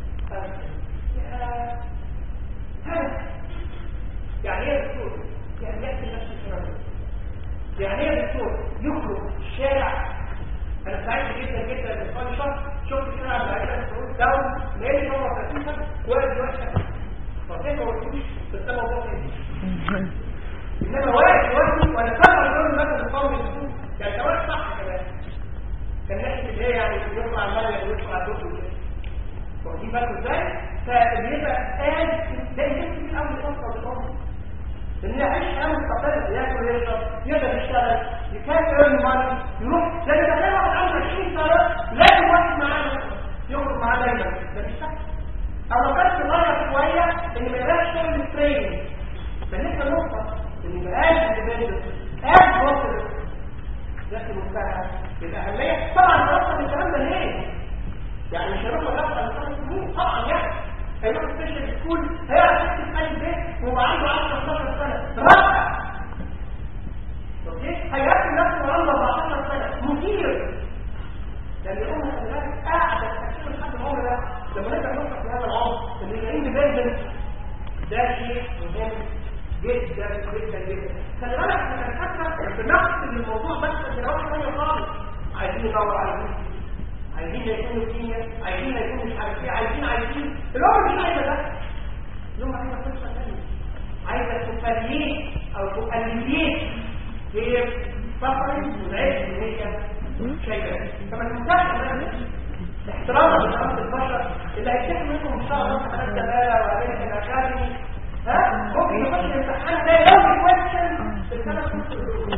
[SPEAKER 1] يعني ايه دكتور؟ يعني يأتي نفس الكلام يعني ايه دكتور؟ يخرج الشارع انا سعيد جدا جدا من شهر شفت الشارع بتاعتنا في داون لقيت مره 30 سنه واقف دلوقتي فكيف ما قلتوش في السما وفوق انما واقف دلوقتي وانا سامع الراجل مثلا بيقوم الدكتور يعني كمان صح كمان كان ناحيه اللي هي يعني يطلع المال ويطلع الدكتور كده واخدين بالكم ازاي؟ فبيبقى قال ده يمكن في اول فتره بالامر ان يعيش حياه مستقله ياكل ويشرب يقدر يشتغل يكافئ ايرن ماني يروح لان تخيل واحد عنده 20 سنه لازم واحد معاه يخرج معاه دايما ده مش سهل او لو كانت صغير شويه ان ما يبقاش شغل ستريننج بالنسبه للنقطه ان ما يبقاش اندبندنت قاعد بوصل ده في منتهى الاهميه طبعا دراسه الكلام ده ليه؟ يعني مش هيروح مدرسه على خمس سنين طبعا يعني هيروح سبيشال سكول هيعرف يكتب اي بيت ويبقى عنده 10 12 سنه دراسه اوكي هيركب نفسه عنده 14 سنه مثير لان الام خلي بالك قاعده تكتب لحد العمر ده لما نبدا نفكر في هذا العمر اللي جايين ببيزن ده شيء مهم جدا جدا جدا خلي بالك احنا كدكاتره بنقصد الموضوع بس في نواحي ثانيه خالص عايزين ندور على الفلوس عايزين يكونوا كيمياء عايزين يكونوا مش عارف ايه عايزين عايزين الامر مش عايزه ده الامر عايزه قصه ثانيه عايزه تفريق او تقلليت هي فقرة والعيش اللي هي شايفه فما تنساش احتراما لشخص البشر اللي هيكتشف منكم ان شاء الله امتحانات جماله وامريكا الاكاديمي ها ممكن يخش الامتحان ده لو كويشن في السنه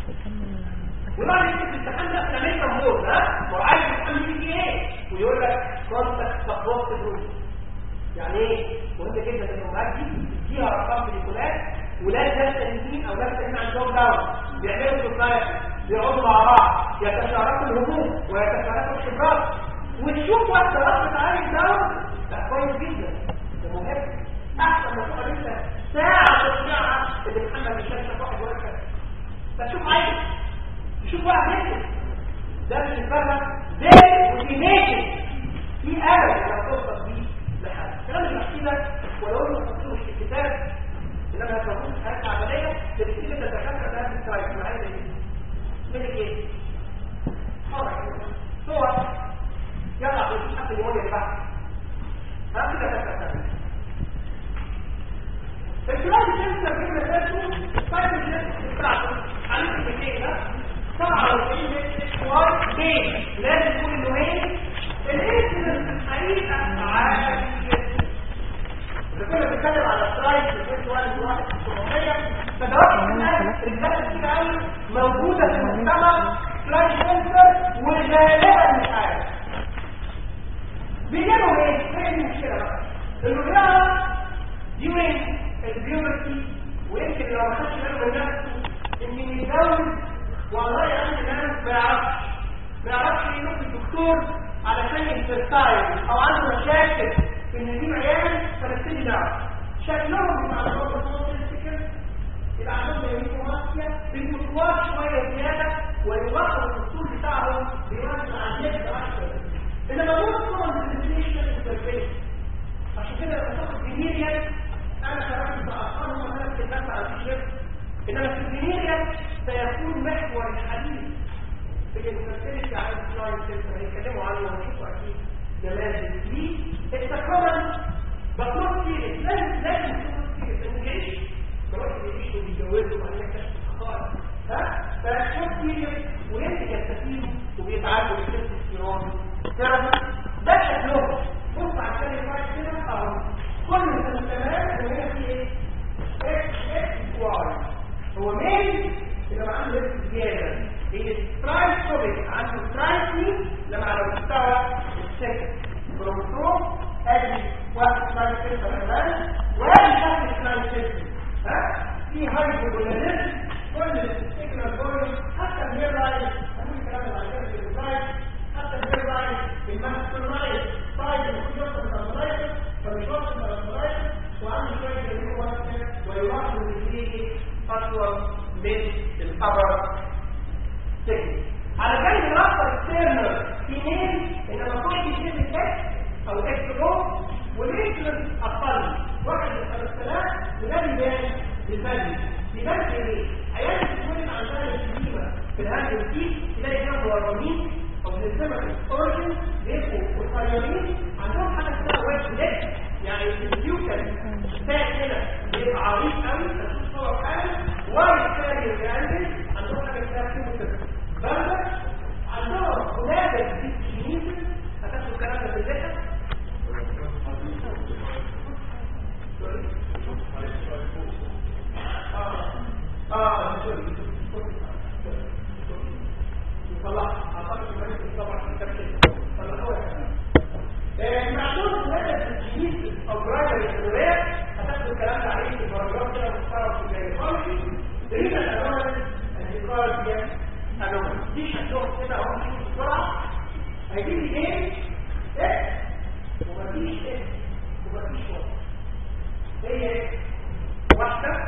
[SPEAKER 1] وبعد كده الامتحان ده بتعمل تمور ها وعايز تفهم فيه ايه ويقول لك كونتاكت سبورت جروب يعني ايه مهم جدا ان الامهات دي تديها ارقام تليفونات ولاد ناس تانيين او ناس تانيين عندهم داون بيعملوا سوسايتي بيقعدوا مع بعض يتشاركوا الهموم ويتشاركوا الخبرات وتشوف واحده رفضت عليك داون ده كويس جدا ده مهم احسن ما تقعد انت ساعه تضيعها اللي محمد مش شايف واحد واقف فتشوف عايز تشوف واحد يكتب ده بالنسبه لك زي موتيفيشن في امل انك توصل بيه لحد الكلام اللي بحكيه ده ولو انه ما تحطوش في الكتاب انما هتكون في حياتنا عمليه تبتدي انت الدكاتره ده في السلايد معايا ده ملك ايه؟ حرك صور يلا مفيش حد يقول لي بقى ها كده دكاتره الكلام اللي انت كده فاته طيب الجنس بتاعته عليك الاثنين ده 47 متر واي بين لازم يكون نوعين الانسولين الحقيقه عاليه اذا كنا بنتكلم على السلايد في الجزء 1 1 700 فدوات الناس الرجاله كتير قوي موجوده في المجتمع سلايد سنسر وغالبا مش عارف بيجيبوا ايه؟ هي دي المشكله بقى الرجاله during البيوبرتي ويمكن لو ما خدش باله من نفسه ان يتجوز والله عندي ناس ما يعرفش ما يعرفش يروح الدكتور علشان يستايل او عنده مشاكل في ان يجيب عيال فنبتدي نعرف شكلهم بيبقى عندهم بطاطا السكر يبقى عندهم هيموكروماسيا بيبقوا شويه زياده ويوقف الدكتور بتاعهم بيوزع على الناس اكتر انما دول طبعا بالديفينيشن انترفيس عشان كده لما تاخد جنيريا انا شرحت بأرقام ومثلا الناس على الشيخ انما في الجنيريا سيكون محور الحديث في الانترفيس على السلايد سيستم هيتكلموا عنه ونشوفوا اكيد جمال ليه التكرم بطلب سيريس لازم لازم تكون سيريس انه يعيش دلوقتي بيعيشوا وبيتجوزوا وبعدين يكتشفوا الخطايا ها فشوف سيريس ويمسك التسليم وبيتعالجوا بالتستوستيرون ثيرابي ده شكلهم بص على الكلمه كده اهو كل السلسلات اللي هي في ايه اكس اكس واي هو مين اللي بقى عنده اكس زياده هي سترايكوبيك عنده سترايكي لما على مستوى السكن كروموسوم ادي واحد سترايك سيستم كمان وادي شكل سترايك سيستم ها في هايبوجوناليزم كل السيجنال بوينت حتى الهير لاين هنقول الكلام ده على كده في السلايد حتى الهير لاين الماستولايت طيب المفروض يوصل للماستولايت فمش واصل للماستولايت وعنده شويه جميل واسع ويلاحظ ان فيه اطول من الابر سيجنال على جانب الاخر السيرنر في ميل انما كل يشيل الاكس او اكس رو والانسولين اقل واحد من 5000 وده بيبان بالبدري بيبان في ايه؟ عيال بتتولد عندها الكليمه في الهاند والتيك تلاقي فيها مورمين او بنسمع الاورجن بيبقوا قصيرين عندهم حاجه اسمها ويت ليك يعني الفيوكل بتاع كده بيبقى عريض قوي تشوف صور حالا والكارير جراندل عندهم حاجه اسمها فيوكل بلد عندهم ولادة ديسكينيزم هتاخدوا الكلام ده في الليل اه هيجيب لي ايه اكس ومفيش اكس ومفيش واحد هي ايه واحده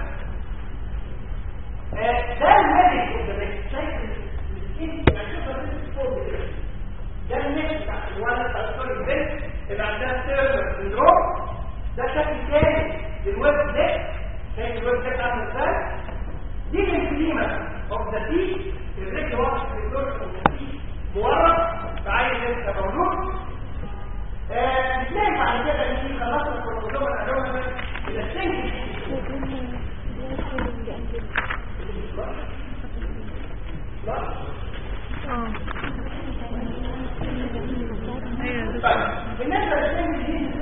[SPEAKER 1] آه، ده الملك قدامك شايف السكين يعني شوف الفوق كده ده الملك بتاع الولد بتاع السوري البنت اللي عندها سيرفر سندروم ده شكل تاني للويب ده شايف الويب ده عامل ازاي دي الانفليما اوف ذا تي الرجل واقف في الدور اوف ذا تي مورد فعايز انت موجود بتلاقي بعد كده ان في خلاص الكروموسوم الالومنت الى السنجل
[SPEAKER 2] اه ايوه
[SPEAKER 1] طيب بالنسبه للسنجل دي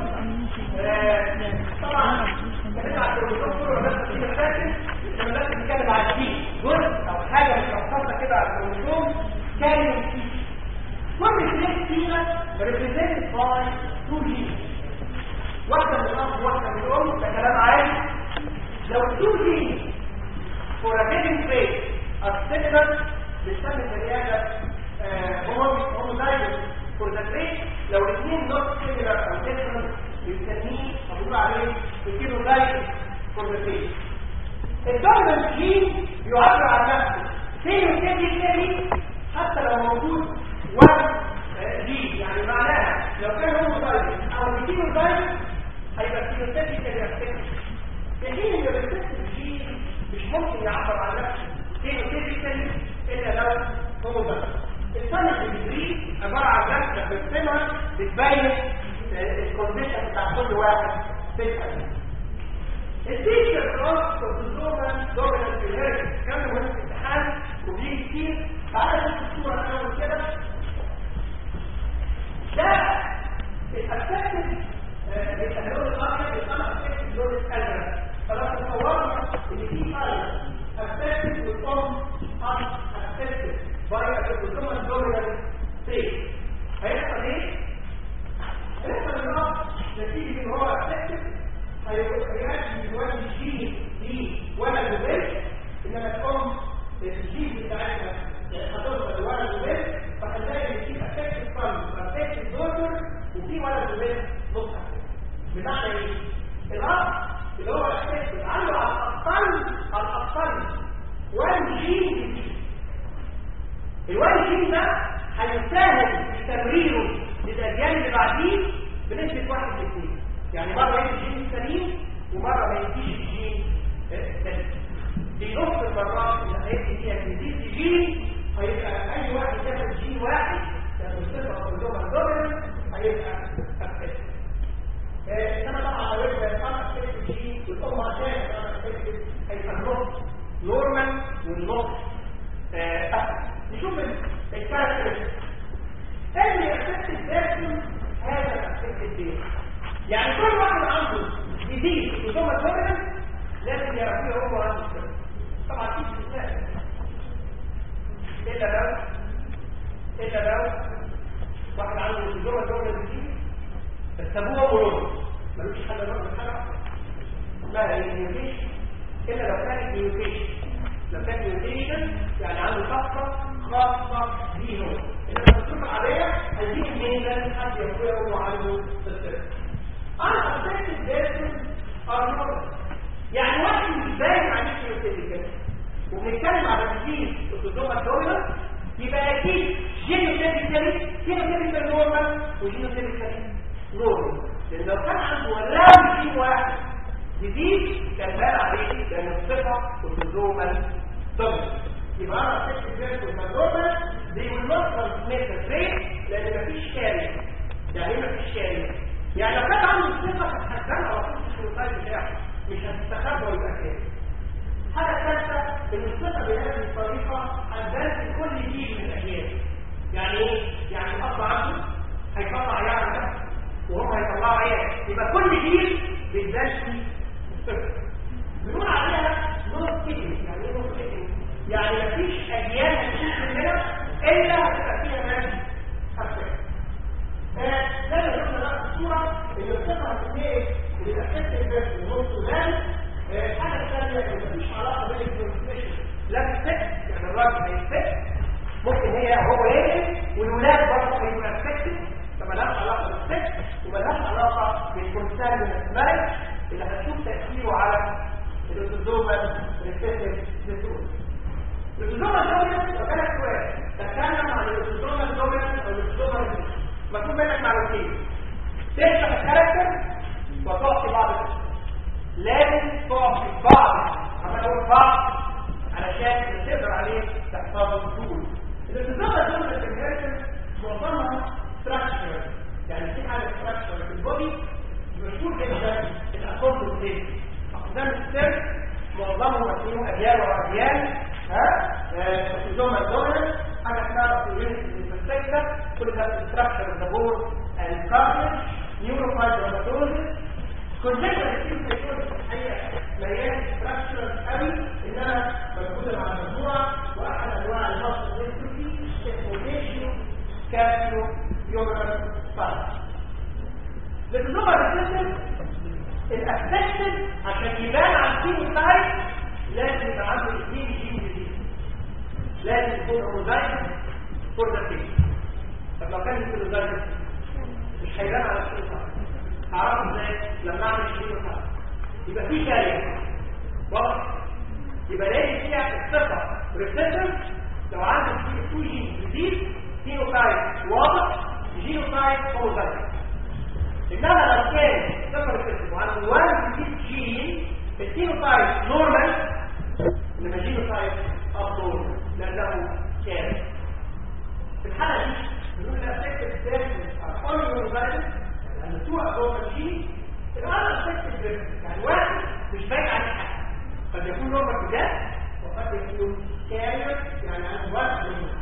[SPEAKER 1] طبعا كلمة على الكروموسوم كله بس في مشاكل لما بس بنتكلم على الجين جزء او حاجه متخصصه كده على الكروموسوم كان في كل اثنين فينا represented by two genes واحده من الاب وواحده من الام ده كلام عادي لو two genes for a given trait are similar بنسمي البني ادم homozygous for the trait لو الاثنين not similar او different بنسميه مقول عليه heterozygous for the trait الدومينانت جين بيعبر عن نفسه فينوتيبيكالي حتى لو موجود وان جين يعني معناها لو كان هوموزايجس او هيتيروزايجس هيبقى فينوتيبيكالي افكتد الجين اللي بيرتكب الجين مش ممكن يعبر عن نفسه فينوتيبيكالي الا لو هوموزايجس السنة الديجري عبارة عن نفسة بتسمها بتبين الكونديشن بتاع كل واحد في الحديث التيشر خلاص كورتيزوما دومينانت انهيرتنس كان مهم في الامتحان وبيجي كتير تعالى نشوف الصوره الاول كده ده الاساسي اللون الابيض بيطلع اساسي اللون الازرق خلاص تصورنا ان في فرق اساسي والام ان اساسي باي الكورتيزوما دومينانت ستيت هيحصل ايه؟ هيحصل ان نتيجه ان هو اساسي هيأتي الولد الجين دي ولد وبنت انما تكون الجين بتاعتها هتوصل لولد وبنت فهنلاقي ان في افكت الصن افكت الدوتر وفي ولد وبنت نص بمعنى ايه؟ الاب اللي هو الافكت عنده على الاقل على الاقل وان جين جديد الوان جين ده هيساهم في تمريره للاجيال اللي بعديه بنسبه 1 ل 2 يعني مرة يجي الجين سليم ومرة ما يجيش الجين سليم في نص المرات اللي هيجي فيها جديد جين هيبقى اي واحد ياخد جين واحد يعني الصفة كلهم الدوميننت هيبقى افكت انما طبعا لو يبقى الاب افكت الجين والام عشان الاب افكت هيبقى النص نورمال والنص افكت نشوف الكاركترستكس اللي افكت الداخل هذا الافكت الداخل يعني كل واحد عنده جديد وثم الدوميننت لازم يعرفيه هو عنده السبب طبعا في استثناء الا لو الا لو واحد عنده الدومة الدوميننت دي بس ابوه مرور ملوش حل نوع من حاجه لا الميوتيشن الا لو كانت ميوتيشن لو كانت ميوتيشن يعني عنده طاقه خاصه بيه هو انما الصفه العاديه هيجيب منين لازم حد يقول هو عنده السبب unaffected persons are normal يعني واحد مش باين عليه سيروتيبيكال وبنتكلم على الجين اوتوزوما دولار يبقى اكيد جينوتيبيكالي جينوتيبيكال نورمال وجينوتيبيكالي نورمال لان لو كان عنده ولو جين واحد جديد كان بان عليه لان الصفه اوتوزوما دولار يبقى انا affected persons are normal they will not transmit the trait لان مفيش كاري يعني ايه مفيش كاري يعني لو كان عنده الثقه هتهزم على طول في الشروطات بتاعه مش هتستخبى ويبقى كده الحاجه الثالثه ان الثقه بهذه الطريقه هتبان في كل جيل من الاجيال يعني ايه؟ يعني الاب عنده هيطلع عيال ده وهم هيطلعوا عيال يبقى كل جيل بيتبان فيه الثقه بنقول عليها نور كيدني يعني ايه نور كيدني؟ يعني مفيش اجيال هتشوف مننا الا هتبقى فيها ناس حساسه زي ما شفنا بقى في الصورة اللي الثقة هتتنقل للأساس البس والنص ذلك الحاجة الثانية إن مفيش علاقة بين الكونسبيشن لا بالسكس يعني الراجل هيسكس ممكن هي هو يجي والولاد برضه هيبقوا افكتد فمالهاش علاقه بالسكس ومالهاش علاقه بالكونسيرن الاسماري اللي هتشوف تاثيره على الاوتوزومال ريسيتيف ديسوردر الاوتوزومال دومينانت لو كانت سؤال تتكلم عن الاوتوزومال دومينانت او الاوتوزومال مطلوب منك معلومتين تشرح الكاركتر وتعطي بعض الاشياء لازم تعطي بعض عمال اقول بعض علشان اللي تقدر عليه تحفظه بطول الاوتوزومال دومينانت انهيرتنس معظمها ستراكشر يعني في حاجه ستراكشر في البودي مشهور جدا الاكورد ستيت اقدام السير معظمهم هتلاقيهم اجيال ورا اجيال ها اوتوزومال دومينانت حاجه اسمها اوتوزومال perspective كل ده structure of the bone and cartilage neurofibromatosis كلنا بنشوف الكل الحقيقه مليان structure قوي انها موجوده مع المجموعه واحد انواع المصل ديستروفي اسمه تيشيو كابيو يورال فاس للنظر السيستم الافكتد عشان يبان على الفينو تايب لازم يبقى عنده اثنين جين جديد لازم يكون هوموزايت فور ذا فيس طب لو كان يكون هوموزايت مش هيبان على الفينو تايب هعرفه ازاي لما اعمل فينو تايب يبقى في كارير واضح يبقى لازم فيها الثقه ريسيتر لو عندك فيه تو جين جديد فينو تايب واضح جينو تايب هوموزايت انما لو كان سفر الكتب وعنده وان جديد جين الفينوتايب نورمال انما الجينوتايب ابنورمال لانه كامل في الحاله دي بنقول لها افكتيف ديفنس اقل من الغالب لان تو ابنورمال جين الغالب افكتيف ديفنس يعني واحد مش باين عليه حاجه قد يكون نورمال بجد وقد يكون كامل يعني عنده واحد نورمال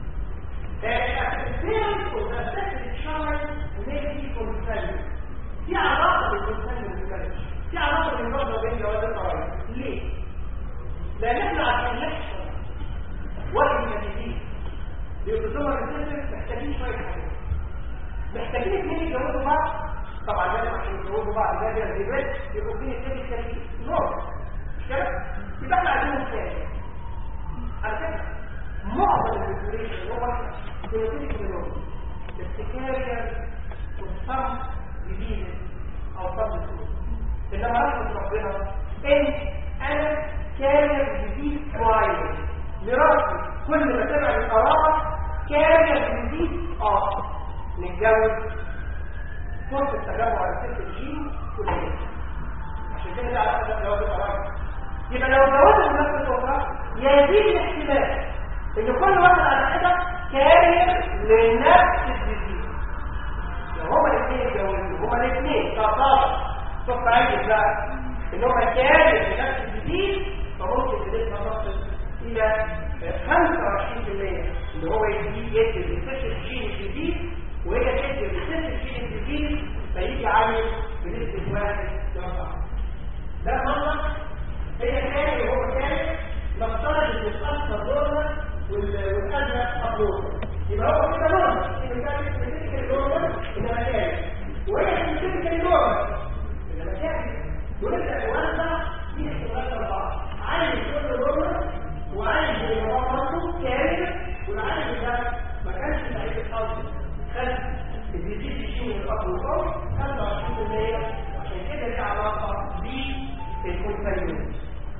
[SPEAKER 1] الأكتيفيرنس والأساسي الشرعي maybe consent في علاقة بالكونسنت والمكانش في علاقة بالنظرة بين جواز القرار ليه؟ لأن احنا عشان نحصل وقت النتيجين بيوصلوا الريسيرش محتاجين شوية حاجات محتاجين اثنين يتجوزوا بعض طبعا لازم عشان يتجوزوا بعض ده بيبقى الريبات يبقوا اثنين اثنين كان نور مش كده؟ يبقى احنا عايزين ثاني على فكرة معظم الريسيرش اللي هو كلينيكي كلينيكي السكاريا والصرف جديد او صرف سوء انما رحمة ربنا ان انا كارير جديد كويس مراتي كل ما تبع القرار كارير جديد اه نتجوز فرصة التجمع على ست الجين قليل عشان كده ده علاقة جواز القرار يبقى لو جوزنا نفس الوقت يزيد الاحتمال ان كل واحد على حده كارير لنفس الجديد لو هما الاثنين يتجوزوا هما الاثنين كطابع صف عيد بقى ان هما كارير لنفس الجديد فممكن بنسبه تصل الى 25% اللي هو يجي يدي الست الجين الجديد وهي تدي الست الجين الجديد فيجي عامل بنسبه واحد لأربعة ده مرة هي كارير وهو كارير نفترض ان الاكثر دورنا والازرق مطلوب يبقى هو كده نورمال يبقى ده سبيسيفيكال نورمال انما كان وهي سبيسيفيكال نورمال انما كان ونبدا نوزع في احتمالات اربعه عايز كل نورمال وعايز اللي هو برضه كامل والعايز ده ما كانش لعيب الحظ خد الجديد يشيل الأرض والفوق 25% عشان كده ليه علاقه بالكونفيرمنت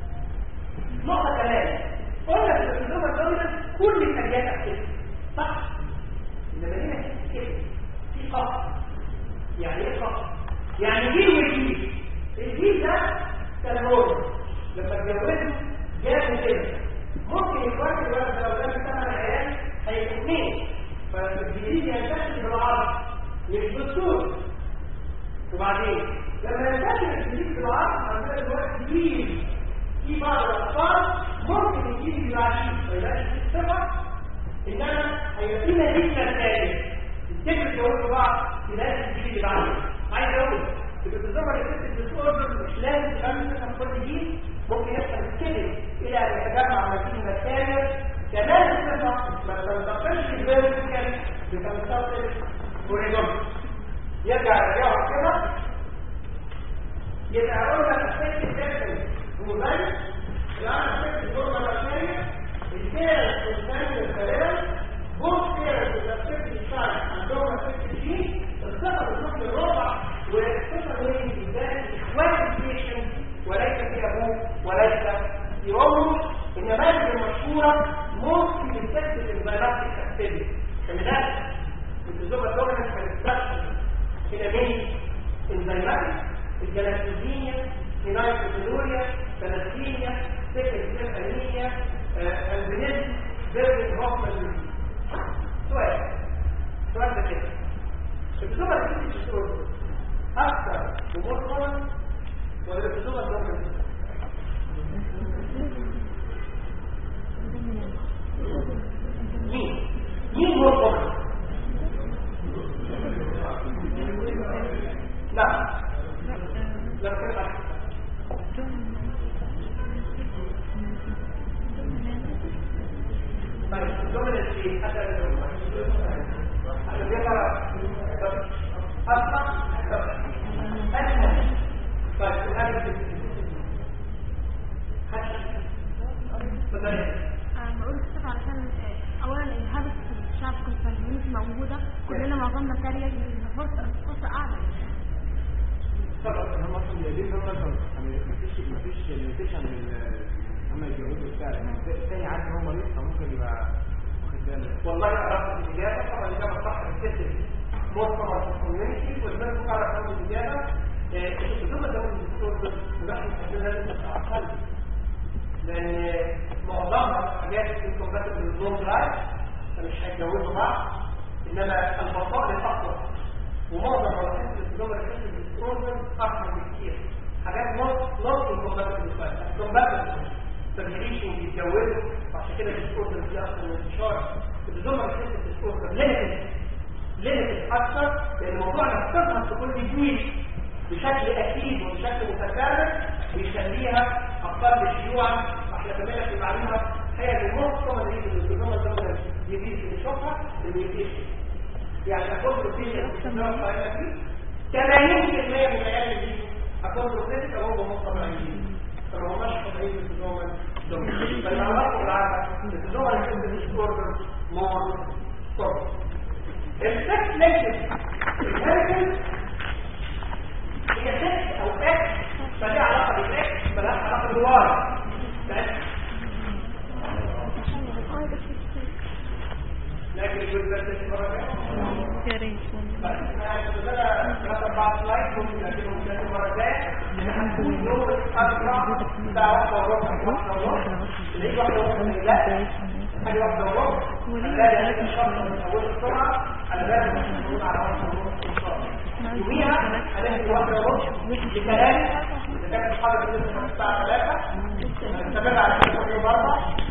[SPEAKER 1] نقطه كمان قلنا في التجربه الدولة كل الأجيال أكتب صح؟ إنما هنا كده في خط يعني إيه خط؟ يعني جيل وجيل الجيل ده كان نور لما اتجوزوا جابوا كده ممكن يتواجد الولد ده لو جاب ثمان عيال هيبقوا اثنين فالجديد ينتشر بالعرض مش بالطول وبعدين لما ينتشر الجديد بالعرض عندنا دلوقتي جيل في بعض الأطفال ممكن يجيب العشيق فيلاقي في الثقة إنما هيبقى في نتيجة ثانية التجر يتجوزوا بعض تلاقي الجيل اللي بعده عايز أقول في التزامن الست ديسوردر مش لازم تبقى كل جيل ممكن يحصل كده إلى أن يتجمع مدينة الثانية كمان الثقة ما تنتقلش الفيرتيكال بتنتقل هوريزونتال يرجع يرجعوا كده يبقى أقول لك الست الثانية مبين الآن الست الدورة الثانية الكيرس والثانية الكلام بوث كيرس فيتامين انزيماتيك الجلاكتوزينيا فينايتروفيلوريا ثلاثينيا سكن سيل انيميا البنيزم بيرد هوفمان سؤال سؤال ده كده الكتوبة اللي بتيجي تشتغل أكثر بمرضى ولا الكتوبة الدومنت مين؟ مين مرضى؟ لا لا كده طيب الدومنت ايه؟ حتى الدومنت عشان يقرأ أصلا أسهل طيب الآن تفضلي
[SPEAKER 3] أنا بقول كده علشان آه، اولا الهدف في الشعب كونفرنس موجوده كلنا معظمنا كارير فرصه فرصه اعلى
[SPEAKER 1] تفضل
[SPEAKER 4] هم اصلا جايبين هم اصلا يعني مفيش مفيش ليميتيشن هم يتجوزوا بتاع يعني التاني عارف ان هو مريض فممكن يبقى واخد باله
[SPEAKER 1] والله عرفت الإجابة طبعا الإجابة الصح بتكتب مؤتمر في الكوميونتي والناس بتعرف تاخد الإجابة الدكتور ده الدكتور ده نحن لازم نتعقل لأن معظمها حاجات انكمباتبل بالزوم لايف فمش هيتجوزوا بعض إنما البقاء للأقوى ومعظم مراحل الدكتور الدكتور أكثر بكتير حاجات نص نص انكمباتبل بالفعل انكمباتبل فبيعيشوا وبيتجوزوا وعشان كده الدكتور دي أصلا انتشار الدكتور الحس الدكتور ليميتد ليميتد أكثر لأن الموضوع انك تظهر في كل جيل بشكل أكيد وبشكل متكرر بيخليها أقل شيوعا واحنا كمان في المعلومة هي الموت طبعا دي النظام الدولة الجديد اللي بنشوفها الميوتيشن يعني أكون بروتين النظام الطبيعي فيه 80% من العيال دي أكون بروتين أو هو مطبعين فما هماش طبيعيين في النظام الدولة بل علاقة بالعادة النظام الكلمة مش أوردر مور صور السكس ليكتد الهيركل هي سكس أو اكس فليها علاقة بالاكس ملهاش علاقة بالواي لكن يقول بس المرة الجاية
[SPEAKER 2] يا ريت والله
[SPEAKER 1] ثلاث أربع سلايد ممكن أجيبهم ثلاث مرة جاية يوم الأسرع الساعة واحدة وربع واحدة وربع اللي هي واحدة وربع من لا حاجة واحدة وربع هنلاقي هذه الشخص من أول السرعة على بالك مش مسؤول على واحدة وربع إن شاء الله يوميها هنلاقي واحدة وربع لثلاثة إذا كانت الحركة لسه الساعة ثلاثة هنستمر على كده كل مرة